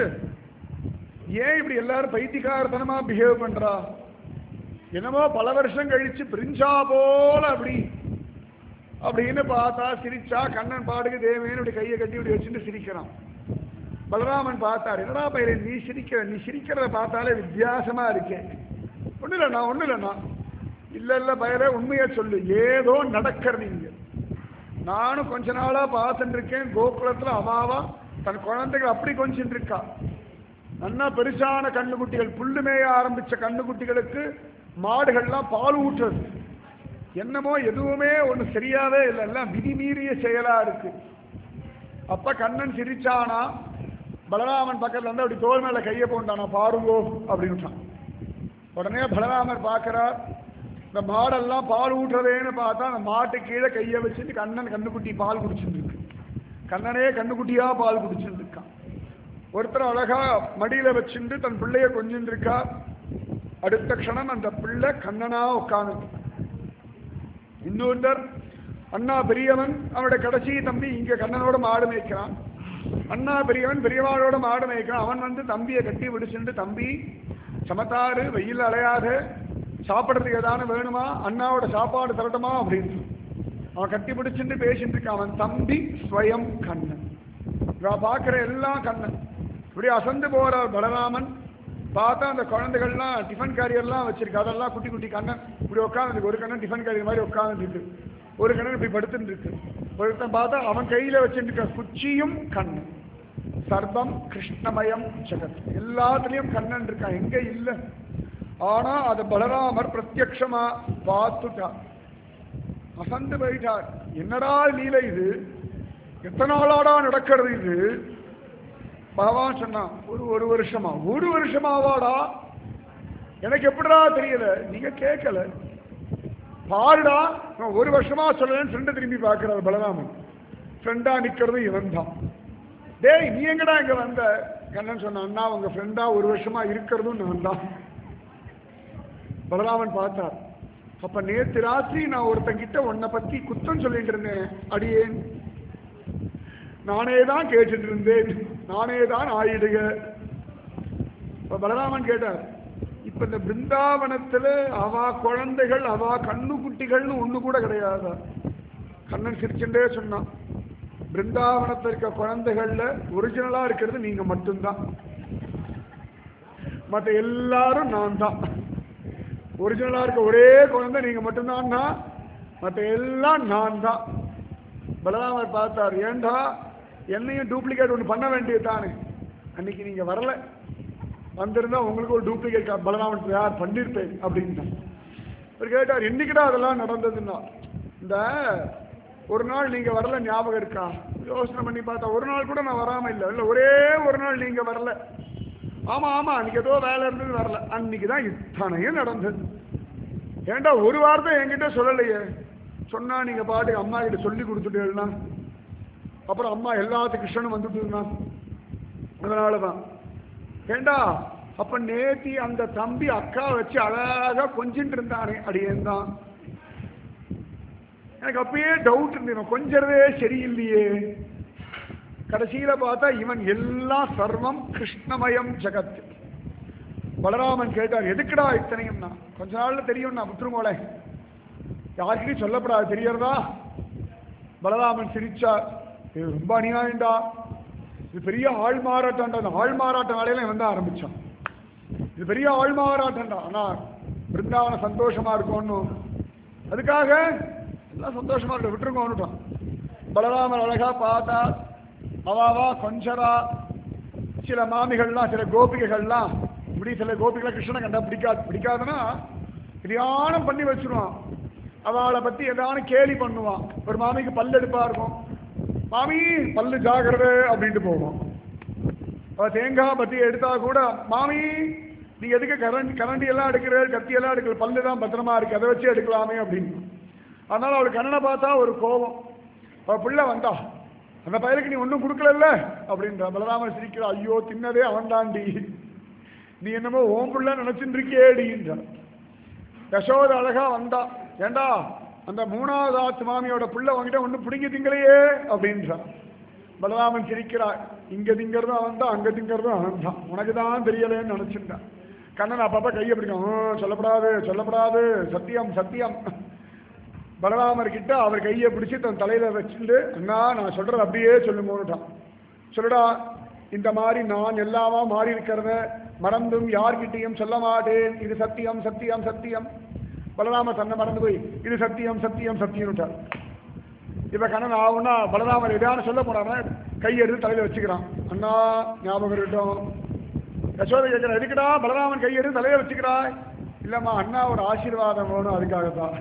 ஏன் இப்படி எல்லாரும் பைத்தியக்காரத்தனமா பிஹேவ் பண்றா என்னமோ பல வருஷம் கழிச்சு பிரிஞ்சா போல அப்படி அப்படின்னு பார்த்தா சிரிச்சா கண்ணன் பாடுக்கு தேவேன்னு இப்படி கையை கட்டி இப்படி வச்சுட்டு சிரிக்கிறான் பலராமன் பார்த்தார் என்னடா பயிரை நீ சிரிக்கிற நீ சிரிக்கிறத பார்த்தாலே வித்தியாசமா இருக்கே ஒன்றும் இல்லைண்ணா ஒன்றும் இல்லைண்ணா இல்லை இல்லை பயிரே உண்மையை சொல்லு ஏதோ நடக்கிறது இங்க நானும் கொஞ்ச நாளா பார்த்துட்டு இருக்கேன் கோகுலத்துல அவாவா தன் குழந்தைகள் அப்படி கொஞ்சிட்டு இருக்கா நன்னா பெருசான கண்ணுக்குட்டிகள் புல்லு மேய ஆரம்பிச்ச கண்ணுக்குட்டிகளுக்கு மாடுகள்லாம் பால் ஊற்றுறது என்னமோ எதுவுமே ஒண்ணு சரியாவே இல்லை எல்லாம் விதிமீறிய செயலா இருக்கு அப்ப கண்ணன் சிரிச்சானா பலராமன் பக்கத்துல இருந்து அப்படி தோல் மேல கையை போண்டானா பாருங்கோ அப்படின்ட்டான் உடனே பலராமர் பார்க்கிறார் இந்த மாடெல்லாம் பால் ஊட்டுறதேன்னு பார்த்தா அந்த மாட்டு கீழே கையை வச்சுட்டு கண்ணன் கண்ணுக்குட்டி பால் குடிச்சுட்டு இருக்கு கண்ணனே கண்ணுக்குட்டியா பால் குடிச்சுட்டு இருக்கான் ஒருத்தர் அழகா மடியில வச்சுட்டு தன் பிள்ளைய கொஞ்சிட்டு இருக்கா அடுத்த க்ஷணம் அந்த பிள்ளை கண்ணனா உட்காந்து இன்னொருத்தர் அண்ணா பெரியவன் அவனோட கடைசி தம்பி இங்க கண்ணனோட மாடு மேய்க்கிறான் அண்ணா பெரியவன் பெரியவாளோட மாடு மேய்க்கிறான் அவன் வந்து தம்பியை கட்டி விடிச்சுட்டு தம்பி சமத்தாறு வெயில் அலையாத சாப்பிட்றதுக்கு ஏதானு வேணுமா அண்ணாவோட சாப்பாடு தரட்டுமா அப்படின்னு அவன் கட்டி பிடிச்சிட்டு பேசிட்டு இருக்கான் அவன் தம்பி ஸ்வயம் கண்ணன் இவன் பார்க்குற எல்லாம் கண்ணன் இப்படி அசந்து போற பலராமன் பார்த்தா அந்த குழந்தைகள்லாம் டிஃபன் கேரியர்லாம் வச்சிருக்கு அதெல்லாம் குட்டி குட்டி கண்ணன் இப்படி உட்காந்துருக்கு ஒரு கண்ணன் டிஃபன் கேரியர் மாதிரி உட்காந்துருக்கு ஒரு கண்ணன் இப்படி படுத்துட்டு இருக்கு ஒருத்தன் பார்த்தா அவன் கையில வச்சுட்டு இருக்க குச்சியும் கண்ணன் சர்வம் கிருஷ்ணமயம் ஜெகத் எல்லாத்துலயும் கண்ணன் இருக்கான் எங்க இல்லை ஆனா அதை பலராமர் பிரத்யக்ஷமா பார்த்துட்டார் அசந்து போயிட்டார் என்னடா லீலை இது எத்தனை நாளாடா நடக்கிறது இது பகவான் சொன்னான் ஒரு ஒரு வருஷமா ஒரு வருஷமாவாடா எனக்கு எப்படிடா தெரியல நீங்க கேட்கல பாருடா நான் ஒரு வருஷமா சொல்லலன்னு ஃப்ரெண்டை திரும்பி பார்க்கிறார் பலராமன் ஃப்ரெண்டா நிக்கிறது இவன் தான் டேய் நீ எங்கடா இங்க வந்த கண்ணன் சொன்ன அண்ணா உங்க ஃப்ரெண்டா ஒரு வருஷமா இருக்கிறதும் நான் தான் பலராமன் பார்த்தார் அப்ப நேத்து ராத்திரி நான் ஒருத்தங்கிட்ட உன்னை பத்தி குத்தம் சொல்லிட்டு இருந்தேன் அடியேன் நானே தான் கேட்டுட்டு இருந்தேன் நானே தான் ஆயிடுக இப்ப பலராமன் கேட்டார் இப்ப இந்த பிருந்தாவனத்துல அவா குழந்தைகள் அவா கண்ணுக்குட்டிகள்னு ஒண்ணு கூட கிடையாதா கண்ணன் சிரிச்சுட்டே சொன்னான் பிருந்தாவனத்தில் இருக்க குழந்தைகள்ல ஒரிஜினலா இருக்கிறது நீங்க மட்டும்தான் மற்ற எல்லாரும் நான் தான் ஒரிஜினலா இருக்க ஒரே குழந்தை நீங்க மட்டும்தான்னா மற்ற எல்லாம் நான் தான் பலராமர் பார்த்தார் ஏண்டா என்னையும் டூப்ளிகேட் ஒன்று பண்ண வேண்டியது தானே அன்னைக்கு நீங்க வரல வந்திருந்தா உங்களுக்கு ஒரு டூப்ளிகேட் பலராமன் யார் பண்ணியிருப்பேன் அப்படின்னு அவர் கேட்டார் என்னைக்குடா அதெல்லாம் நடந்ததுன்னா இந்த ஒரு நாள் நீங்க வரல ஞாபகம் இருக்கா யோசனை பண்ணி பார்த்தா ஒரு நாள் கூட நான் வராம இல்லை இல்லை ஒரே ஒரு நாள் நீங்க வரல ஆமா ஆமா அன்னைக்கு ஏதோ வேலை இருந்தது வரல அன்னைக்கு தான் இத்தனையும் நடந்தது ஏண்டா ஒரு வார்த்தை என்கிட்ட சொல்லலையே சொன்னா நீங்க பாட்டுக்கு அம்மா கிட்ட சொல்லி கொடுத்துட்டேன்னா அப்புறம் அம்மா எல்லாத்துக்கும் கிருஷ்ணனும் வந்துட்டுனா அதனாலதான் ஏண்டா அப்ப நேத்தி அந்த தம்பி அக்கா வச்சு அழகா கொஞ்சிட்டு இருந்தானே அடியேன் தான் எனக்கு அப்பயே டவுட் இருந்தது கொஞ்சறதே சரியில்லையே கடைசியில பார்த்தா இவன் எல்லாம் சர்வம் கிருஷ்ணமயம் ஜெகத் பலராமன் கேட்டார் எதுக்குடா இத்தனையும்னா கொஞ்ச நாள்ல தெரியும்னா விட்டுருமோளே யாருக்கிட்டையும் சொல்லப்படாது தெரியறதா பலராமன் சிரிச்சார் இது ரொம்ப அநியாயம்டா இது பெரிய ஆள் மாறாட்டம்டா அந்த ஆள் மாறாட்ட வேலையில இவன் தான் ஆரம்பிச்சான் இது பெரிய ஆள் மாறாட்டம்டா ஆனா பிருந்தாவன சந்தோஷமா இருக்கும்னு அதுக்காக எல்லாம் சந்தோஷமா இருக்கு விட்டுருங்க வந்துட்டோம் பலராமர் அழகா பார்த்தா அவாவா கொஞ்சரா சில மாமிகள்லாம் சில கோபிகைகள்லாம் இப்படி சில கோபிகளை கிருஷ்ணனை கண்டா பிடிக்காது பிடிக்காதுன்னா தியானம் பண்ணி வச்சிருவான் அவளை பத்தி ஏதாவது கேலி பண்ணுவான் ஒரு மாமிக்கு பல்லு எடுப்பா இருக்கும் மாமி பல்லு ஜாகிரதை அப்படின்ட்டு போவோம் அவ தேங்காய் பத்தி எடுத்தா கூட மாமி நீ எதுக்கு கரண்டி கரண்டி எல்லாம் எடுக்கிற கத்தி எல்லாம் எடுக்கிற பல்லு தான் பத்திரமா இருக்கு அதை வச்சு எடுக்கலாமே அப்படின்னு அதனால அவளுக்கு கண்ணனை பார்த்தா ஒரு கோபம் அவ பிள்ளை வந்தா அந்த பயலுக்கு நீ ஒன்றும் கொடுக்கலல்ல அப்படின்றா பலராமர் சிரிக்கிறா ஐயோ தின்னதே அவன் தாண்டி நீ என்னமோ ஓம் பிள்ளை நினைச்சுட்டு இருக்கியேடின்றா யசோத அழகா வந்தா ஏண்டா அந்த மூணாவது ஆத்து மாமியோட பிள்ளை உங்ககிட்ட ஒன்றும் பிடிங்க திங்கலையே அப்படின்றா பலராமன் சிரிக்கிறார் இங்க திங்கிறதும் அவன் தான் அங்க திங்கிறதும் அவன் தான் உனக்கு தான் தெரியலேன்னு நினைச்சிருந்தான் கண்ணன் அப்பப்ப கையை பிடிக்கும் "ஆ, சொல்லப்படாது சொல்லப்படாது சத்தியம் சத்தியம் பலராமர் கிட்ட அவர் கையை பிடிச்சு தன் தலையில வச்சுட்டு அண்ணா நான் சொல்றது அப்படியே சொல்லுங்கன்னுட்டான் சொல்லுடா இந்த மாதிரி நான் எல்லாமா மாறி இருக்கிறத மறந்தும் யார்கிட்டயும் சொல்ல மாட்டேன் இது சத்தியம் சத்தியம் சத்தியம் பலராமர் தன்னை மறந்து போய் இது சத்தியம் சத்தியம் சத்தியம்னுட்டார் இப்ப கண்ணன் ஆகுனா பலராமர் எதாவது சொல்ல போறாங்க கையெடுத்து தலையில வச்சுக்கிறான் அண்ணா ஞாபகம் இருக்கட்டும் யசோதை கேட்கிற எதுக்குடா பலராமன் கையெடுத்து தலையில வச்சுக்கிறாய் இல்லம்மா அண்ணா ஒரு ஆசீர்வாதம் வேணும் அதுக்காகத்தான்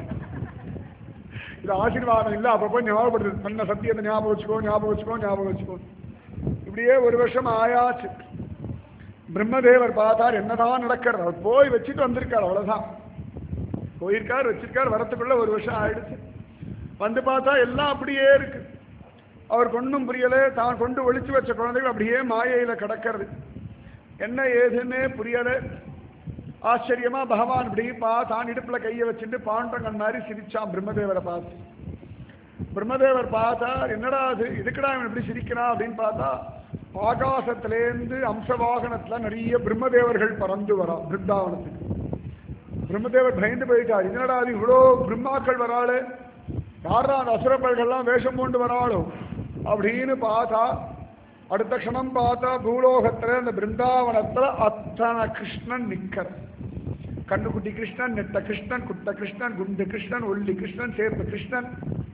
இது ஆசீர்வாதம் இல்லை அப்ப போய் ஞாபகப்படுது பண்ண சத்தியத்தை ஞாபகம் வச்சுக்கோ ஞாபகம் வச்சுக்கோ ஞாபகம் வச்சுக்கோ இப்படியே ஒரு வருஷம் ஆயாச்சு பிரம்மதேவர் பார்த்தார் என்னதான் நடக்கிறது அவர் போய் வச்சுட்டு வந்திருக்கார் அவ்வளவுதான் போயிருக்கார் வச்சிருக்கார் வரத்துக்குள்ள ஒரு வருஷம் ஆயிடுச்சு வந்து பார்த்தா எல்லாம் அப்படியே இருக்கு அவருக்கு ஒன்றும் புரியல தான் கொண்டு ஒளிச்சு வச்ச குழந்தைகள் அப்படியே மாயையில கிடக்கிறது என்ன ஏதுன்னே புரியல ஆச்சரியமா பகவான் இப்படி பா தான் இடுப்புல கையை வச்சுட்டு பாண்டங்கன் மாதிரி சிரிச்சான் பிரம்மதேவரை பார்த்து பிரம்மதேவர் பார்த்தார் என்னடா அது இதுக்குடா இவன் இப்படி சிரிக்கிறான் அப்படின்னு பார்த்தா ஆகாசத்திலேருந்து அம்சவாகனத்துல நிறைய பிரம்மதேவர்கள் பறந்து வரா பிருந்தாவனத்துக்கு பிரம்மதேவர் பயந்து போயிட்டார் என்னடா அது இவ்வளோ பிரம்மாக்கள் வராளு யாரா அந்த அசுரப்பல்கள்லாம் வேஷம் கொண்டு வராளோ அப்படின்னு பார்த்தா அடுத்த க்ஷணம் பார்த்தா பூலோகத்துல அந்த பிருந்தாவனத்துல அத்தனை கிருஷ்ணன் நிக்கிற கண்ணுக்குட்டி கிருஷ்ணன் நெட்ட கிருஷ்ணன் குட்ட கிருஷ்ணன் குண்டு கிருஷ்ணன் ஒல்லி கிருஷ்ணன் சேர்ப்பு கிருஷ்ணன்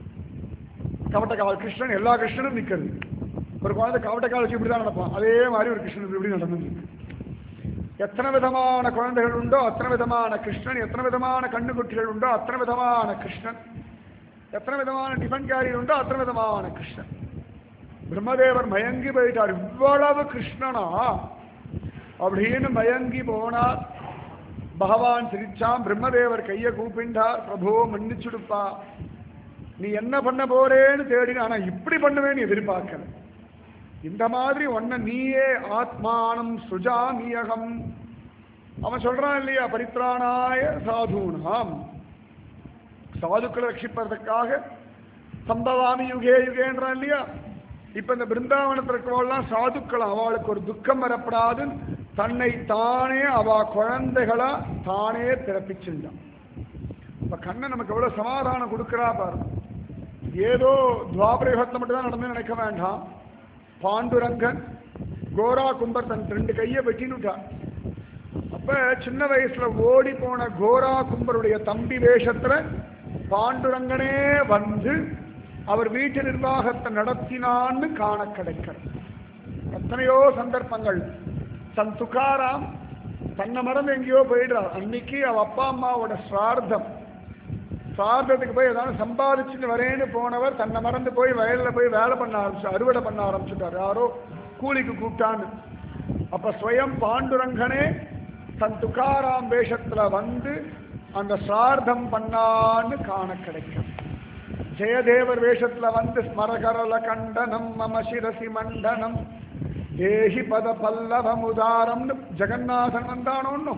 கவட்டக்கால் கிருஷ்ணன் எல்லா கிருஷ்ணனும் நிக்கிறது ஒரு குழந்தை கவட்டக்கால் வச்சு இப்படி தான் நடப்பான் அதே மாதிரி ஒரு கிருஷ்ணன் இப்படி நடந்து எத்தனை விதமான குழந்தைகள் உண்டோ அத்தனை விதமான கிருஷ்ணன் எத்தனை விதமான கண்ணுக்குட்டிகள் உண்டோ அத்தனை விதமான கிருஷ்ணன் எத்தனை விதமான டிஃபன் கேரியர் உண்டோ அத்தனை விதமான கிருஷ்ணன் பிரம்மதேவர் மயங்கி போயிட்டார் இவ்வளவு கிருஷ்ணனா அப்படின்னு மயங்கி போனார் பகவான் சிரிச்சான் பிரம்மதேவர் கையை கூப்பிண்டார் பிரபு மன்னிச்சுடுப்பா நீ என்ன பண்ண போறேன்னு தேடின ஆனா இப்படி பண்ணுவேன்னு எதிர்பார்க்கல இந்த மாதிரி ஒன்ன நீயே ஆத்மானம் சுஜாமியகம் அவன் சொல்றான் இல்லையா பரித்ராணாய சாதுனாம் சாதுக்களை ரட்சிப்பதற்காக சம்பவாமி யுகே யுகேன்றான் இல்லையா இப்ப இந்த பிருந்தாவனத்தில் இருக்கிறவெல்லாம் சாதுக்கள் அவளுக்கு ஒரு துக்கம் வரப்படாது தன்னை தானே அவ குழந்தைகளா தானே பிறப்பிச்சிருந்தான் இப்ப கண்ணன் நமக்கு எவ்வளவு சமாதானம் கொடுக்கிறா பாரு ஏதோ துவாபரயுகத்தில் மட்டும் தான் நடந்து நினைக்க வேண்டாம் பாண்டுரங்கன் கோரா கும்பர் தன் ரெண்டு கையை வெட்டினுட்டான் அப்ப சின்ன வயசுல ஓடி போன கோரா கும்பருடைய தம்பி வேஷத்துல பாண்டுரங்கனே வந்து அவர் வீட்டு நிர்வாகத்தை நடத்தினான்னு காண கிடைக்கிறது எத்தனையோ சந்தர்ப்பங்கள் தன் துக்காராம் தன்னை மறந்து எங்கேயோ போயிடுறார் அன்னைக்கு அவ அப்பா அம்மாவோட சிரார்த்தம் சார்ந்ததுக்கு போய் ஏதாவது சம்பாதிச்சுட்டு வரேன்னு போனவர் தன்னை மறந்து போய் வயல்ல போய் வேலை பண்ண ஆரம்பிச்சு அறுவடை பண்ண ஆரம்பிச்சுட்டார் யாரோ கூலிக்கு கூப்பிட்டான்னு அப்ப ஸ்வயம் பாண்டுரங்கனே தன் துக்காராம் வேஷத்துல வந்து அந்த சிரார்த்தம் பண்ணான்னு காண கிடைக்கும் ஜெயதேவர் வேஷத்துல வந்து ஸ்மரகரல கண்டனம் மம சிரசி மண்டனம் தேஹி பத பல்லவமுதாரம்னு ஜெகநாதன் வந்தானோன்னு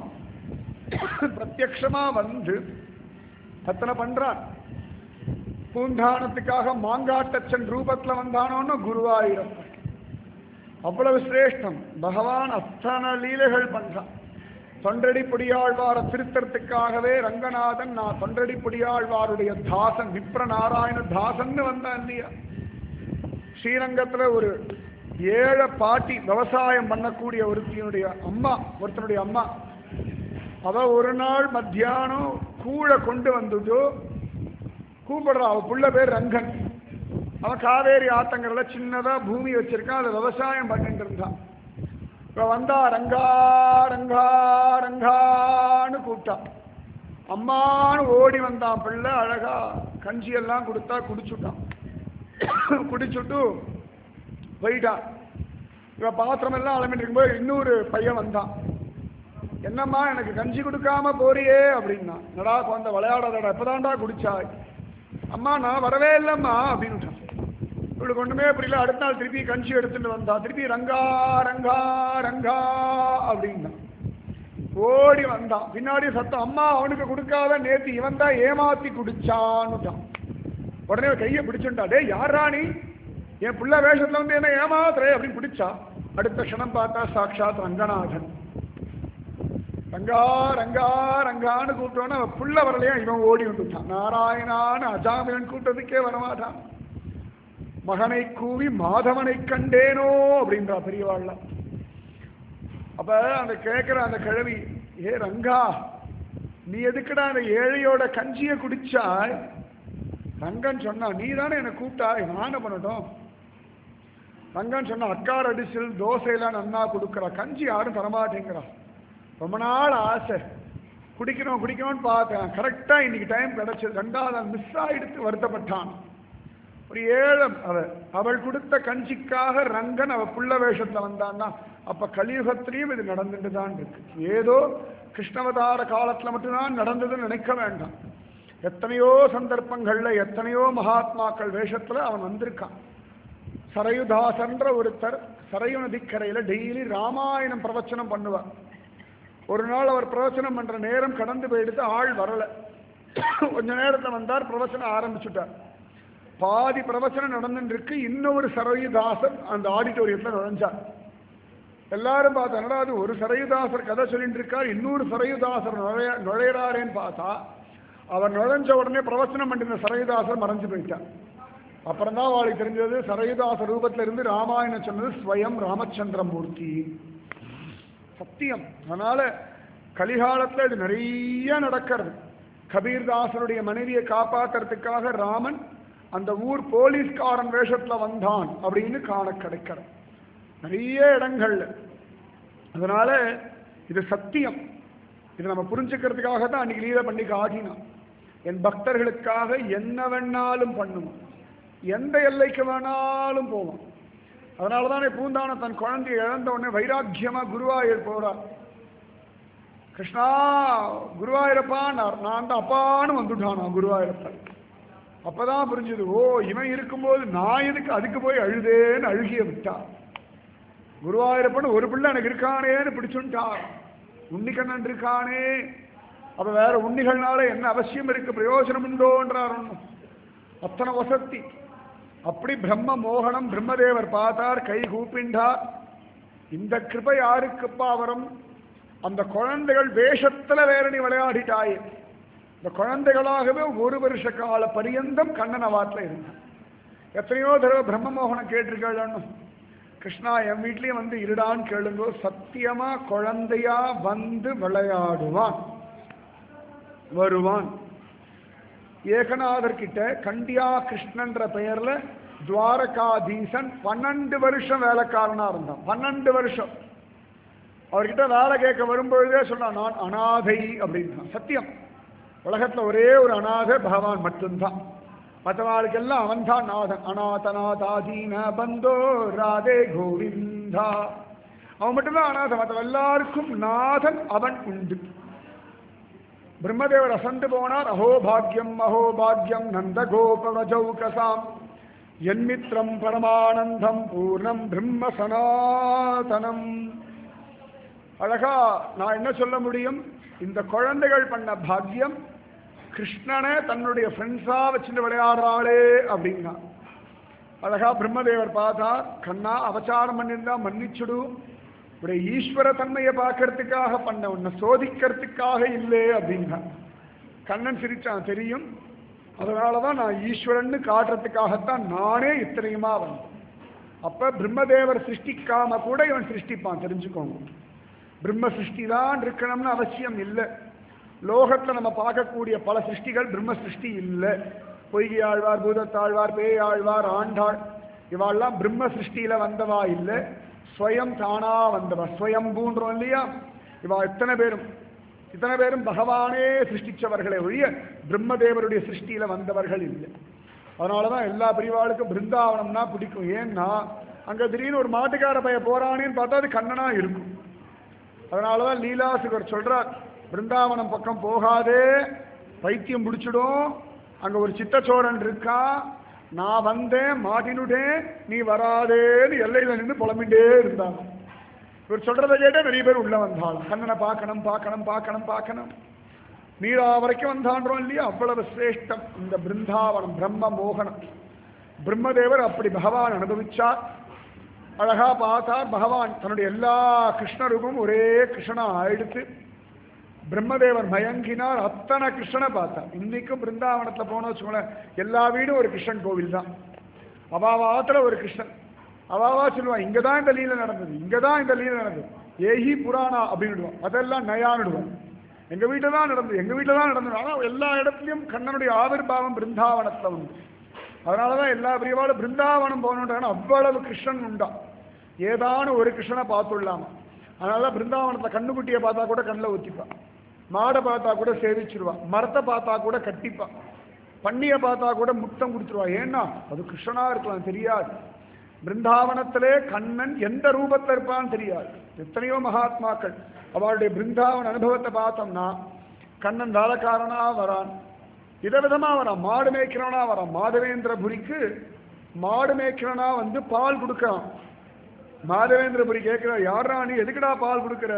பிரத்யக்ஷமா வந்து அத்தனை பண்றான் பூந்தானத்துக்காக மாங்காட்டச்சன் ரூபத்துல வந்தானோன்னு குருவாயிரப்பன் அவ்வளவு சிரேஷ்டம் பகவான் அத்தனை லீலைகள் பண்றான் தொண்டடி பொடியாழ்வார திருத்தறதுக்காகவே ரங்கநாதன் நான் தொண்டடி பொடியாழ்வாருடைய தாசன் விப்ர நாராயண தாசன்னு வந்தான் இல்லையா ஸ்ரீரங்கத்துல ஒரு ஏழை பாட்டி விவசாயம் பண்ணக்கூடிய ஒருத்தினுடைய அம்மா ஒருத்தனுடைய அம்மா அவ ஒரு நாள் மத்தியானம் கூழை கொண்டு வந்ததோ கூப்பிடுறான் அவ புள்ள பேர் ரங்கன் அவன் காவேரி ஆத்தங்கரையில சின்னதா பூமி வச்சிருக்கான் அதுல விவசாயம் பண்ணிட்டு இருந்தான் இப்ப வந்தா ரங்கா ரங்கா ரங்கான்னு கூப்பிட்டான் அம்மான்னு ஓடி வந்தான் பிள்ளை அழகா கஞ்சி எல்லாம் கொடுத்தா குடிச்சுட்டான் குடிச்சுட்டு போயிட்டான் இவ பாத்திரம் எல்லாம் அலம்பிட்டு இருக்கும்போது இன்னொரு பையன் வந்தான் என்னம்மா எனக்கு கஞ்சி கொடுக்காம போறியே அப்படின்னா நடா குழந்தை விளையாடாதடா எப்பதான்டா குடிச்சாய் அம்மா நான் வரவே இல்லைம்மா அப்படின்னு இவளுக்கு ஒண்ணுமே புரியல அடுத்த நாள் திருப்பி கஞ்சி எடுத்துட்டு வந்தா திருப்பி ரங்கா ரங்கா ரங்கா அப்படின்னா ஓடி வந்தான் பின்னாடி சத்தம் அம்மா அவனுக்கு கொடுக்காத நேத்து இவன் தான் ஏமாத்தி குடிச்சான்னுட்டான் உடனே அவன் கையை பிடிச்சுட்டா டேய் யாரா நீ என் புள்ள வேஷத்துல வந்து என்ன ஏமாத்துறே அப்படின்னு பிடிச்சா அடுத்த க்ஷணம் பார்த்தா சாட்சாத் ரங்கநாதன் ரங்கா ரங்கா ரங்கான்னு கூப்பிட்டோன்னா அவன் புள்ள வரலையா இவன் ஓடி வந்துட்டான் நாராயணான்னு அஜாமிலன் கூட்டத்துக்கே வரமாட்டான் மகனை கூவி மாதவனை கண்டேனோ அப்படின்றா பெரியவாள்லாம் அப்ப அந்த கேட்கிற அந்த கிழவி ஏ ரங்கா நீ எதுக்குடா அந்த ஏழையோட கஞ்சியை குடிச்சாய் ரங்கன் சொன்னா நீ தானே என்னை கூப்பிட்டாய் நான் என்ன பண்ணட்டும் ரங்கன் சொன்னா அக்கார் அடிசில் தோசையெல்லாம் நன்னா கொடுக்குறா கஞ்சி யாரும் தரமாட்டேங்கிறா ரொம்ப நாள் ஆசை குடிக்கணும் குடிக்கணும்னு பார்த்தேன் கரெக்டா இன்னைக்கு டைம் கிடைச்சது ரெண்டாவது மிஸ் ஆயிடுத்து வருத்தப்பட்டான் ஒரு ஏழம் அவ அவள் கொடுத்த கஞ்சிக்காக ரங்கன் அவ புள்ள வேஷத்துல வந்தான்னா அப்ப கலியுகத்திலையும் இது நடந்துட்டு தான் இருக்கு ஏதோ கிருஷ்ணவதார காலத்துல மட்டும்தான் நடந்ததுன்னு நினைக்க வேண்டாம் எத்தனையோ சந்தர்ப்பங்கள்ல எத்தனையோ மகாத்மாக்கள் வேஷத்துல அவன் வந்திருக்கான் சரையுதாசன்ற ஒருத்தர் சரையு நதிக்கரையில டெய்லி ராமாயணம் பிரவச்சனம் பண்ணுவார் ஒரு நாள் அவர் பிரவச்சனம் பண்ற நேரம் கடந்து போயிடுத்து ஆள் வரல கொஞ்ச நேரத்துல வந்தார் பிரவச்சனம் ஆரம்பிச்சுட்டார் பாதி பிரவச்சனம் நடந்துட்டு இருக்கு இன்னொரு சரையுதாசர் அந்த ஆடிட்டோரியத்துல நுழைஞ்சார் எல்லாரும் பார்த்தா என்னடா அது ஒரு சரையுதாசர் கதை சொல்லிட்டு இருக்கார் இன்னொரு சரையுதாசர் நுழைய நுழையிறாரேன்னு பார்த்தா அவர் நுழைஞ்ச உடனே பிரவச்சனம் பண்ணிருந்த சரையுதாசர் மறைஞ்சு போயிட்டார் அப்புறம் தான் அவளுக்கு தெரிஞ்சது சரையுதாச ரூபத்துல இருந்து ராமாயணம் சொன்னது ஸ்வயம் ராமச்சந்திரமூர்த்தி சத்தியம் அதனால கலிகாலத்துல இது நிறைய நடக்கிறது கபீர்தாசருடைய மனைவியை காப்பாத்துறதுக்காக ராமன் அந்த ஊர் போலீஸ்காரன் வேஷத்துல வந்தான் அப்படின்னு காண கிடைக்கிறது நிறைய இடங்கள்ல அதனால இது சத்தியம் இது நம்ம புரிஞ்சுக்கிறதுக்காக தான் அன்னைக்கு லீலை பண்ணி காட்டினான் என் பக்தர்களுக்காக என்ன வேணாலும் பண்ணுவோம் எந்த எல்லைக்கு வேணாலும் போவோம் அதனால தானே பூந்தான தன் குழந்தையை இழந்த உடனே வைராக்கியமா குருவாயூர் போறார் கிருஷ்ணா குருவாயூரப்பான் நான் தான் அப்பான்னு வந்துட்டானா குருவாயூரப்பன் அப்பதான் புரிஞ்சது ஓ இவன் இருக்கும்போது நான் எதுக்கு அதுக்கு போய் அழுதேன்னு அழுகிய விட்டா குருவாயூரப்பன் ஒரு பிள்ளை எனக்கு இருக்கானேன்னு பிடிச்சுட்டான் உன்னிக்கண்ணன் இருக்கானே அப்ப வேற உன்னிகள்னால என்ன அவசியம் இருக்கு பிரயோஜனம் உண்டோன்றார் ஒண்ணும் அத்தனை வசத்தி அப்படி பிரம்ம மோகனம் பிரம்மதேவர் பார்த்தார் கை கூப்பிண்டார் இந்த கிருபை யாருக்குப்பா வரும் அந்த குழந்தைகள் வேஷத்துல வேற நீ விளையாடிட்டாயே இந்த குழந்தைகளாகவே ஒரு வருஷ கால பரியந்தம் கண்ணன வாட்டில் இருந்தான் எத்தனையோ தடவை பிரம்ம மோகனம் கேட்டிருக்கேன் கிருஷ்ணா என் வீட்லயும் வந்து இருடான்னு கேளுங்கோ சத்தியமா குழந்தையா வந்து விளையாடுவான் வருவான் ஏகநாதர் கிட்ட கண்டியா கிருஷ்ணன்ற பெயர்ல துவாரகாதீசன் பன்னெண்டு வருஷம் வேலைக்காரனா இருந்தான் பன்னெண்டு வருஷம் அவர்கிட்ட வேலை கேட்க வரும்பொழுதே சொன்னான் நான் அனாதை அப்படின்றான் சத்தியம் உலகத்துல ஒரே ஒரு அனாதை பகவான் மட்டும்தான் மற்றவாளுக்கெல்லாம் அவன் தான் நாதன் அநாதநாதாதீன பந்தோ ராதே கோவிந்தா அவன் மட்டும்தான் அநாதன் மற்ற எல்லாருக்கும் நாதன் அவன் உண்டு பிரம்மதேவர் அசந்து போனார் அஹோ பாக்யம் அஹோ பாக்யம் நந்த கோபவஜௌகசாம் என்மித்ரம் பரமானந்தம் பூர்ணம் பிரம்ம சனாதனம் அழகா நான் என்ன சொல்ல முடியும் இந்த குழந்தைகள் பண்ண பாக்கியம் கிருஷ்ணனை தன்னுடைய ஃப்ரெண்ட்ஸா வச்சுட்டு விளையாடுறாளே அப்படின்னா அழகா பிரம்மதேவர் பார்த்தா கண்ணா அவசாரம் பண்ணியிருந்தா மன்னிச்சுடு இப்படி ஈஸ்வர தன்மையை பார்க்கறதுக்காக பண்ண உன்னை சோதிக்கிறதுக்காக இல்லை அப்படின்னா கண்ணன் சிரிச்சான் தெரியும் அதனாலதான் நான் ஈஸ்வரன்னு காட்டுறதுக்காகத்தான் நானே இத்தனையுமா வந்தேன் அப்ப பிரம்மதேவர் சிருஷ்டிக்காம கூட இவன் சிருஷ்டிப்பான் தெரிஞ்சுக்கோங்க பிரம்ம சிருஷ்டி தான் இருக்கணும்னு அவசியம் இல்லை லோகத்துல நம்ம பார்க்கக்கூடிய பல சிருஷ்டிகள் பிரம்ம சிருஷ்டி இல்லை பொய்கை ஆழ்வார் பூதத்தாழ்வார் பேய் ஆழ்வார் ஆண்டாள் இவாள்லாம் பிரம்ம சிருஷ்டியில வந்தவா இல்லை ஸ்வயம் தானா வந்தவா ஸ்வயம்பூன்றோம் இல்லையா இவா இத்தனை பேரும் இத்தனை பேரும் பகவானே சிருஷ்டிச்சவர்களே ஒழிய பிரம்மதேவருடைய சிருஷ்டியில வந்தவர்கள் இல்லை அதனாலதான் எல்லா பிரிவாளுக்கும் பிருந்தாவனம்னா பிடிக்கும் ஏன்னா அங்க திடீர்னு ஒரு மாட்டுக்கார பைய போறானேன்னு பார்த்தா அது கண்ணனா இருக்கும் அதனாலதான் லீலாசுகர் சொல்றார் பிருந்தாவனம் பக்கம் போகாதே பைத்தியம் பிடிச்சிடும் அங்க ஒரு சித்தச்சோரன் இருக்கா நான் வந்தேன் மாட்டினுட்டேன் நீ வராதேன்னு எல்லையில நின்று புலம்பிட்டே இருந்தாங்க இவர் சொல்றதை கேட்டே நிறைய பேர் உள்ள வந்தாலும் கண்ணனை பார்க்கணும் பார்க்கணும் பார்க்கணும் பார்க்கணும் மீரா வரைக்கும் வந்தான்றோம் இல்லையா அவ்வளவு சிரேஷ்டம் இந்த பிருந்தாவனம் பிரம்ம மோகனம் பிரம்மதேவர் அப்படி பகவான் அனுபவிச்சார் அழகா பார்த்தார் பகவான் தன்னுடைய எல்லா கிருஷ்ணருக்கும் ஒரே கிருஷ்ணனா ஆயிடுத்து பிரம்மதேவர் மயங்கினார் அத்தனை கிருஷ்ணனை பார்த்தார் இன்னைக்கும் பிருந்தாவனத்துல போனோம் வச்சுக்கோங்களேன் எல்லா வீடும் ஒரு கிருஷ்ணன் கோவில் தான் அவாவாத்துல ஒரு கிருஷ்ணன் அவாவா சொல்லுவான் இங்க தான் இந்த லீலை நடந்தது இங்க தான் இந்த லீலை நடந்தது ஏஹி புராணா அப்படின்னுடுவான் அதெல்லாம் நயான்னுடுவான் எங்க வீட்டில் தான் நடந்தது எங்க வீட்டில் தான் நடந்தது ஆனால் எல்லா இடத்துலையும் கண்ணனுடைய ஆவிர்பாவம் பிருந்தாவனத்தில் உண்டு அதனால தான் எல்லா பிரிவாலும் பிருந்தாவனம் போகணுன்றாங்க அவ்வளவு கிருஷ்ணன் உண்டா ஏதான ஒரு கிருஷ்ணனை பார்த்துடலாமா அதனால தான் பிருந்தாவனத்தில் கண்ணுக்குட்டியை பார்த்தா கூட கண்ணில் ஊற்றிப்பான் மாடை பார்த்தா கூட சேவிச்சிருவா மரத்தை பார்த்தா கூட கட்டிப்பா பண்ணியை பார்த்தா கூட முத்தம் கொடுத்துருவா ஏன்னா அது கிருஷ்ணனா இருக்கலாம் தெரியாது பிருந்தாவனத்திலே கண்ணன் எந்த ரூபத்தில் இருப்பான்னு தெரியாது எத்தனையோ மகாத்மாக்கள் அவளுடைய பிருந்தாவன அனுபவத்தை பார்த்தோம்னா கண்ணன் வேலைக்காரனா வரான் விதவிதமா வரான் மாடு மேய்க்கிறவனா வரான் மாதவேந்திரபுரிக்கு மாடு மேய்க்கிறவனா வந்து பால் கொடுக்கறான் மாதவேந்திரபுரி கேட்கிறார் யாரா நீ எதுக்குடா பால் கொடுக்கிற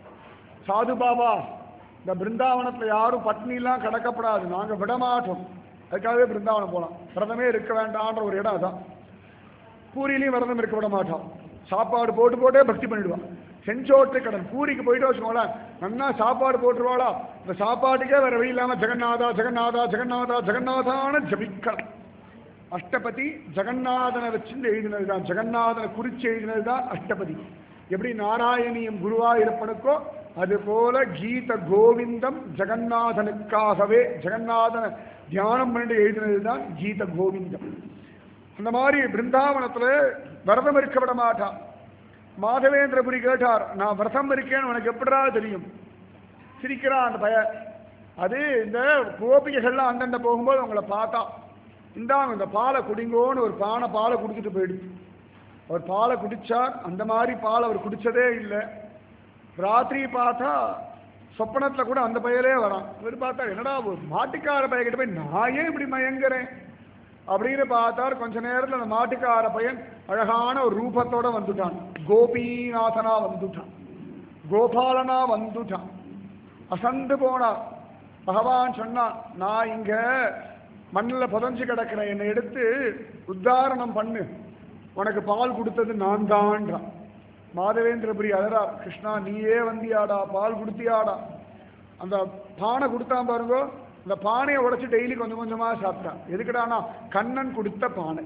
சாது பாபா இந்த பிருந்தாவனத்துல யாரும் பட்னிலாம் கிடக்கப்படாது நாங்க விட மாட்டோம் அதுக்காகவே பிருந்தாவனம் போலாம் விரதமே இருக்க வேண்டாம்ன்ற ஒரு இடம் அதான் பூரியிலையும் விரதம் இருக்க விட மாட்டோம் சாப்பாடு போட்டு போட்டே பக்தி பண்ணிடுவான் செஞ்சோட்டு கடன் பூரிக்கு போயிட்டு வச்சுக்கோங்களேன் நன்னா சாப்பாடு போட்டுருவாளா இந்த சாப்பாட்டுக்கே வேற வழி இல்லாம ஜெகநாதா ஜெகநாதா ஜெகநாதா ஜெகநாதான ஜபிக்கணும் அஷ்டபதி ஜெகநாதனை வச்சு எழுதினது தான் ஜெகநாதனை குறிச்சு எழுதினது தான் அஷ்டபதி எப்படி நாராயணியம் குருவா இருப்பனுக்கோ அது போல கீத கோவிந்தம் ஜெகநாதனுக்காகவே ஜெகநாதனை தியானம் பண்ணி எழுதினது தான் கீத கோவிந்தம் அந்த மாதிரி பிருந்தாவனத்துல விரதம் இருக்க விட மாட்டான் மாதவேந்திரபுரி கேட்டார் நான் விரதம் இருக்கேன்னு உனக்கு எப்படிடா தெரியும் சிரிக்கிறான் அந்த பய அது இந்த கோபிகைகள்லாம் அந்தண்ட போகும்போது உங்களை பார்த்தா இந்தாங்க இந்த பாலை குடிங்கோன்னு ஒரு பானை பாலை குடிச்சிட்டு போயிடுச்சு அவர் பாலை குடிச்சார் அந்த மாதிரி பால் அவர் குடிச்சதே இல்லை ராத்திரி பார்த்தா சொப்பனத்தில் கூட அந்த பையலே வரான் இவர் பார்த்தா என்னடா ஒரு மாட்டுக்கார பையன்கிட்ட போய் நான் ஏன் இப்படி மயங்குறேன் அப்படின்னு பார்த்தார் கொஞ்ச நேரத்தில் அந்த மாட்டுக்கார பையன் அழகான ஒரு ரூபத்தோட வந்துட்டான் கோபீநாதனா வந்துட்டான் கோபாலனா வந்துட்டான் அசந்து போனார் பகவான் சொன்னான் நான் இங்க மண்ணில் புதஞ்சு கிடக்கிறேன் என்னை எடுத்து உத்தாரணம் பண்ணு உனக்கு பால் கொடுத்தது நான் தான்றான் மாதவேந்திரபுரி அழறா கிருஷ்ணா நீயே வந்தியாடா பால் கொடுத்தியாடா அந்த பானை கொடுத்தான் பாருங்க அந்த பானையை உடைச்சு டெய்லி கொஞ்சம் கொஞ்சமா சாப்பிட்டான் எதுக்குடானா கண்ணன் கொடுத்த பானை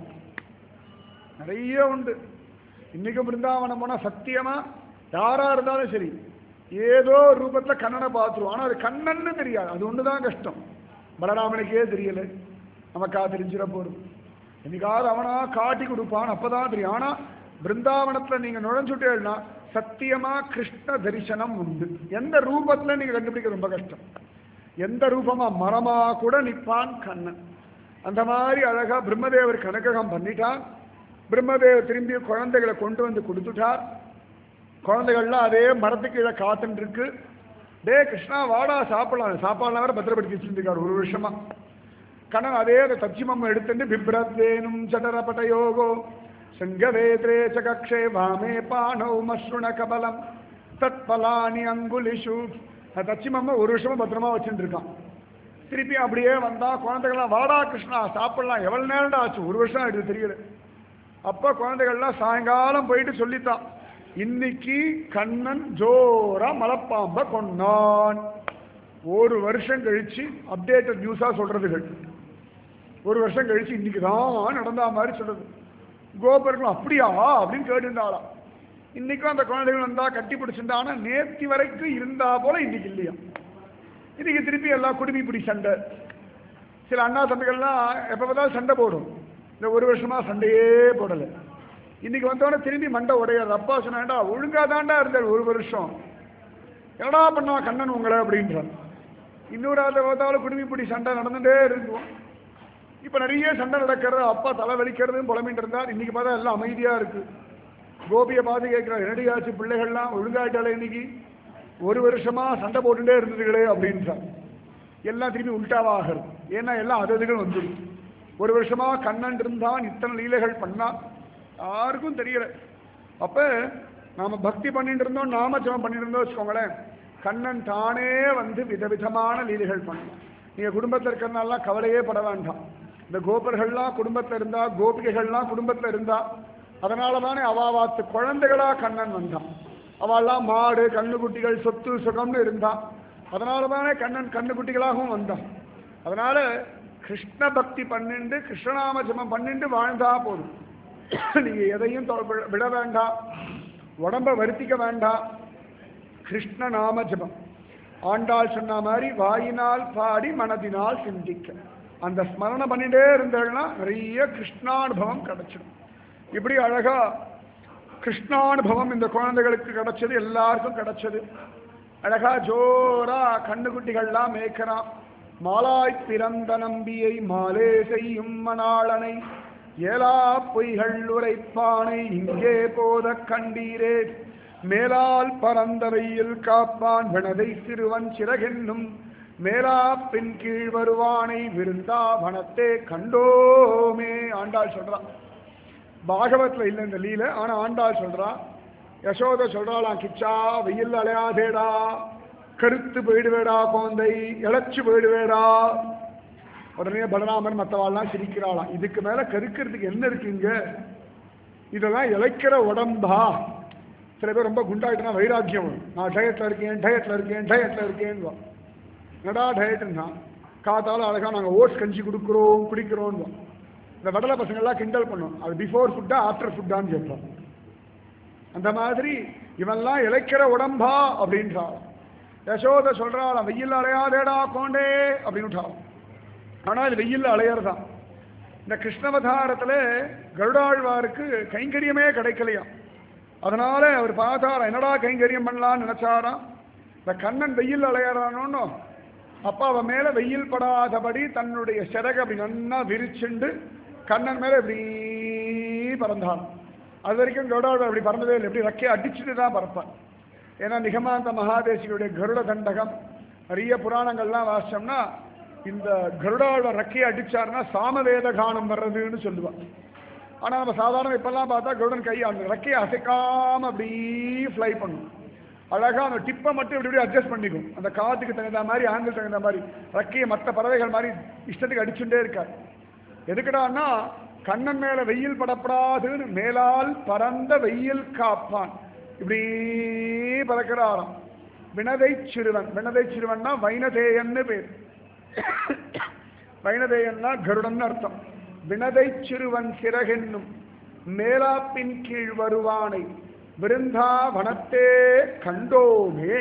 நிறைய உண்டு இன்னைக்கும் பிருந்தாவனம் போனா சத்தியமா யாரா இருந்தாலும் சரி ஏதோ ஒரு ரூபத்துல கண்ணனை பார்த்துருவோம் ஆனா அது கண்ணன்னு தெரியாது அது ஒண்ணுதான் கஷ்டம் பலராமனுக்கே தெரியல நமக்கா தெரிஞ்சிட போறது என்னைக்காவது அவனா காட்டி கொடுப்பான் அப்பதான் தெரியும் ஆனா பிருந்தாவனத்துல நீங்க நுழைஞ்சுட்டேன்னா சத்தியமா கிருஷ்ண தரிசனம் உண்டு எந்த ரூபத்துல நீங்க கண்டுபிடிக்க ரொம்ப கஷ்டம் எந்த ரூபமா மரமா கூட நிப்பான் கண்ணன் அந்த மாதிரி அழகா பிரம்மதேவர் கனககம் பண்ணிட்டான் பிரம்மதேவர் திரும்பி குழந்தைகளை கொண்டு வந்து கொடுத்துட்டார் குழந்தைகள்லாம் அதே மரத்துக்கு கீழே காத்துட்டு இருக்கு டே கிருஷ்ணா வாடா சாப்பிடலாம் சாப்பாடுலாம் வேற பத்திரப்படுத்தி வச்சிருந்திருக்காரு ஒரு வருஷமா கண்ணன் அதே அந்த தச்சிமம் எடுத்துட்டு பிப்ரத்வேனும் சடரபட யோகோ சிங்கவேத்ரே ச கக்ஷே வாமே பாணௌ மஸ்ருண கபலம் தத்பலானி அங்குலிஷு அந்த தச்சிமம்ம ஒரு வருஷமா பத்திரமா வச்சுட்டு இருக்கான் திருப்பி அப்படியே வந்தா குழந்தைகள்லாம் வாடா கிருஷ்ணா சாப்பிடலாம் எவ்வளவு நேரம்டா ஆச்சு ஒரு வருஷம் ஆயிடுது தெரியல அப்ப குழந்தைகள்லாம் சாயங்காலம் போயிட்டு சொல்லித்தான் இன்னைக்கு கண்ணன் ஜோரா மலைப்பாம்ப கொண்டான் ஒரு வருஷம் கழிச்சு அப்டேட்டட் நியூஸா சொல்றதுகள் ஒரு வருஷம் கழிச்சு இன்னைக்கு தான் நடந்தா மாதிரி சொல்றது கோபர்களும் அப்படியா அப்படின்னு கேட்டுருந்தாளாம் இன்னைக்கும் அந்த குழந்தைகள் வந்தா கட்டி பிடிச்சிருந்தா ஆனா நேத்தி வரைக்கும் இருந்தா போல இன்னைக்கு இல்லையா இன்னைக்கு திருப்பி எல்லாம் குடுமி பிடி சண்டை சில அண்ணா தம்பிகள்லாம் எப்போ பார்த்தாலும் சண்டை போடும் இந்த ஒரு வருஷமா சண்டையே போடலை இன்னைக்கு வந்தோடனே திரும்பி மண்டை உடையாது அப்பா சொன்னாண்டா ஒழுங்கா தாண்டா இருந்தார் ஒரு வருஷம் என்னடா பண்ணா கண்ணன் உங்களை அப்படின்றான் இன்னொரு ஆள் பார்த்தாலும் குடுமி பிடி சண்டை நடந்துட்டே இருக்கும் இப்போ நிறைய சண்டை நடக்கிறது அப்பா தலை வலிக்கிறதுன்னு புலம்பிட்டு இருந்தார் இன்னைக்கு பார்த்தா எல்லாம் அமைதியா இருக்கு கோபியை பார்த்து கேட்கிறார் என்னடியாச்சு பிள்ளைகள்லாம் ஒழுங்காயிட்டாலே இன்னைக்கு ஒரு வருஷமா சண்டை போட்டுட்டே இருந்ததுகளே அப்படின்றார் எல்லாம் திரும்பி உல்டாவாகிறது ஏன்னா எல்லாம் அததுகள் வந்துடும் ஒரு வருஷமா கண்ணன் இருந்தான் இத்தனை லீலைகள் பண்ணான் யாருக்கும் தெரியல அப்ப நாம பக்தி பண்ணிட்டு இருந்தோம் நாம ஜெபம் பண்ணிட்டு இருந்தோம் வச்சுக்கோங்களேன் கண்ணன் தானே வந்து விதவிதமான லீலைகள் பண்ணும் நீங்க குடும்பத்தில் இருக்கிறதுனால கவலையே பட வேண்டாம் இந்த கோபர்கள்லாம் குடும்பத்தில் இருந்தா கோபிகைகள்லாம் குடும்பத்தில் இருந்தா அதனால தானே அவாவாத்து குழந்தைகளா கண்ணன் வந்தான் அவெல்லாம் மாடு கண்ணுக்குட்டிகள் சொத்து சுகம்னு இருந்தா அதனால தானே கண்ணன் கண்ணுக்குட்டிகளாகவும் வந்தான் அதனால கிருஷ்ண பக்தி பண்ணிண்டு கிருஷ்ணநாம ஜபம் பண்ணிண்டு வாழ்ந்தா போதும் நீங்க எதையும் தொ- விட- விட வேண்டாம் உடம்ப வருத்திக்க வேண்டாம் கிருஷ்ண நாம ஜபம் ஆண்டாள் சொன்ன மாதிரி வாயினால் பாடி மனதினால் சிந்திக்க அந்த ஸ்மரணம் பண்ணிட்டே இருந்தேன்னா நிறைய கிருஷ்ணானுபவம் கிடைச்சிடும் இப்படி அழகா கிருஷ்ணானுபவம் இந்த குழந்தைகளுக்கு கிடைச்சது எல்லாருக்கும் கிடைச்சது அழகா ஜோரா கண்ணுக்குட்டிகள்லாம் மேய்க்கிறான் மாலாய் பிறந்த நம்பியை மாலே செய்யும் மணாளனை ஏலா பொய்கள் உரைப்பானை இங்கே போத கண்டீரே மேலால் பரந்த வெயில் காப்பான் வினதை சிறுவன் சிறகென்னும் மேலா பின் கீழ் வருவானை விருந்தாவனத்தே கண்டோமே ஆண்டாள் சொல்றான் பாகவத்தில் இல்லை இந்த லீல ஆனா ஆண்டாள் சொல்றா யசோத சொல்றாளாம் கிச்சா வெயில் அலையாதேடா கருத்து போயிடுவேடா குழந்தை இழைச்சு போயிடுவேடா உடனே பலராமன் மற்றவாள்லாம் சிரிக்கிறாளாம் இதுக்கு மேல கருக்கிறதுக்கு என்ன இருக்குங்க இதெல்லாம் இழைக்கிற உடம்பா சில பேர் ரொம்ப குண்டாயிட்டுனா வைராக்கியம் வரும் நான் டயட்ல இருக்கேன் டயட்ல இருக்கேன் டயட்ல இருக்கேன்னு என்னடா டயட்னா காத்தால அழகா நாங்க ஓட்ஸ் கஞ்சி கொடுக்குறோம் குடிக்கிறோம் இந்த வடலை பசங்கள்லாம் கிண்டல் பண்ணும் அது பிஃபோர் ஃபுட்டா ஆஃப்டர் ஃபுட்டான்னு கேட்போம் அந்த மாதிரி இவன்லாம் இழைக்கிற உடம்பா அப்படின்றாள் யசோத சொல்றாள் வெயில் அலையாதேடா கோண்டே அப்படின்னு ஆனா இது வெயில் அலையறதான் இந்த கிருஷ்ணவதாரத்துல கருடாழ்வாருக்கு கைங்கரியமே கிடைக்கலையாம் அதனால அவர் பார்த்தார் என்னடா கைங்கரியம் பண்ணலாம்னு நினைச்சாராம் இந்த கண்ணன் வெயில் அலையறானோன்னு அப்பா அவன் மேல வெயில் படாதபடி தன்னுடைய சிறகு அப்படி நன்னா விரிச்சுண்டு கண்ணன் மேல இப்படி பறந்தான் அது வரைக்கும் கருடாழ்வார் அப்படி பறந்ததே இல்லை இப்படி ரெக்கையை அடிச்சுட்டு தான் பறப்பான் ஏன்னா நிகமாந்த மகாதேசிகளுடைய கருட தண்டகம் நிறைய புராணங்கள்லாம் வாசிச்சோம்னா இந்த கருடாழ்வார் ரெக்கையை அடிச்சாருன்னா சாமவேத கானம் வர்றதுன்னு சொல்லுவான் ஆனா நம்ம சாதாரண இப்பெல்லாம் பார்த்தா கருடன் கை அந்த ரெக்கையை அசைக்காம அப்படி ஃப்ளை பண்ணும் அழகா அந்த டிப்பை மட்டும் இப்படி இப்படி அட்ஜஸ்ட் பண்ணிக்கும் அந்த காத்துக்கு தகுந்த மாதிரி ஆங்கிள் தகுந்த மாதிரி ரெக்கையை மற்ற பறவைகள் மாதிரி இஷ்டத்துக்கு அடிச்சுட்டே இருக்காரு எதுக்குடான்னா கண்ணன் மேல வெயில் படப்படாதுன்னு மேலால் பறந்த வெயில் காப்பான் இப்படி பறக்கிறாராம் வினதை சிறுவன் வினதை சிறுவன்னா வைனதேயன்னு பேர் வைனதேயன்னா கருடன் அர்த்தம் வினதை சிறுவன் சிறகென்னும் மேலாப்பின் கீழ் வருவானை விருந்தாவனத்தே கண்டோமே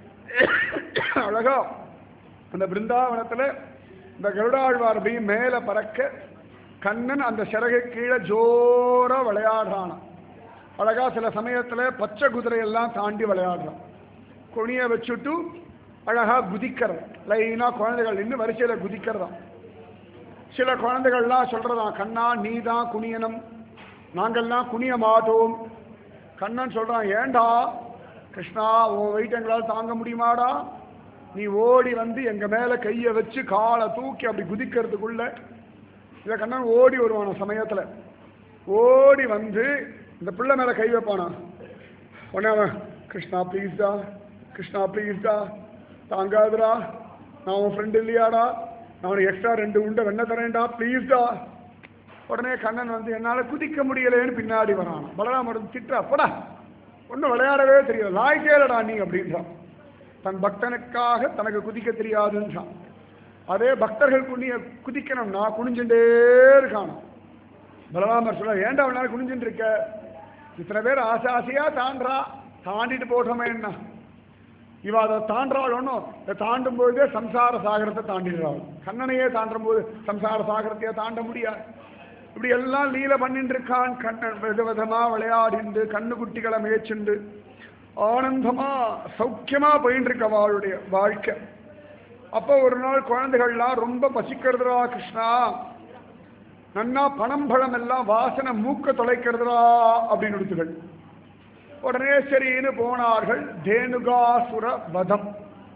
அழகா அந்த பிருந்தாவனத்துல இந்த கருடாழ்வார் அப்படியே மேல பறக்க கண்ணன் அந்த சிறகு கீழே ஜோரா விளையாடுறானாம் அழகா சில சமயத்துல பச்சை குதிரையெல்லாம் தாண்டி விளையாடுறான் கொணிய வச்சுட்டு அழகா குதிக்கிறது லைனா குழந்தைகள் நின்று வரிசையில குதிக்கிறதாம் சில குழந்தைகள்லாம் சொல்றதாம் கண்ணா நீ தான் குனியனம் நாங்கள்லாம் குனிய மாட்டோம் கண்ணன் சொல்றான் ஏண்டா கிருஷ்ணா உன் வெயிட் எங்களால் தாங்க முடியுமாடா நீ ஓடி வந்து எங்க மேல கையை வச்சு காலை தூக்கி அப்படி குதிக்கிறதுக்குள்ள இத கண்ணன் ஓடி வருவான சமயத்துல ஓடி வந்து இந்த பிள்ளை மேல கை வைப்பானா உடனே அவன் கிருஷ்ணா ப்ளீஸ்டா கிருஷ்ணா ப்ளீஸ்டா தாங்காதுடா நான் உன் ஃப்ரெண்ட் இல்லையாடா நான் உனக்கு எக்ஸ்ட்ரா ரெண்டு உண்டை வெண்ண தரேன்டா ப்ளீஸ்டா உடனே கண்ணன் வந்து என்னால் குதிக்க முடியலைன்னு பின்னாடி வரான் பலராமர் திட்டா போடா ஒன்றும் விளையாடவே தெரியல லாய்க்கேலடா நீ அப்படின்றான் தன் பக்தனுக்காக தனக்கு குதிக்க தெரியாதுன்றான் அதே பக்தர்கள் குனிய குதிக்கணும்னா குனிஞ்சுட்டே இருக்கான் பலராமர் சொல்ல ஏன்டா அவனால குனிஞ்சுட்டு இருக்க இத்தனை பேர் ஆசை ஆசையா தாண்டா தாண்டிட்டு போட்டோமே என்ன இவ அதை தாண்டாளோன்னு இதை தாண்டும் பொழுதே சம்சார சாகரத்தை தாண்டிடுறாள் கண்ணனையே தாண்டும் போது சம்சார சாகரத்தையே தாண்ட முடியாது இப்படி எல்லாம் லீல பண்ணிட்டு இருக்கான் கண்ணன் விதவிதமா விளையாடிண்டு கண்ணு குட்டிகளை மேய்ச்சுண்டு ஆனந்தமா சௌக்கியமா போயிட்டு இருக்க அவளுடைய வாழ்க்கை அப்போ ஒரு நாள் குழந்தைகள்லாம் ரொம்ப பசிக்கிறதுடா கிருஷ்ணா நன்னா பணம் பழம் எல்லாம் வாசனை மூக்க தொலைக்கிறதுடா அப்படின்னு எடுத்துகள் உடனே சரின்னு போனார்கள் தேனுகாசுர வதம்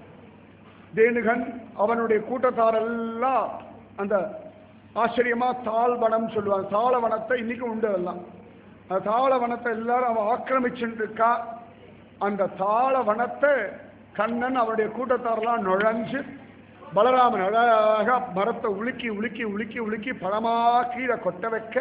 தேனுகன் அவனுடைய கூட்டத்தாரெல்லாம் அந்த ஆச்சரியமா தாழ்வனம் சொல்லுவாங்க தாளவனத்தை இன்னைக்கும் உண்டு எல்லாம் அந்த தாளவனத்தை எல்லாரும் அவன் ஆக்கிரமிச்சுட்டு இருக்கா அந்த தாளவனத்தை கண்ணன் அவருடைய கூட்டத்தாரெல்லாம் நுழைஞ்சு பலராமன் அழகாக மரத்தை உலுக்கி உலுக்கி உலுக்கி உலுக்கி பழமா கீழே கொட்ட வைக்க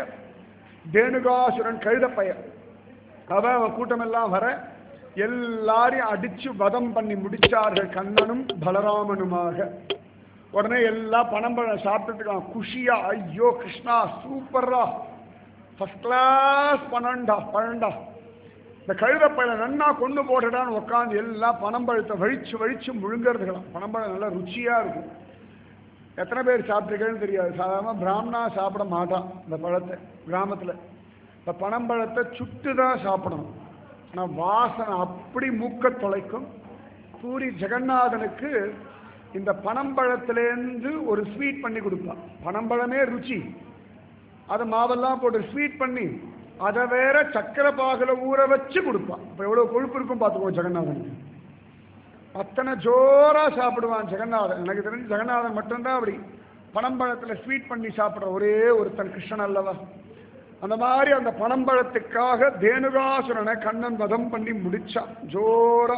தேனுகாசுரன் கழுதப்பையன் அவன் அவன் கூட்டமெல்லாம் வர எல்லாரையும் அடிச்சு வதம் பண்ணி முடிச்சார்கள் கண்ணனும் பலராமனுமாக உடனே எல்லாம் பணம் பழம் சாப்பிட்டுருக்கான் குஷியா ஐயோ கிருஷ்ணா சூப்பர்ரா ஃபர்ஸ்ட் கிளாஸ் பன்னெண்டா பன்னெண்டா இந்த கழுதப்பையில நன்னா கொண்டு போட்டுடான்னு உட்காந்து எல்லாம் பனம்பழத்தை வழிச்சு வழிச்சு முழுங்கிறதுக்கலாம் பனம்பழம் நல்லா ருச்சியா இருக்கும் எத்தனை பேர் சாப்பிட்ருக்கேன்னு தெரியாது சாதாரண பிராமணா சாப்பிட மாட்டான் இந்த பழத்தை கிராமத்தில் இந்த பனம்பழத்தை சுட்டு தான் சாப்பிடணும் ஆனால் வாசனை அப்படி மூக்க தொலைக்கும் பூரி ஜெகநாதனுக்கு இந்த பனம்பழத்திலேருந்து ஒரு ஸ்வீட் பண்ணி கொடுப்பான் பனம்பழமே ருச்சி அதை மாவெல்லாம் போட்டு ஸ்வீட் பண்ணி அதை வேற சக்கரை பாகுல ஊற வச்சு கொடுப்பான் இப்போ எவ்வளோ கொழுப்பு இருக்கும் பார்த்துக்கோ ஜெகநாதனுக்கு அத்தனை ஜோரா சாப்பிடுவான் ஜெகநாதன் எனக்கு தெரிஞ்சு ஜெகநாதன் மட்டும்தான் அப்படி பனம்பழத்தில் ஸ்வீட் பண்ணி சாப்பிட்ற ஒரே ஒருத்தன் கிருஷ்ணன் அல்லவா அந்த மாதிரி அந்த பனம்பழத்துக்காக தேனுகாசுரனை கண்ணன் வதம் பண்ணி முடிச்சான் ஜோரா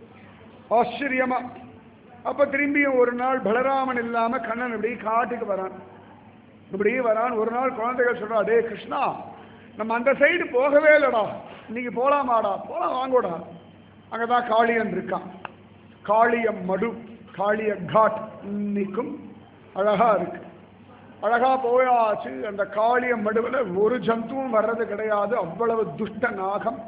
ஆச்சரியமா அப்ப திரும்பியும் ஒரு நாள் பலராமன் இல்லாம கண்ணன் இப்படி காட்டுக்கு வரான் இப்படி வரான் ஒரு நாள் குழந்தைகள் சொல்றா டே கிருஷ்ணா நம்ம அந்த சைடு போகவே இல்லடா இன்னைக்கு போலாமாடா போலாம் வாங்கோடா அங்கதான் காளியன் இருக்கான் காளிய மடு காளிய காட் இன்னைக்கும் அழகா இருக்கு அழகா போயாச்சு அந்த காளிய மடுவில் ஒரு ஜந்துவும் வர்றது கிடையாது அவ்வளவு துஷ்ட நாகம்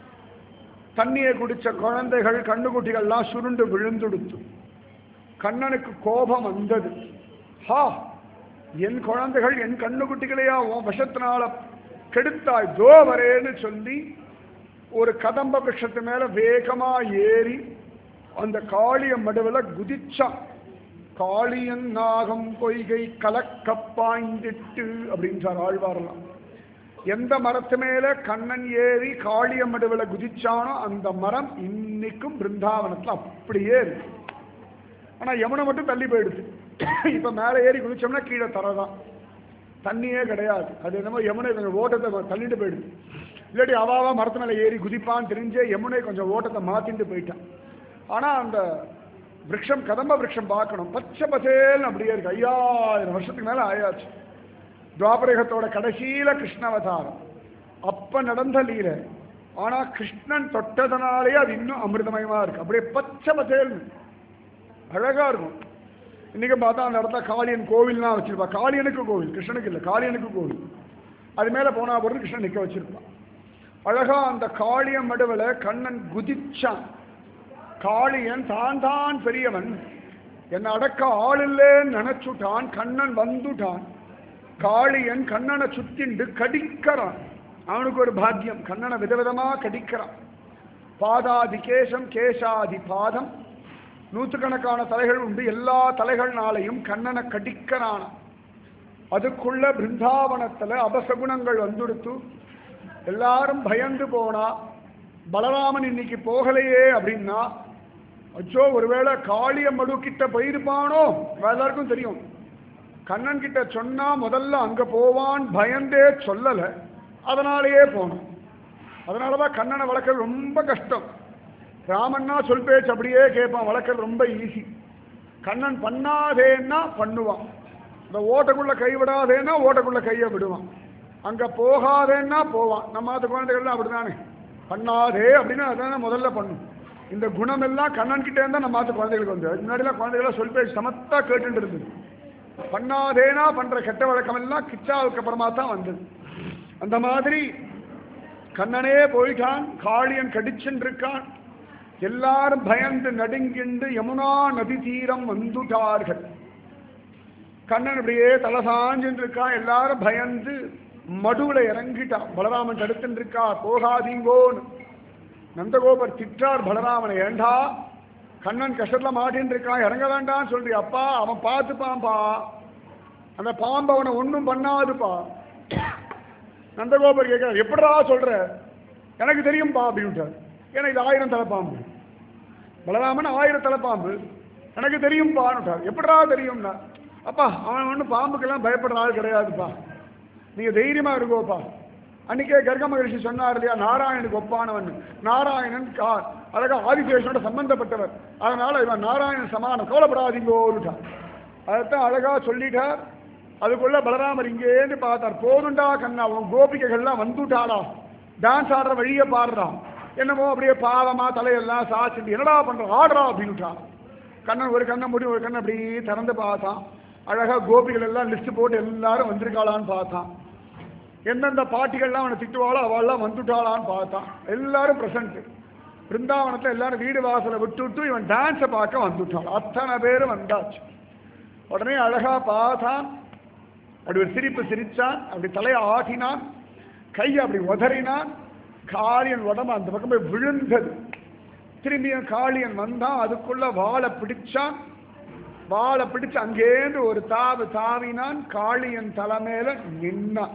தண்ணியை குடிச்ச குழந்தைகள் கண்ணுக்குட்டிகள்லாம் சுருண்டு விழுந்துடுத்து கண்ணனுக்கு கோபம் வந்தது ஹா என் குழந்தைகள் என் கண்ணுக்குட்டிகளையா உன் விஷத்தினால கெடுத்தாய் தோ வரேன்னு சொல்லி ஒரு கதம்ப விஷத்து மேல வேகமா ஏறி அந்த காளிய மடுவில் குதிச்சான் காளியன் நாகம் பொய்கை கலக்க பாய்ந்திட்டு அப்படின்றார் ஆழ்வாரெல்லாம் எந்த மரத்து மேல கண்ணன் ஏறி காளிய மடுவில் குதிச்சானோ அந்த மரம் இன்னைக்கும் பிருந்தாவனத்தில் அப்படியே இருக்கு ஆனா யமுனை மட்டும் தள்ளி போயிடுது இப்ப மேலே ஏறி குதிச்சோம்னா கீழே தரதான் தண்ணியே கிடையாது அது என்னமோ யமுனை கொஞ்சம் ஓட்டத்தை தள்ளிட்டு போயிடுது இல்லாட்டி அவாவா மரத்து மேலே ஏறி குதிப்பான்னு தெரிஞ்சே யமுனை கொஞ்சம் ஓட்டத்தை மாத்திட்டு போயிட்டான் ஆனா அந்த விரக்ஷம் கதம்ப விரக்ஷம் பார்க்கணும் பச்சை பசேல்னு அப்படியே இருக்கு ஐயாயிரம் வருஷத்துக்கு மேல ஆயாச்சு துவாபரகத்தோட கடைசியில கிருஷ்ணாவதாரம் அப்ப நடந்த லீல ஆனா கிருஷ்ணன் தொட்டதனாலே அது இன்னும் அமிர்தமயமா இருக்கு அப்படியே பச்சை பசேல்னு அழகா இருக்கும் இன்னைக்கு பார்த்தா அந்த இடத்துல காளியன் கோவில்லாம் வச்சிருப்பா காளியனுக்கு கோவில் கிருஷ்ணனுக்கு இல்லை காளியனுக்கு கோவில் அது மேல போனா பொருள் கிருஷ்ணன் நிக்க வச்சிருப்பான் அழகா அந்த காளியம் மடுவில் கண்ணன் குதிச்சான் காளியன் தான் தான் பெரியவன் என்னை அடக்க ஆள் இல்லைன்னு நினைச்சுட்டான் கண்ணன் வந்துட்டான் காளியன் கண்ணனை சுத்திண்டு கடிக்கிறான் அவனுக்கு ஒரு பாக்கியம் கண்ணனை விதவிதமா கடிக்கிறான் பாதாதி கேசம் கேசாதி பாதம் நூற்றுக்கணக்கான தலைகள் உண்டு எல்லா தலைகள்னாலையும் கண்ணனை கடிக்கிறான் அதுக்குள்ள பிருந்தாவனத்துல அபசகுணங்கள் வந்துடுத்து எல்லாரும் பயந்து போனா பலராமன் இன்னைக்கு போகலையே அப்படின்னா அச்சோ ஒருவேளை காளியம்மடு கிட்ட போயிருப்பானோ எல்லாருக்கும் தெரியும் கண்ணன் கிட்ட சொன்னா முதல்ல அங்க போவான் பயந்தே சொல்லல அதனாலேயே போனோம் அதனாலதான் கண்ணனை வளர்க்கறது ரொம்ப கஷ்டம் ராமன்னா சொல் பேச்சு அப்படியே கேட்பான் வளர்க்கறது ரொம்ப ஈஸி கண்ணன் பண்ணாதேன்னா பண்ணுவான் இந்த ஓட்டக்குள்ள கை விடாதேன்னா ஓட்டக்குள்ள கையை விடுவான் அங்க போகாதேன்னா போவான் நம்ம அது குழந்தைகள்லாம் அப்படிதானே பண்ணாதே அப்படின்னு அதானே முதல்ல பண்ணும் இந்த குணம் எல்லாம் கண்ணன் கிட்டே இருந்தா நம்ம மாத்து குழந்தைகளுக்கு வந்து அதுக்கு முன்னாடிலாம் குழந்தைகளாம் சொல் பேச்சு சமத்தா கேட்டுட்டு இருந்தது பண்ணாதேனா பண்ற கெட்ட வழக்கம் எல்லாம் கிச்சாவுக்கு அப்புறமா தான் வந்தது அந்த மாதிரி கண்ணனே போயிட்டான் காளியன் கடிச்சுன்னு இருக்கான் எல்லாரும் பயந்து நடுங்கிண்டு யமுனா நதி தீரம் வந்துட்டார்கள் கண்ணன் இப்படியே தலை சாஞ்சுட்டு இருக்கா எல்லாரும் பயந்து மடுவுல இறங்கிட்டா பலராமன் தடுத்துட்டு இருக்கா போகாதீங்கோன்னு நந்தகோபர் திட்டார் பலராமனை ஏண்டா கண்ணன் கஷ்டத்துல மாட்டின்னு இருக்கான் இறங்க வேண்டாம்னு சொல்றி அப்பா அவன் பார்த்துப்பான்பா அந்த பாம்பு அவனை ஒன்றும் பண்ணாதுப்பா நந்தகோபர் கேட்கிறார் எப்படிடா சொல்ற எனக்கு தெரியும்பா அப்படின்ட்டார் ஏன்னா இது ஆயிரம் தலைப்பாம்பு பலராமன் ஆயிரம் தலைப்பாம்பு எனக்கு தெரியும்பான்னுட்டார் எப்படிடா தெரியும்னா அப்பா அவன் ஒன்றும் பாம்புக்கெல்லாம் பயப்படுற ஆள் கிடையாதுப்பா நீங்க தைரியமா இருக்கோப்பா அன்னைக்கே கர்க மகரிஷி சொன்னார் இல்லையா நாராயணுக்கு ஒப்பானவன் நாராயணன் கா அழகா ஆதிசேஷனோட சம்பந்தப்பட்டவர் அதனால இவன் நாராயணன் சமானம் கவலைப்படாதீங்கோருட்டார் அதைத்தான் அழகா சொல்லிட்டார் அதுக்குள்ள பலராமர் இங்கேருந்து பார்த்தார் போதுண்டா கண்ணா உன் கோபிகைகள்லாம் வந்துட்டாளா டான்ஸ் ஆடுற வழியை பாடுறான் என்னமோ அப்படியே பாவமா தலையெல்லாம் சாச்சிட்டு என்னடா பண்ற ஆடுறா அப்படின்னுட்டான் கண்ணன் ஒரு கண்ணை முடி ஒரு கண்ணை அப்படி திறந்து பார்த்தான் அழகா கோபிகள் எல்லாம் லிஸ்ட் போட்டு எல்லாரும் வந்திருக்காளான்னு பார்த்தான் எந்தெந்த பாட்டிகள்லாம் அவனை திட்டுவாளோ அவள்லாம் வந்துட்டாளான்னு பார்த்தான் எல்லாரும் பிரசன்ட் பிருந்தாவனத்தில் எல்லாரும் வீடு வாசலை விட்டுவிட்டு இவன் டான்ஸை பார்க்க வந்துட்டான் அத்தனை பேரும் வந்தாச்சு உடனே அழகா பார்த்தான் அப்படி ஒரு சிரிப்பு சிரிச்சான் அப்படி தலையை ஆட்டினான் கையை அப்படி உதறினான் காளியன் உடம்பு அந்த பக்கம் போய் விழுந்தது திரும்பியும் காளியன் வந்தான் அதுக்குள்ள வாழை பிடிச்சான் வாழை பிடிச்சு அங்கேருந்து ஒரு தாவு தாவினான் காளியன் தலைமையில நின்னான்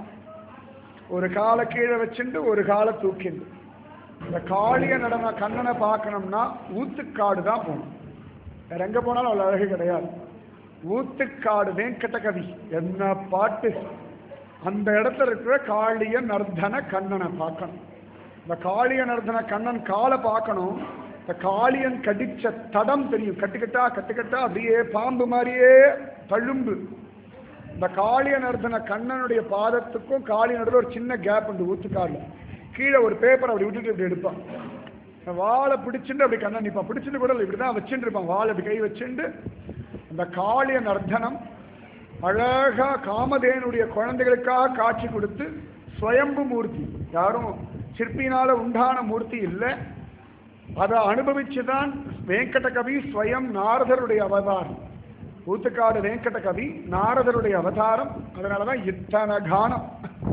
ஒரு காலை கீழே வச்சுட்டு ஒரு காலை தூக்கிண்டு இந்த காளிய நடன கண்ணனை பார்க்கணும்னா ஊத்துக்காடு தான் போகணும் வேற எங்க போனாலும் அவ்வளவு அழகு கிடையாது ஊத்துக்காடு வெங்கட கவி என்ன பாட்டு அந்த இடத்துல இருக்கிற காளிய நர்தன கண்ணனை பார்க்கணும் இந்த காளிய நர்தன கண்ணன் காலை பார்க்கணும் இந்த காளியன் கடிச்ச தடம் தெரியும் கட்டுக்கட்டா கட்டுக்கட்டா அப்படியே பாம்பு மாதிரியே தழும்பு இந்த காளிய நர்தன கண்ணனுடைய பாதத்துக்கும் காளி நடுவில் ஒரு சின்ன கேப் உண்டு ஊத்துக்காடுல கீழே ஒரு பேப்பர் அப்படி விட்டுட்டு இப்படி எடுப்பான் இந்த வாழை பிடிச்சிட்டு அப்படி கண்ணன் நிற்பான் பிடிச்சிட்டு கூட இல்லை இப்படி தான் வச்சுட்டு இருப்பான் வாழை அப்படி கை வச்சுட்டு அந்த காளிய நர்தனம் அழகா காமதேனுடைய குழந்தைகளுக்காக காட்சி கொடுத்து ஸ்வயம்பு மூர்த்தி யாரும் சிற்பினால உண்டான மூர்த்தி இல்லை அதை அனுபவிச்சு தான் வெங்கட கவி ஸ்வயம் நாரதருடைய அவதாரம் ஊத்துக்காடு வெங்கட கவி நாரதருடைய அவதாரம் அதனால தான் இத்தனை கானம்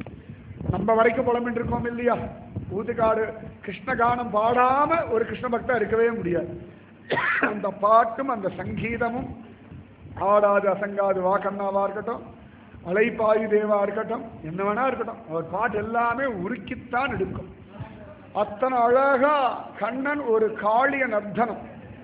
நம்ம வரைக்கும் புலம்பிட்டு இருக்கோம் இல்லையா ஊத்துக்காடு கிருஷ்ண கானம் பாடாம ஒரு கிருஷ்ண பக்தா இருக்கவே முடியாது அந்த பாட்டும் அந்த சங்கீதமும் ஆடாது அசங்காது வாக்கண்ணாவா இருக்கட்டும் அலைப்பாயு தேவா இருக்கட்டும் என்ன வேணா இருக்கட்டும் அவர் பாட்டு எல்லாமே உருக்கித்தான் எடுக்கும் அத்தனை அழகா கண்ணன் ஒரு காளிய நர்த்தனம்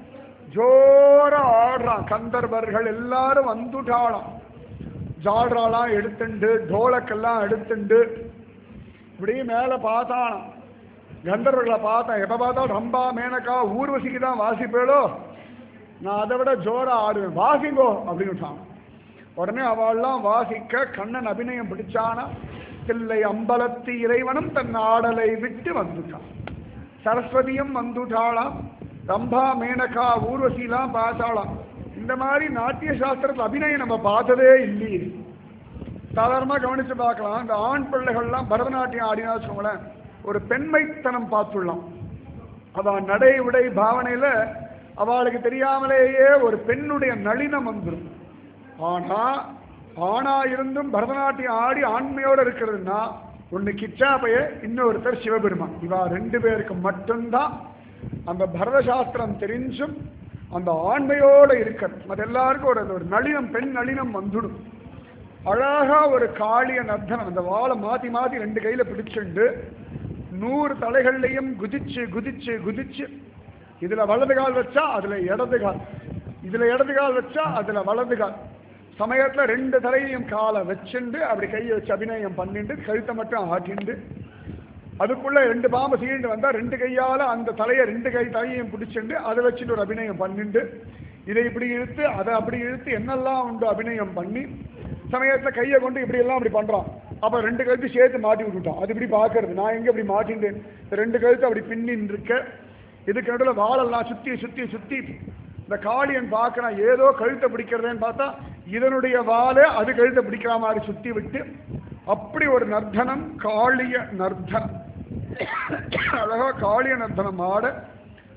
ஜோர ஆடுறான் கந்தர்வர்கள் எல்லாரும் வந்துட்டாளாம் ஜால்ராலாம் எடுத்துண்டு டோலக்கெல்லாம் எடுத்துண்டு இப்படி மேலே பார்த்தானாம் கந்தர்வர்களை பார்த்தேன் எப்போ பார்த்தா ரம்பா மேனக்கா ஊர்வசிக்கு தான் வாசிப்பேளோ நான் அதை விட ஜோரா ஆடுவேன் வாசிங்கோ அப்படின்னு உடனே அவள்லாம் வாசிக்க கண்ணன் அபிநயம் பிடிச்சானா தில்லை அம்பலத்து இறைவனும் தன் ஆடலை விட்டு வந்துட்டான் சரஸ்வதியும் வந்துட்டாளாம் ரம்பா மேனகா ஊர்வசிலாம் பார்த்தாளாம் இந்த மாதிரி நாட்டிய சாஸ்திரத்தில் அபிநயம் நம்ம பார்த்ததே இல்லையே சாதாரணமாக கவனிச்சு பார்க்கலாம் இந்த ஆண் பிள்ளைகள்லாம் பரதநாட்டியம் ஆடினா வச்சுக்கோங்களேன் ஒரு பெண்மைத்தனம் பார்த்துடலாம் அவள் நடை உடை பாவனையில் அவளுக்கு தெரியாமலேயே ஒரு பெண்ணுடைய நளினம் வந்துடும் ஆனா ஆணா இருந்தும் பரதநாட்டியம் ஆடி ஆண்மையோட இருக்கிறதுனா ஒன்று கிச்சாபைய இன்னொருத்தர் சிவபெருமான் இவா ரெண்டு பேருக்கு மட்டும்தான் அந்த பரத சாஸ்திரம் தெரிஞ்சும் அந்த ஆண்மையோட இருக்கிறது அது எல்லாருக்கும் ஒரு ஒரு நளினம் பெண் நளினம் வந்துடும் அழகா ஒரு காளிய நர்த்தனம் அந்த வாழை மாத்தி மாத்தி ரெண்டு கையில பிடிச்சுண்டு நூறு தலைகள்லையும் குதிச்சு குதிச்சு குதிச்சு இதுல வலது கால் வச்சா அதுல இடது கால் இதுல இடது கால் வச்சா அதுல வலது கால் சமயத்துல ரெண்டு தலையையும் காலை வச்சுண்டு அப்படி கையை வச்சு அபிநயம் பண்ணிட்டு கழுத்தை மட்டும் ஆட்டிண்டு அதுக்குள்ள ரெண்டு பாம்பு சீண்டு வந்தா ரெண்டு கையால அந்த தலையை ரெண்டு கை தலையையும் பிடிச்சிண்டு அதை வச்சுட்டு ஒரு அபிநயம் பண்ணிண்டு இதை இப்படி இழுத்து அதை அப்படி இழுத்து என்னெல்லாம் உண்டு அபிநயம் பண்ணி சமயத்துல கையை கொண்டு இப்படி எல்லாம் அப்படி பண்றான் அப்ப ரெண்டு கழுத்து சேர்த்து மாட்டி விட்டுட்டான் அது இப்படி பாக்குறது நான் எங்க இப்படி மாட்டின்றேன் இந்த ரெண்டு கழுத்து அப்படி பின்னின்னு இருக்க இதுக்கு நடுவில் வாழெல்லாம் சுத்தி சுத்தி சுத்தி இந்த காளியன் பார்க்கறான் ஏதோ கழுத்தை பிடிக்கிறதேன்னு பார்த்தா இதனுடைய வாழை அது கழுத்தை பிடிக்கிற மாதிரி சுத்தி விட்டு அப்படி ஒரு நர்த்தனம் காளிய நர்த்தனம் அழகா காளிய நர்த்தனம் ஆட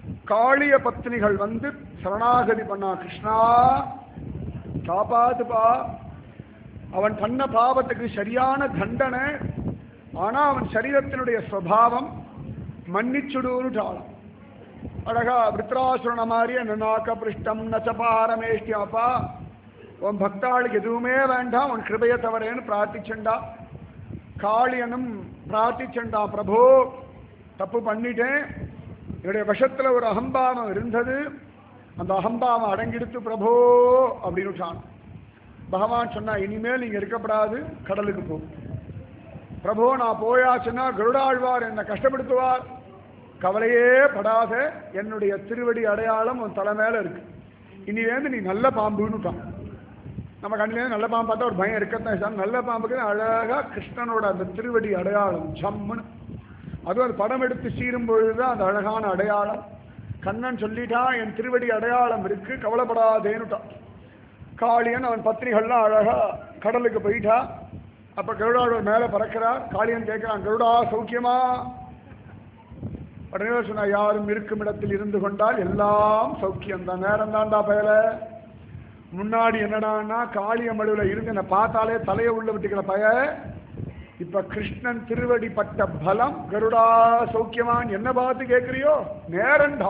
காளிய பத்னிகள் வந்து சரணாகதி பண்ணா கிருஷ்ணா காப்பாத்துப்பா அவன் பண்ண பாவத்துக்கு சரியான தண்டனை ஆனா அவன் சரீரத்தினுடைய சுவாவம் மன்னிச்சுடுன்னுட்டாளாம் அழகா விருத்ராசுரன மாதிரி என்ன நாக்க பிருஷ்டம் நச்சபாரமேஷ்டியாப்பா உன் பக்தாளுக்கு எதுவுமே வேண்டாம் உன் கிருபையை தவறேன்னு பிரார்த்திச்சண்டா காளியனும் பிரார்த்திச்சண்டா பிரபு தப்பு பண்ணிட்டேன் என்னுடைய விஷத்துல ஒரு அகம்பாவம் இருந்தது அந்த அகம்பாவம் அடங்கிடுத்து பிரபோ அப்படின்னு விட்டான் பகவான் சொன்னா இனிமேல் நீங்க இருக்கப்படாது கடலுக்கு போ பிரபு நான் போயாச்சுன்னா கருடாழ்வார் என்னை கஷ்டப்படுத்துவார் கவலையே படாத என்னுடைய திருவடி அடையாளம் உன் தலை மேல இருக்கு இனிலேருந்து நீ நல்ல பாம்புன்னுட்டான் நம்ம கண்ணிலே நல்ல பாம்பு பார்த்தா ஒரு பயம் இருக்கத்தான் சார் நல்ல பாம்புக்கு அழகா கிருஷ்ணனோட அந்த திருவடி அடையாளம் ஜம்முன்னு அதுவும் அந்த படம் எடுத்து சீரும் பொழுதுதான் அந்த அழகான அடையாளம் கண்ணன் சொல்லிட்டான் என் திருவடி அடையாளம் இருக்கு கவலைப்படாதேன்னுட்டான் காளியன் அவன் பத்னிகள்லாம் அழகா கடலுக்கு போயிட்டா அப்ப கருடாழ்வார் மேல பறக்கிறார் காளியன் கேட்கிறான் கருடா சௌக்கியமா உடனே சொன்னா யாரும் இருக்கும் இடத்தில் இருந்து கொண்டால் எல்லாம் சௌக்கியம் தான் நேரம் தாண்டா பயல முன்னாடி என்னடான்னா காளியம்மடுவுல இருந்து என்னை பார்த்தாலே தலையை உள்ள விட்டுக்கிற பய இப்ப கிருஷ்ணன் திருவடி பட்ட பலம் கருடா சௌக்கியமான் என்ன பார்த்து கேட்கிறியோ நேரண்டா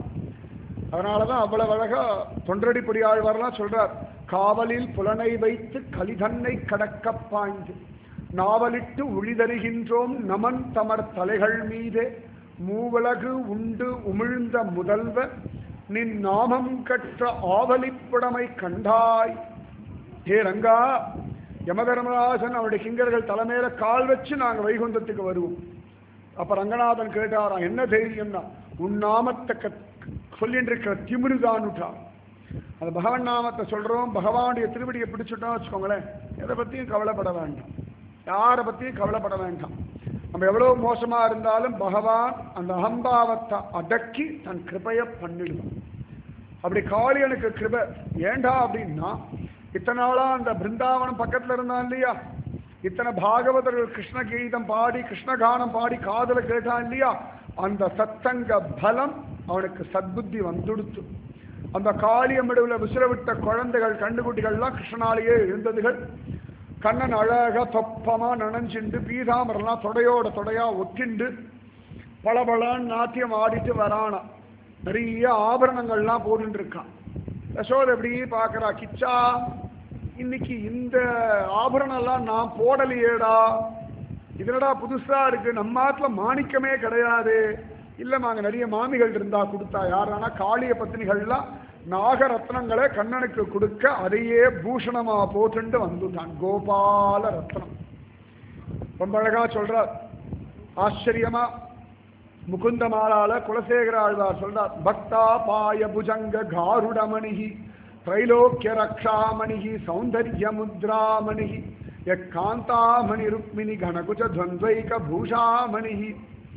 அதனாலதான் அவ்வளவு அழகா தொண்டடி பொடியாழ்வார்லாம் சொல்றார் காவலில் புலனை வைத்து கலிதன்னை கடக்க பாய்ந்து நாவலிட்டு உழிதருகின்றோம் நமன் தமர் தலைகள் மீதே மூவலகு உண்டு உமிழ்ந்த முதல்வ நின் நாமம் கற்ற ஆவலிப்புடமை கண்டாய் ஹே ரங்கா யமதர்மராஜன் அவருடைய கிங்கர்கள் தலைமையில கால் வச்சு நாங்க வைகுந்தத்துக்கு வருவோம் அப்ப ரங்கநாதன் கேட்டாராம் என்ன தைரியம்னா உன் நாமத்தை கத்- சொல்லிட்டு இருக்கிற திமிருதான்னுட்டா அந்த பகவான் நாமத்தை சொல்றோம் பகவானுடைய திருவடியை பிடிச்சிட்டோம் வச்சுக்கோங்களேன் எதை பத்தியும் கவலைப்பட வேண்டாம் யாரை பத்தியும் கவலைப்பட வேண்டாம் நம்ம எவ்வளவு மோசமா இருந்தாலும் பகவான் அந்த அகம்பாவத்தை அடக்கி தன் கிருபைய பண்ணிடுவான் அப்படி காளியனுக்கு கிருபை ஏண்டா அப்படின்னா இத்தனை நாளா அந்த பிருந்தாவனம் பக்கத்துல இருந்தான் இல்லையா இத்தனை பாகவதர்கள் கிருஷ்ண கீதம் பாடி கிருஷ்ணகானம் பாடி காதல கேட்டான் இல்லையா அந்த சத்தங்க பலம் அவனுக்கு சத்புத்தி வந்துடுத்து அந்த காளியமிடுவில் விசிறவிட்ட குழந்தைகள் கண்டுகுட்டிகள்லாம் கிருஷ்ணனாலேயே இருந்ததுகள் கண்ணன் அழகா தொப்பமா நனைஞ்சிண்டு பீதாமரெல்லாம் தொடையோட தொடையா ஒட்டிண்டு பளபளன்னு நாட்டியம் ஆடிட்டு வரானா நிறைய ஆபரணங்கள்லாம் போட்டுட்டு இருக்கான் யசோதை எப்படி பார்க்கறா கிச்சா இன்னைக்கு இந்த ஆபரணம் எல்லாம் நான் போடலையேடா இதுலடா புதுசா இருக்கு நம்ம ஆத்துல மாணிக்கமே கிடையாது இல்லம்மா அங்க நிறைய மாமிகள் இருந்தா கொடுத்தா யாரானா காளிய பத்தினிகள்லாம் நாகரத்னங்களை கண்ணனுக்கு கொடுக்க அதையே பூஷணமா போட்டுண்டு வந்துட்டான் கோபால ரத்னம் ரொம்ப அழகா சொல்றார் ஆச்சரியமா முகுந்தமாலால குலசேகர ஆழ்வார் சொல்றார் பக்தா பாய புஜங்க காருடமணிகி திரைலோக்கிய ரக்ஷாமணிகி சௌந்தர்ய முத்ராமணிகி யக்காந்தாமணி ருக்மிணி கணகுஜ துவந்தைக பூஷாமணிகி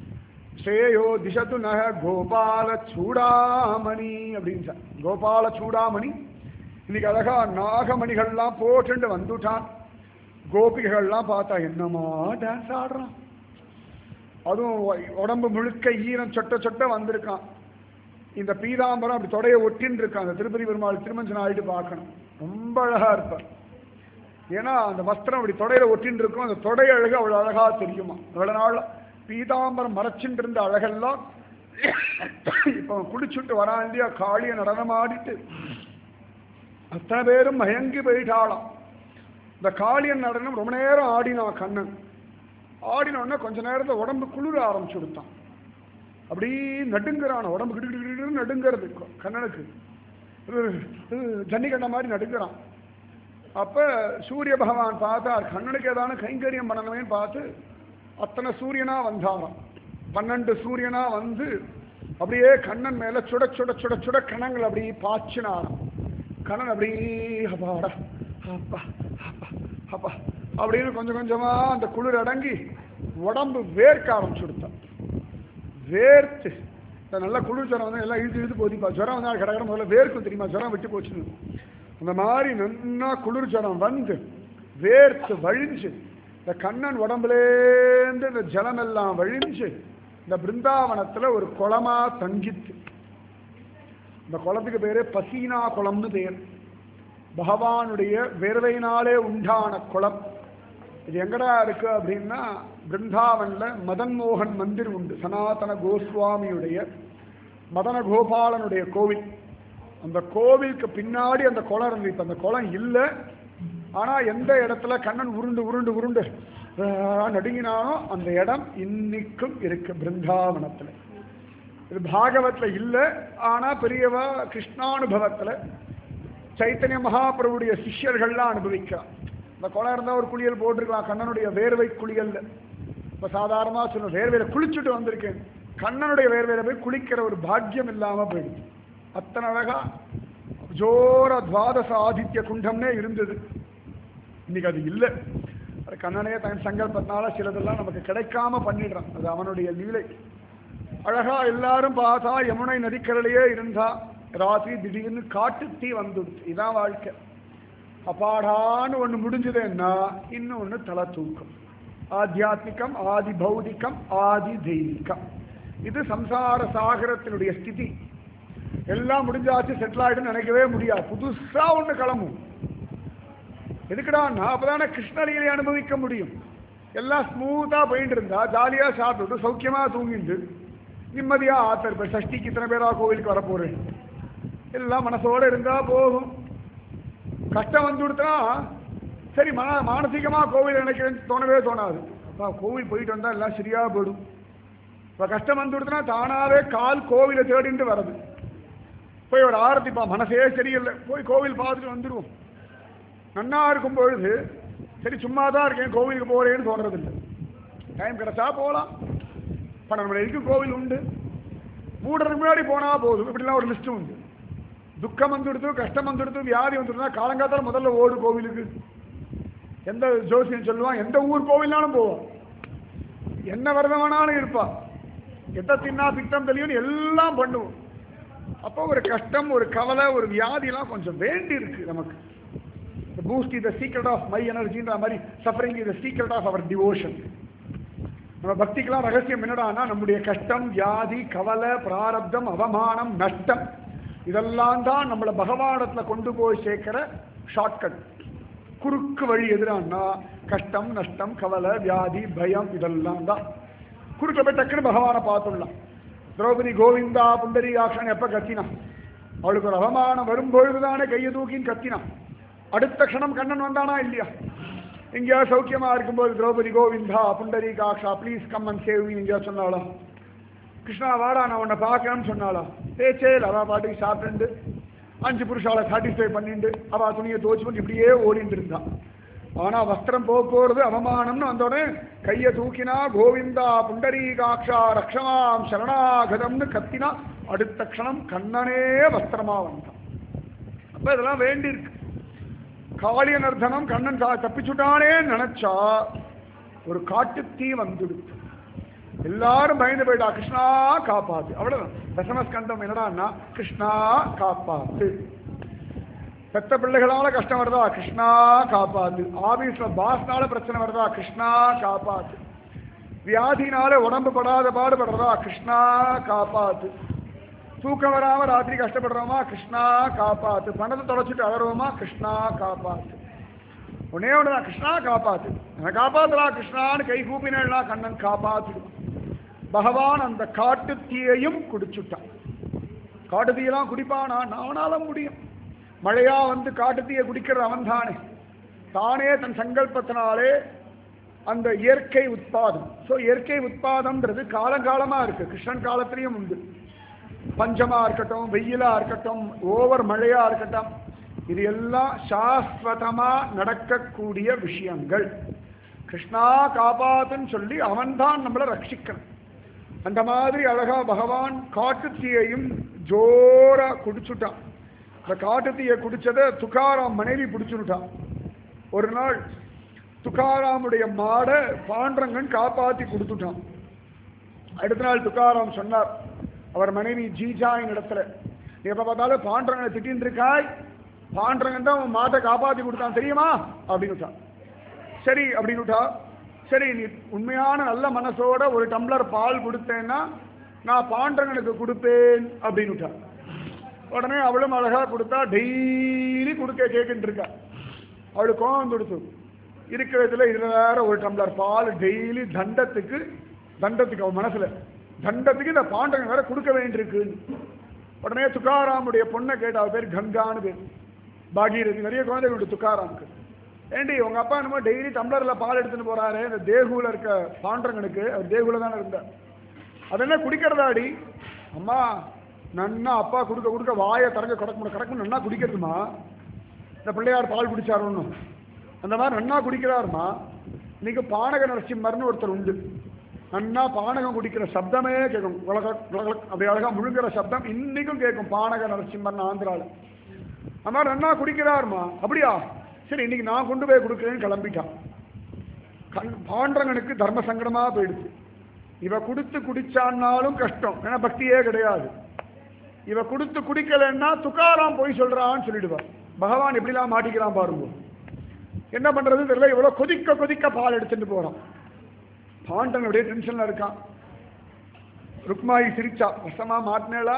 ஸ்ரேயோ திசது நக கோபால சூடாமணி அப்படின்னு சொன்னார். கோபால சூடாமணி இன்னைக்கு அழகா நாகமணிகள்லாம் போட்டுண்டு வந்துட்டான் கோபிகைகள்லாம் பார்த்தா என்னமா டான்ஸ் ஆடுறான் அதுவும் உ- உடம்பு முழுக்க ஈரம் சொட்ட சொட்ட வந்திருக்கான் இந்த பீதாம்பரம் அப்படி தொடைய ஒட்டின்னு இருக்கான் அந்த திருப்பதி பெருமாள் திருமஞ்சனம் ஆயிட்டு பார்க்கணும் ரொம்ப அழகா இருப்பார் ஏன்னா அந்த வஸ்திரம் அப்படி தொடையில ஒட்டின்னு இருக்கும் அந்த தொடை அழகு அவ்வளவு அழகா தெரியுமா இவ்வளவு நாள் பீதாம்பரம் மறைச்சுட்டு இருந்த அழகெல்லாம் இப்ப அவன் குடிச்சுட்டு வரான் இல்லையா காளிய நடனமாடிட்டு அத்தனை பேரும் மயங்கி போயிட்டாளாம் இந்த காளியன் நடனம் ரொம்ப நேரம் ஆடினான் கண்ணன் ஆடின உடனே கொஞ்ச நேரத்துல உடம்பு குளிர ஆரம்பிச்சு கொடுத்தான் அப்படி நடுங்குறான் உடம்பு கிடு கிடு கிடுன்னு நடுங்கிறது க- கண்ணனுக்கு ஜன்னி கண்ண மாதிரி நடுங்குறான் அப்ப சூரிய பகவான் பார்த்தார் கண்ணனுக்கு ஏதான கைங்கரியம் பண்ணணுமேன்னு பார்த்து அத்தனை சூரியனா வந்தாராம் பன்னெண்டு சூரியனா வந்து அப்படியே கண்ணன் மேல சுட சுட சுட சுட கணங்கள் அப்படி பாய்ச்சினாராம் கண்ணன் அப்படி அப்பாடா அப்பா அப்பா அப்பா அப்படின்னு கொஞ்சம் கொஞ்சமா அந்த குளிர் அடங்கி உடம்பு வேர்க்க ஆரம்பிச்சு கொடுத்தான் வேர்த்து இந்த நல்ல குளிர் ஜுரம் வந்து எல்லாம் இழுத்து இழுத்து போதிப்பா ஜுரம் வந்தா கடற்கரை முதல்ல வேர்க்கும் தெரியுமா ஜுரம் விட்டு போச்சுன்னு அந்த மாதிரி நன்னா குளிர் ஜுரம் வந்து வேர்த்து வழிஞ்சு இந்த கண்ணன் உடம்புலேருந்து இந்த ஜலம் எல்லாம் வழிஞ்சு இந்த பிருந்தாவனத்துல ஒரு குளமா தங்கித்து இந்த குளத்துக்கு பேரு பசீனா குளம்னு பேர் பகவானுடைய வேர்வையினாலே உண்டான குளம் இது எங்கடா இருக்கு அப்படின்னா பிருந்தாவன்ல மதன் மோகன் மந்திர் உண்டு சனாதன கோஸ்வாமியுடைய மதன கோபாலனுடைய கோவில் அந்த கோவிலுக்கு பின்னாடி அந்த குளம் இருந்து இப்ப அந்த குளம் இல்லை ஆனா எந்த இடத்துல கண்ணன் உருண்டு உருண்டு உருண்டு ஆஹ் நடுங்கினானோ அந்த இடம் இன்னைக்கும் இருக்கு பிருந்தாவனத்துல இது பாகவத்துல இல்லை ஆனா பெரியவா கிருஷ்ணானுபவத்துல சைத்தன்ய மகாபிரபுடைய சிஷ்யர்கள்லாம் அனுபவிக்கிறான் இந்த குளம் இருந்தால் ஒரு குளியல் போட்டிருக்கலாம் கண்ணனுடைய வேர்வை குளியல்ல இப்போ சாதாரணமாக சொல்ல வேர்வையில குளிச்சுட்டு வந்திருக்கேன் கண்ணனுடைய வேர்வையில போய் குளிக்கிற ஒரு பாக்கியம் இல்லாமல் போயிடுச்சு அத்தனை அழகா ஜோர துவாதச ஆதித்ய குண்டம்னே இருந்தது இன்னைக்கு அது இல்லை அது கண்ணனே தன் சங்கல்பத்தினால சிலதெல்லாம் நமக்கு கிடைக்காம பண்ணிடுறான் அது அவனுடைய லீலை அழகா எல்லாரும் பார்த்தா யமுனை நதிக்கரையிலேயே இருந்தா ராத்திரி திடீர்னு காட்டு தீ வந்துடுச்சு இதான் வாழ்க்கை அப்பாடான்னு ஒன்று முடிஞ்சதுன்னா இன்னொன்று தலை தூக்கம் ஆத்தியாத்மிகம் ஆதி பௌதிகம் ஆதி தெய்வீகம் இது சம்சார சாகரத்தினுடைய ஸ்திதி எல்லாம் முடிஞ்சாச்சு செட்டில் ஆயிடுன்னு நினைக்கவே முடியாது புதுசா ஒன்று கிளம்பும் எதுக்குடான்னா அப்பதானே கிருஷ்ணலீலை அனுபவிக்க முடியும் எல்லாம் ஸ்மூத்தா போயிட்டு இருந்தா ஜாலியா சாப்பிட்டுட்டு சௌக்கியமா தூங்கிட்டு நிம்மதியா ஆத்தர் இப்ப சஷ்டிக்கு இத்தனை பேரா கோவிலுக்கு வரப்போறேன் எல்லாம் மனசோட இருந்தா போகும் கஷ்டம் வந்து கொடுத்தா சரி மன மானசீகமா கோவில் நினைக்கிறேன்னு தோணவே தோணாது அப்பா கோவில் போயிட்டு வந்தா எல்லாம் சரியா போயிடும் இப்ப கஷ்டம் வந்து கொடுத்தனா தானாவே கால் கோவிலை தேடிட்டு வருது போய் ஒரு ஆரத்திப்பா மனசே சரியில்லை போய் கோவில் பார்த்துட்டு வந்துடுவோம் நன்னா இருக்கும் பொழுது சரி சும்மா தான் இருக்கேன் கோவிலுக்கு போறேன்னு தோன்றதில்லை டைம் கிடைச்சா போகலாம் பன்னெண்டு மணி வரைக்கும் கோவில் உண்டு மூடுறதுக்கு முன்னாடி போனா போதும் இப்படிலாம் ஒரு லிஸ்ட் உண்டு துக்கம் வந்துடுத்து கஷ்டம் வந்துடுத்து வியாதி வந்துடுதுன்னா காலங்காத்தால முதல்ல ஓடு கோவிலுக்கு எந்த ஜோசியம் சொல்லுவான் எந்த ஊர் கோவில்னாலும் போவான் என்ன விரதம் வேணாலும் இருப்பா எத்த தின்னா பித்தம் தெரியும் எல்லாம் பண்ணுவோம் அப்போ ஒரு கஷ்டம் ஒரு கவலை ஒரு வியாதிலாம் கொஞ்சம் வேண்டி இருக்கு நமக்கு Boost is the secret of my எனர்ஜின்ற மாதிரி suffering is the secret of our devotion நம்ம பக்திக்கெல்லாம் ரகசியம் என்னடான்னா நம்முடைய கஷ்டம் வியாதி கவலை பிராரப்தம் அவமானம் நஷ்டம் இதெல்லாம் தான் நம்மளை பகவானத்துல கொண்டு போய் சேர்க்கிற ஷார்ட்கட் குறுக்கு வழி எதிரான்னா கஷ்டம் நஷ்டம் கவலை வியாதி பயம் இதெல்லாம் தான் குறுக்க போய் டக்குன்னு பகவானை பார்த்துடலாம் திரௌபதி கோவிந்தா புண்டரி ஆக்ஷன் எப்ப கத்தினான் அவளுக்கு ஒரு அவமானம் வரும்பொழுதுதானே கையை தூக்கின்னு கத்தினான் அடுத்த க்ஷணம் கண்ணன் வந்தானா இல்லையா எங்கேயா சௌக்கியமா இருக்கும்போது Draupadi Govinda Pundarikaksha please come and save me எங்கேயா சொன்னாளா கிருஷ்ணா வாடா நான் உன்னை பார்க்கணும்னு சொன்னாளா பேச்சேல் அவ பாட்டுக்கு சாப்பிட்டு அஞ்சு புருஷாலை சாட்டிஸ்ஃபை பண்ணிட்டு அவ துணியை துவச்சு பண்ணி இப்படியே ஓடிட்டு இருந்தான் ஆனா வஸ்திரம் போக போறது அவமானம்னு வந்தோடனே கையை தூக்கினா கோவிந்தா புண்டரீகாட்சா ரக்ஷமாம் சரணாகதம்னு கத்தினா அடுத்த க்ஷணம் கண்ணனே வஸ்திரமா வந்தான் அப்ப இதெல்லாம் வேண்டியிருக்கு காளிய நர்தனம் கண்ணன் தா- தப்பிச்சுட்டானே நினைச்சா ஒரு காட்டுத்தீ வந்துடுச்சு எல்லாரும் பயந்து போயிட்டா கிருஷ்ணா காப்பாத்து அவ்வளவுதான் தசமஸ்கந்தம் என்னடான்னா கிருஷ்ணா காப்பாத்து பெத்த பிள்ளைகளால கஷ்டம் வருதா கிருஷ்ணா காப்பாத்து ஆபீஸ்ல பாஸ்னால பிரச்சனை வருதா கிருஷ்ணா காப்பாத்து வியாதினால உடம்பு படாத பாடுபடுறதா கிருஷ்ணா காப்பாத்து தூக்கம் வராம ராத்திரி கஷ்டப்படுறோமா கிருஷ்ணா காப்பாத்து பணத்தை தொலைச்சிட்டு அலறுவோமா கிருஷ்ணா காப்பாத்து ஒன்னே ஒண்ணுதான் கிருஷ்ணா காப்பாத்து என்னை காப்பாத்துடா கிருஷ்ணான்னு கை கூப்பினா கண்ணன் காப்பாத்துடுவான் பகவான் அந்த காட்டு தீயையும் குடிச்சுட்டான் காட்டு தீயெல்லாம் குடிப்பானா நானால முடியும் மழையா வந்து காட்டு தீயை குடிக்கிற அவன் தானே தானே தன் சங்கல்பத்தினாலே அந்த இயற்கை உட்பாதம் ஸோ இயற்கை உட்பாதம்ன்றது காலங்காலமா இருக்கு கிருஷ்ணன் காலத்திலையும் உண்டு பஞ்சமா இருக்கட்டும் வெயிலா இருக்கட்டும் ஓவர் மழையா இருக்கட்டும் இது எல்லாம் சாஸ்வதமா நடக்கக்கூடிய விஷயங்கள் கிருஷ்ணா காப்பாத்துன்னு சொல்லி அவன்தான் நம்மளை ரட்சிக்கணும் அந்த மாதிரி அழகா பகவான் காட்டுத்தீயையும் ஜோரா குடிச்சுட்டான் இந்த காட்டுத்தீயை குடிச்சதை துக்காராம் மனைவி பிடிச்சுட்டான் ஒரு நாள் துக்காராமுடைய மாடை பாண்டரங்கன் காப்பாத்தி கொடுத்துட்டான் அடுத்த நாள் துக்காராம் சொன்னார் அவர் மனைவி ஜீஜாயின் இடத்துல நீ எப்ப பார்த்தாலும் பாண்டரங்கனை திட்டின்னு இருக்காய் பாண்டரங்கன் தான் உன் மாட்டை காப்பாத்தி கொடுத்தான் தெரியுமா அப்படின்னு சரி அப்படின்னுட்டா சரி நீ உண்மையான நல்ல மனசோட ஒரு டம்ளர் பால் கொடுத்தேன்னா நான் பாண்டரங்கனுக்கு கொடுப்பேன் அப்படின்னுட்டா உடனே அவளும் அழகா கொடுத்தா டெய்லி கொடுக்க கேட்டுட்டு இருக்கா அவளுக்கு கோவம் கொடுத்து இருக்கிறதுல இதுல வேற ஒரு டம்ளர் பால் டெய்லி தண்டத்துக்கு தண்டத்துக்கு அவன் மனசுல தண்டத்துக்கு இந்த பாண்டவன் வேற கொடுக்க வேண்டியிருக்கு உடனே துக்காராமுடைய பொண்ணை கேட்ட அவ பேர் கங்கான்னு பேர் பாகீரதி நிறைய குழந்தைகள் உண்டு துக்காராமுக்கு ஏண்டி உங்க அப்பா என்னமோ டெய்லி டம்ளர்ல பால் எடுத்துட்டு போறாரு இந்த தேகுல இருக்க பாண்டவனுக்கு அவர் தேகுல தானே இருந்தார் அது என்ன குடிக்கிறதாடி அம்மா நன்னா அப்பா கொடுக்க கொடுக்க வாயை திறங்க கடக்க கடக்க நன்னா குடிக்கிறதுமா இந்த பிள்ளையார் பால் குடிச்சார் ஒன்றும் அந்த மாதிரி நன்னா குடிக்கிறாருமா இன்னைக்கு பானக நரசிம்மர்னு ஒருத்தர் உண்டு நன்னா பானகம் குடிக்கிற சப்தமே கேட்கும் உலக உலக அப்படி அழகா முழுங்குற சப்தம் இன்னைக்கும் கேட்கும் பானக நரசிம்மர்னு ஆந்திரால அந்த மாதிரி நன்னா குடிக்கிறாருமா அப்படியா சரி இன்னைக்கு நான் கொண்டு போய் கொடுக்குறேன்னு கிளம்பிட்டான் கண் பாண்டவனுக்கு தர்ம சங்கடமா போயிடுச்சு இவ கொடுத்து குடிச்சான்னாலும் கஷ்டம் ஏன்னா பக்தியே கிடையாது இவ கொடுத்து குடிக்கலைன்னா துக்காராம் போய் சொல்றான்னு சொல்லிடுவா பகவான் எப்படிலாம் மாட்டிக்கிறான் பாருங்க என்ன பண்றது தெரியல இவ்வளவு கொதிக்க கொதிக்க பால் எடுத்துட்டு போறான் பாண்டன் அப்படியே டென்ஷன்ல இருக்கான் ருக்மாயி சிரிச்சா வசமா மாட்டினேளா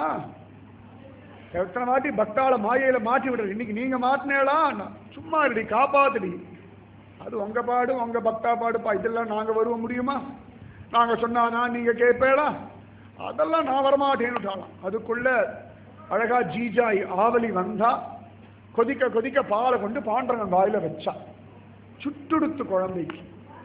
எத்தனை வாட்டி பக்தால மாயையில மாட்டி விடுறது இன்னைக்கு நீங்க மாட்டினேளா சும்மா இருடி காப்பாத்துடி அது உங்க பாடு உங்க பக்தா பாடுப்பா இதெல்லாம் நாங்க வருவ முடியுமா நாங்க சொன்னானா நீங்க கேட்பேடா அதெல்லாம் நான் வரமாட்டேன்னுட்டாலாம் அதுக்குள்ள அழகா ஜீஜாய் ஆவலி வந்தா கொதிக்க கொதிக்க பாலை கொண்டு பாண்டவன் வாயில வச்சா சுட்டுடுத்து குழந்தைக்கு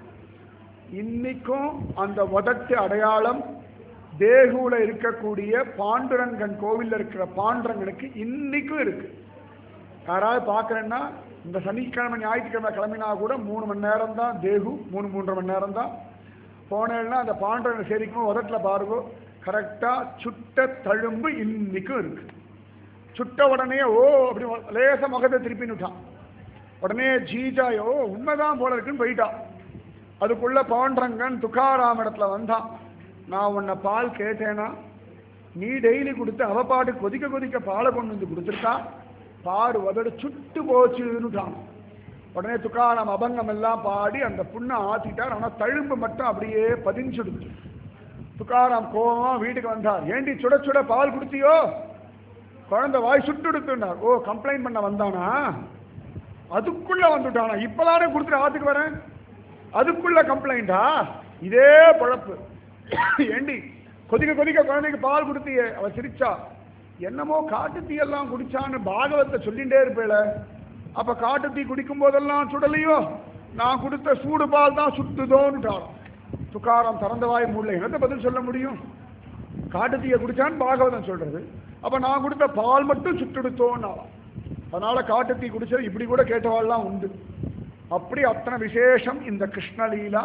இன்னைக்கும் அந்த உதட்டு அடையாளம் தேகுல இருக்கக்கூடிய பாண்டுரங்கன் கோவில்ல இருக்கிற பாண்டுரங்கனுக்கு இன்னைக்கும் இருக்கு யாராவது பார்க்கறேன்னா இந்த சனிக்கிழமை ஞாயிற்றுக்கிழமை கிளம்பினா கூட மூணு மணி நேரம் தான் தேகு மூணு மூன்றரை மணி நேரம் தான் போனேன்னா அந்த பாண்டவன் சரிக்கும் உதட்டில் பாருங்க கரெக்டா சுட்ட தழும்பு இன்னைக்கும் இருக்கு சுட்ட உடனே ஓ அப்படி லேச முகத்தை திருப்பின்னு விட்டான் உடனே ஜீஜாயோ உண்மைதான் போல இருக்குன்னு போயிட்டான் அதுக்குள்ள பாண்டரங்கன் துக்காராம் இடத்துல வந்தான் நான் உன்னை பால் கேட்டேனா நீ டெய்லி கொடுத்து அவ பாட்டு கொதிக்க கொதிக்க பாலை கொண்டு வந்து கொடுத்துருக்கா பாரு உதடு சுட்டு போச்சுன்னுட்டான் உடனே துக்காராம் அபங்கம் எல்லாம் பாடி அந்த புண்ணை ஆத்திட்டார் ஆனா தழும்பு மட்டும் அப்படியே பதிஞ்சுடுச்சு துக்காராம் கோவமா வீட்டுக்கு வந்தார் ஏண்டி சுட சுட பால் குடுத்தியோ குழந்தை வாய் சுட்டுடுத்துனார் ஓ கம்ப்ளைண்ட் பண்ண வந்தானா அதுக்குள்ள வந்துட்டானா இப்பதானே கொடுத்துட்டு ஆத்துக்கு வரேன் அதுக்குள்ள கம்ப்ளைண்டா இதே பழப்பு ஏண்டி கொதிக்க கொதிக்க குழந்தைக்கு பால் கொடுத்தியே அவ சிரிச்சா என்னமோ காட்டு தீ எல்லாம் குடிச்சான்னு பாகவத்தை சொல்லிட்டே இருப்பேல அப்ப காட்டு தீ குடிக்கும் போதெல்லாம் சுடலையோ நான் கொடுத்த சூடு பால் தான் சுட்டுதோன்னுட்டாராம் துக்காரம் திறந்த வாய் மூடல என்னத்த பதில் சொல்ல முடியும் காட்டு தீயை குடிச்சான்னு பாகவதம் சொல்றது அப்ப நான் கொடுத்த பால் மட்டும் சுட்டுடுத்தோன்னாலாம் அதனால காட்டு தீ குடிச்சது இப்படி கூட கேட்டவாள்லாம் உண்டு அப்படி அத்தனை விசேஷம் இந்த கிருஷ்ணலீலா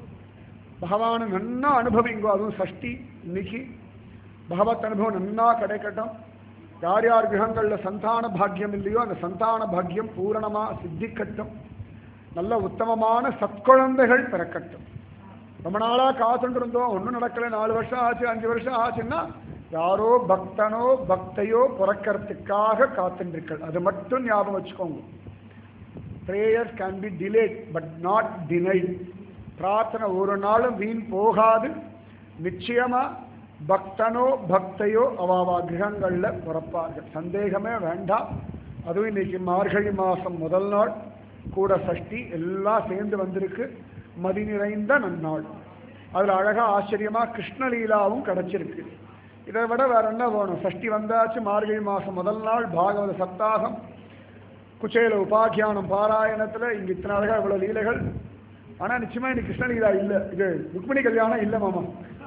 பகவானை நன்னா அனுபவிங்கோ அதுவும் சஷ்டி இன்னைக்கு பகவத் அனுபவம் நன்னா கிடைக்கட்டும் யார் யார் கிரகங்களில் சந்தான பாக்கியம் இல்லையோ அந்த சந்தான பாக்கியம் பூரணமா சித்திக்கட்டும் நல்ல உத்தமமான சத்குழந்தைகள் பிறக்கட்டும் ரொம்ப நாளா காத்துட்டு இருந்தோம் ஒன்றும் நடக்கல நாலு வருஷம் ஆச்சு அஞ்சு வருஷம் ஆச்சுன்னா யாரோ பக்தனோ பக்தையோ பிறக்கிறதுக்காக காத்துருக்கள் அது மட்டும் ஞாபகம் வச்சுக்கோங்க prayers can be delayed but not denied பிரார்த்தனை ஒரு நாளும் வீண் போகாது நிச்சயமா பக்தனோ பக்தையோ அவாவா கிரகங்கள்ல பிறப்பார்கள் சந்தேகமே வேண்டாம் அதுவும் இன்னைக்கு மார்கழி மாசம் முதல் நாள் கூட சஷ்டி எல்லாம் சேர்ந்து வந்திருக்கு மதி நிறைந்த நன்னாள் அதுல அழகா ஆச்சரியமா கிருஷ்ணலீலாவும் கிடைச்சிருக்கு இதை விட வேற என்ன வேணும் சஷ்டி வந்தாச்சு மார்கழி மாசம் முதல் நாள் பாகவத சப்தாகம் குச்சேல உபாக்கியானம் பாராயணத்துல இங்க இத்தனை அழகா இவ்வளவு லீலைகள் ஆனா நிச்சயமா இன்னைக்கு கிருஷ்ணலீலா இல்ல இது ருக்மிணி கல்யாணம் இல்ல மாமா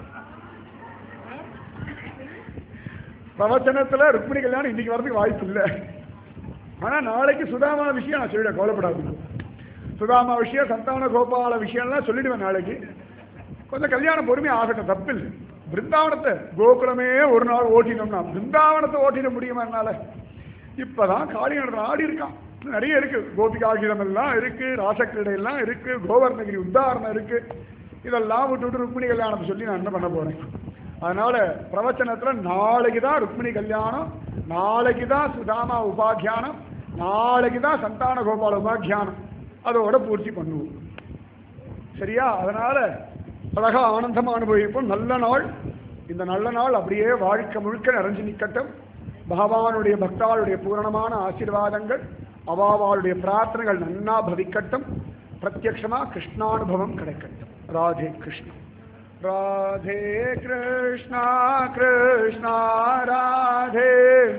பிரவச்சனத்துல ருக்மிணி கல்யாணம் இன்னைக்கு வரதுக்கு வாய்ப்பு இல்லை ஆனா நாளைக்கு சுதாமா விஷயம் நான் சொல்லிடுவேன் கவலைப்படாதீங்க சுதாமா விஷயம் சந்தான கோபால விஷயம்லாம் சொல்லிடுவேன் நாளைக்கு கொஞ்சம் கல்யாணம் பொறுமையா ஆகட்டும் தப்பில்லை பிருந்தாவனத்தை கோகுலமே ஒரு நாள் ஓட்டினோம்னா பிருந்தாவனத்தை ஓட்டிட முடியுமா என்னால இப்பதான் காளியனத்தில் ஆடி இருக்கான் இன்னும் நிறைய இருக்கு கோபிகாகிதம் எல்லாம் இருக்கு ராசக்கிரடை எல்லாம் இருக்கு கோவர்ணகிரி உத்தாரணம் இருக்கு இதெல்லாம் விட்டு விட்டு ருக்மிணி கல்யாணத்தை சொல்லி நான் என்ன பண்ண போறேன் அதனால பிரவச்சனத்துல நாளைக்கு தான் ருக்மிணி கல்யாணம் நாளைக்கு தான் சுதாமா உபாக்கியானம் நாளைக்கு தான் சந்தான கோபால உபாக்கியானம் அதோட பூர்த்தி பண்ணுவோம் சரியா அதனால அழகா ஆனந்தமா அனுபவிப்போம் நல்ல நாள் இந்த நல்ல நாள் அப்படியே வாழ்க்கை முழுக்க நிறைஞ்சு நிக்கட்டும் பகவானுடைய பக்தாளுடைய பூரணமான ஆசீர்வாதங்கள் அவாவாளுடைய பிரார்த்தனைகள் நன்னா பவிக்கட்டும் பிரத்யக்ஷமா கிருஷ்ணானுபவம் கிடைக்கட்டும் ராதே கிருஷ்ணா ராதே கிருஷ்ணா கிருஷ்ணா ராதே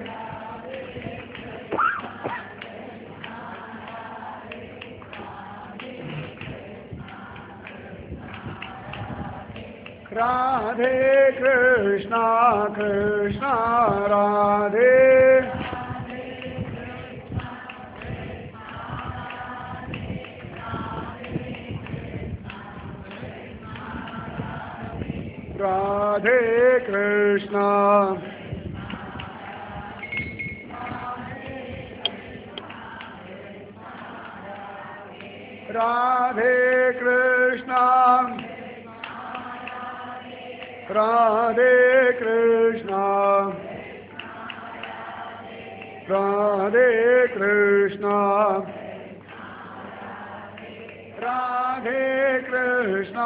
राधे कृष्णा कृष्णा राधे राधे कृष्णा राधे कृष्णा राधे कृष्णा राधे कृष्णा राधे कृष्णा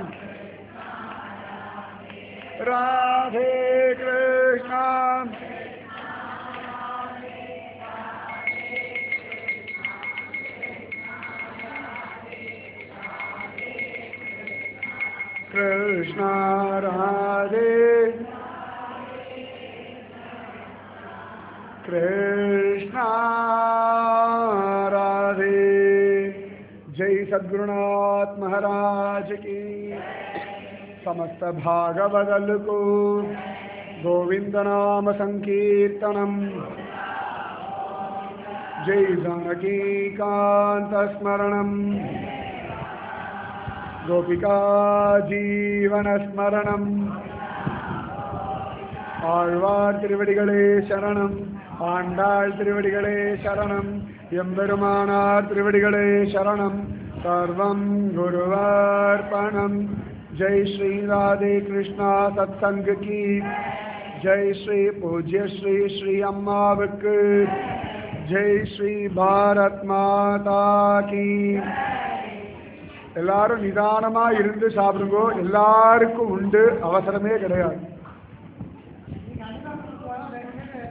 राधे कृष्णा कृष्णा राधे कृष्णा राधे जय सद्गुरुनाथ महाराज की समस्त भागवदल को गोविंद नाम संकीर्तनम जय जानकी कांत स्मरणम गोपिका जीवनस्मरणम् ஆழ்வார் திருவடிகளே சரணம் ஆண்டாள் திருவடிகளே சரணம் எம்பெருமானார் திருவடிகளே சரணம் சர்வம் குருவார்ப்பணம் ஜெய் ஸ்ரீ ராதே கிருஷ்ணா சத்சங்க கி ஜெய் ஸ்ரீ பூஜ்ய ஸ்ரீ ஸ்ரீ அம்மாவுக்கு ஜெய் ஸ்ரீ பாரத் மாதா கி எல்லாரும் நிதானமா இருந்து சாப்பிடுங்கோ எல்லாருக்கும் உண்டு அவசரமே கிடையாது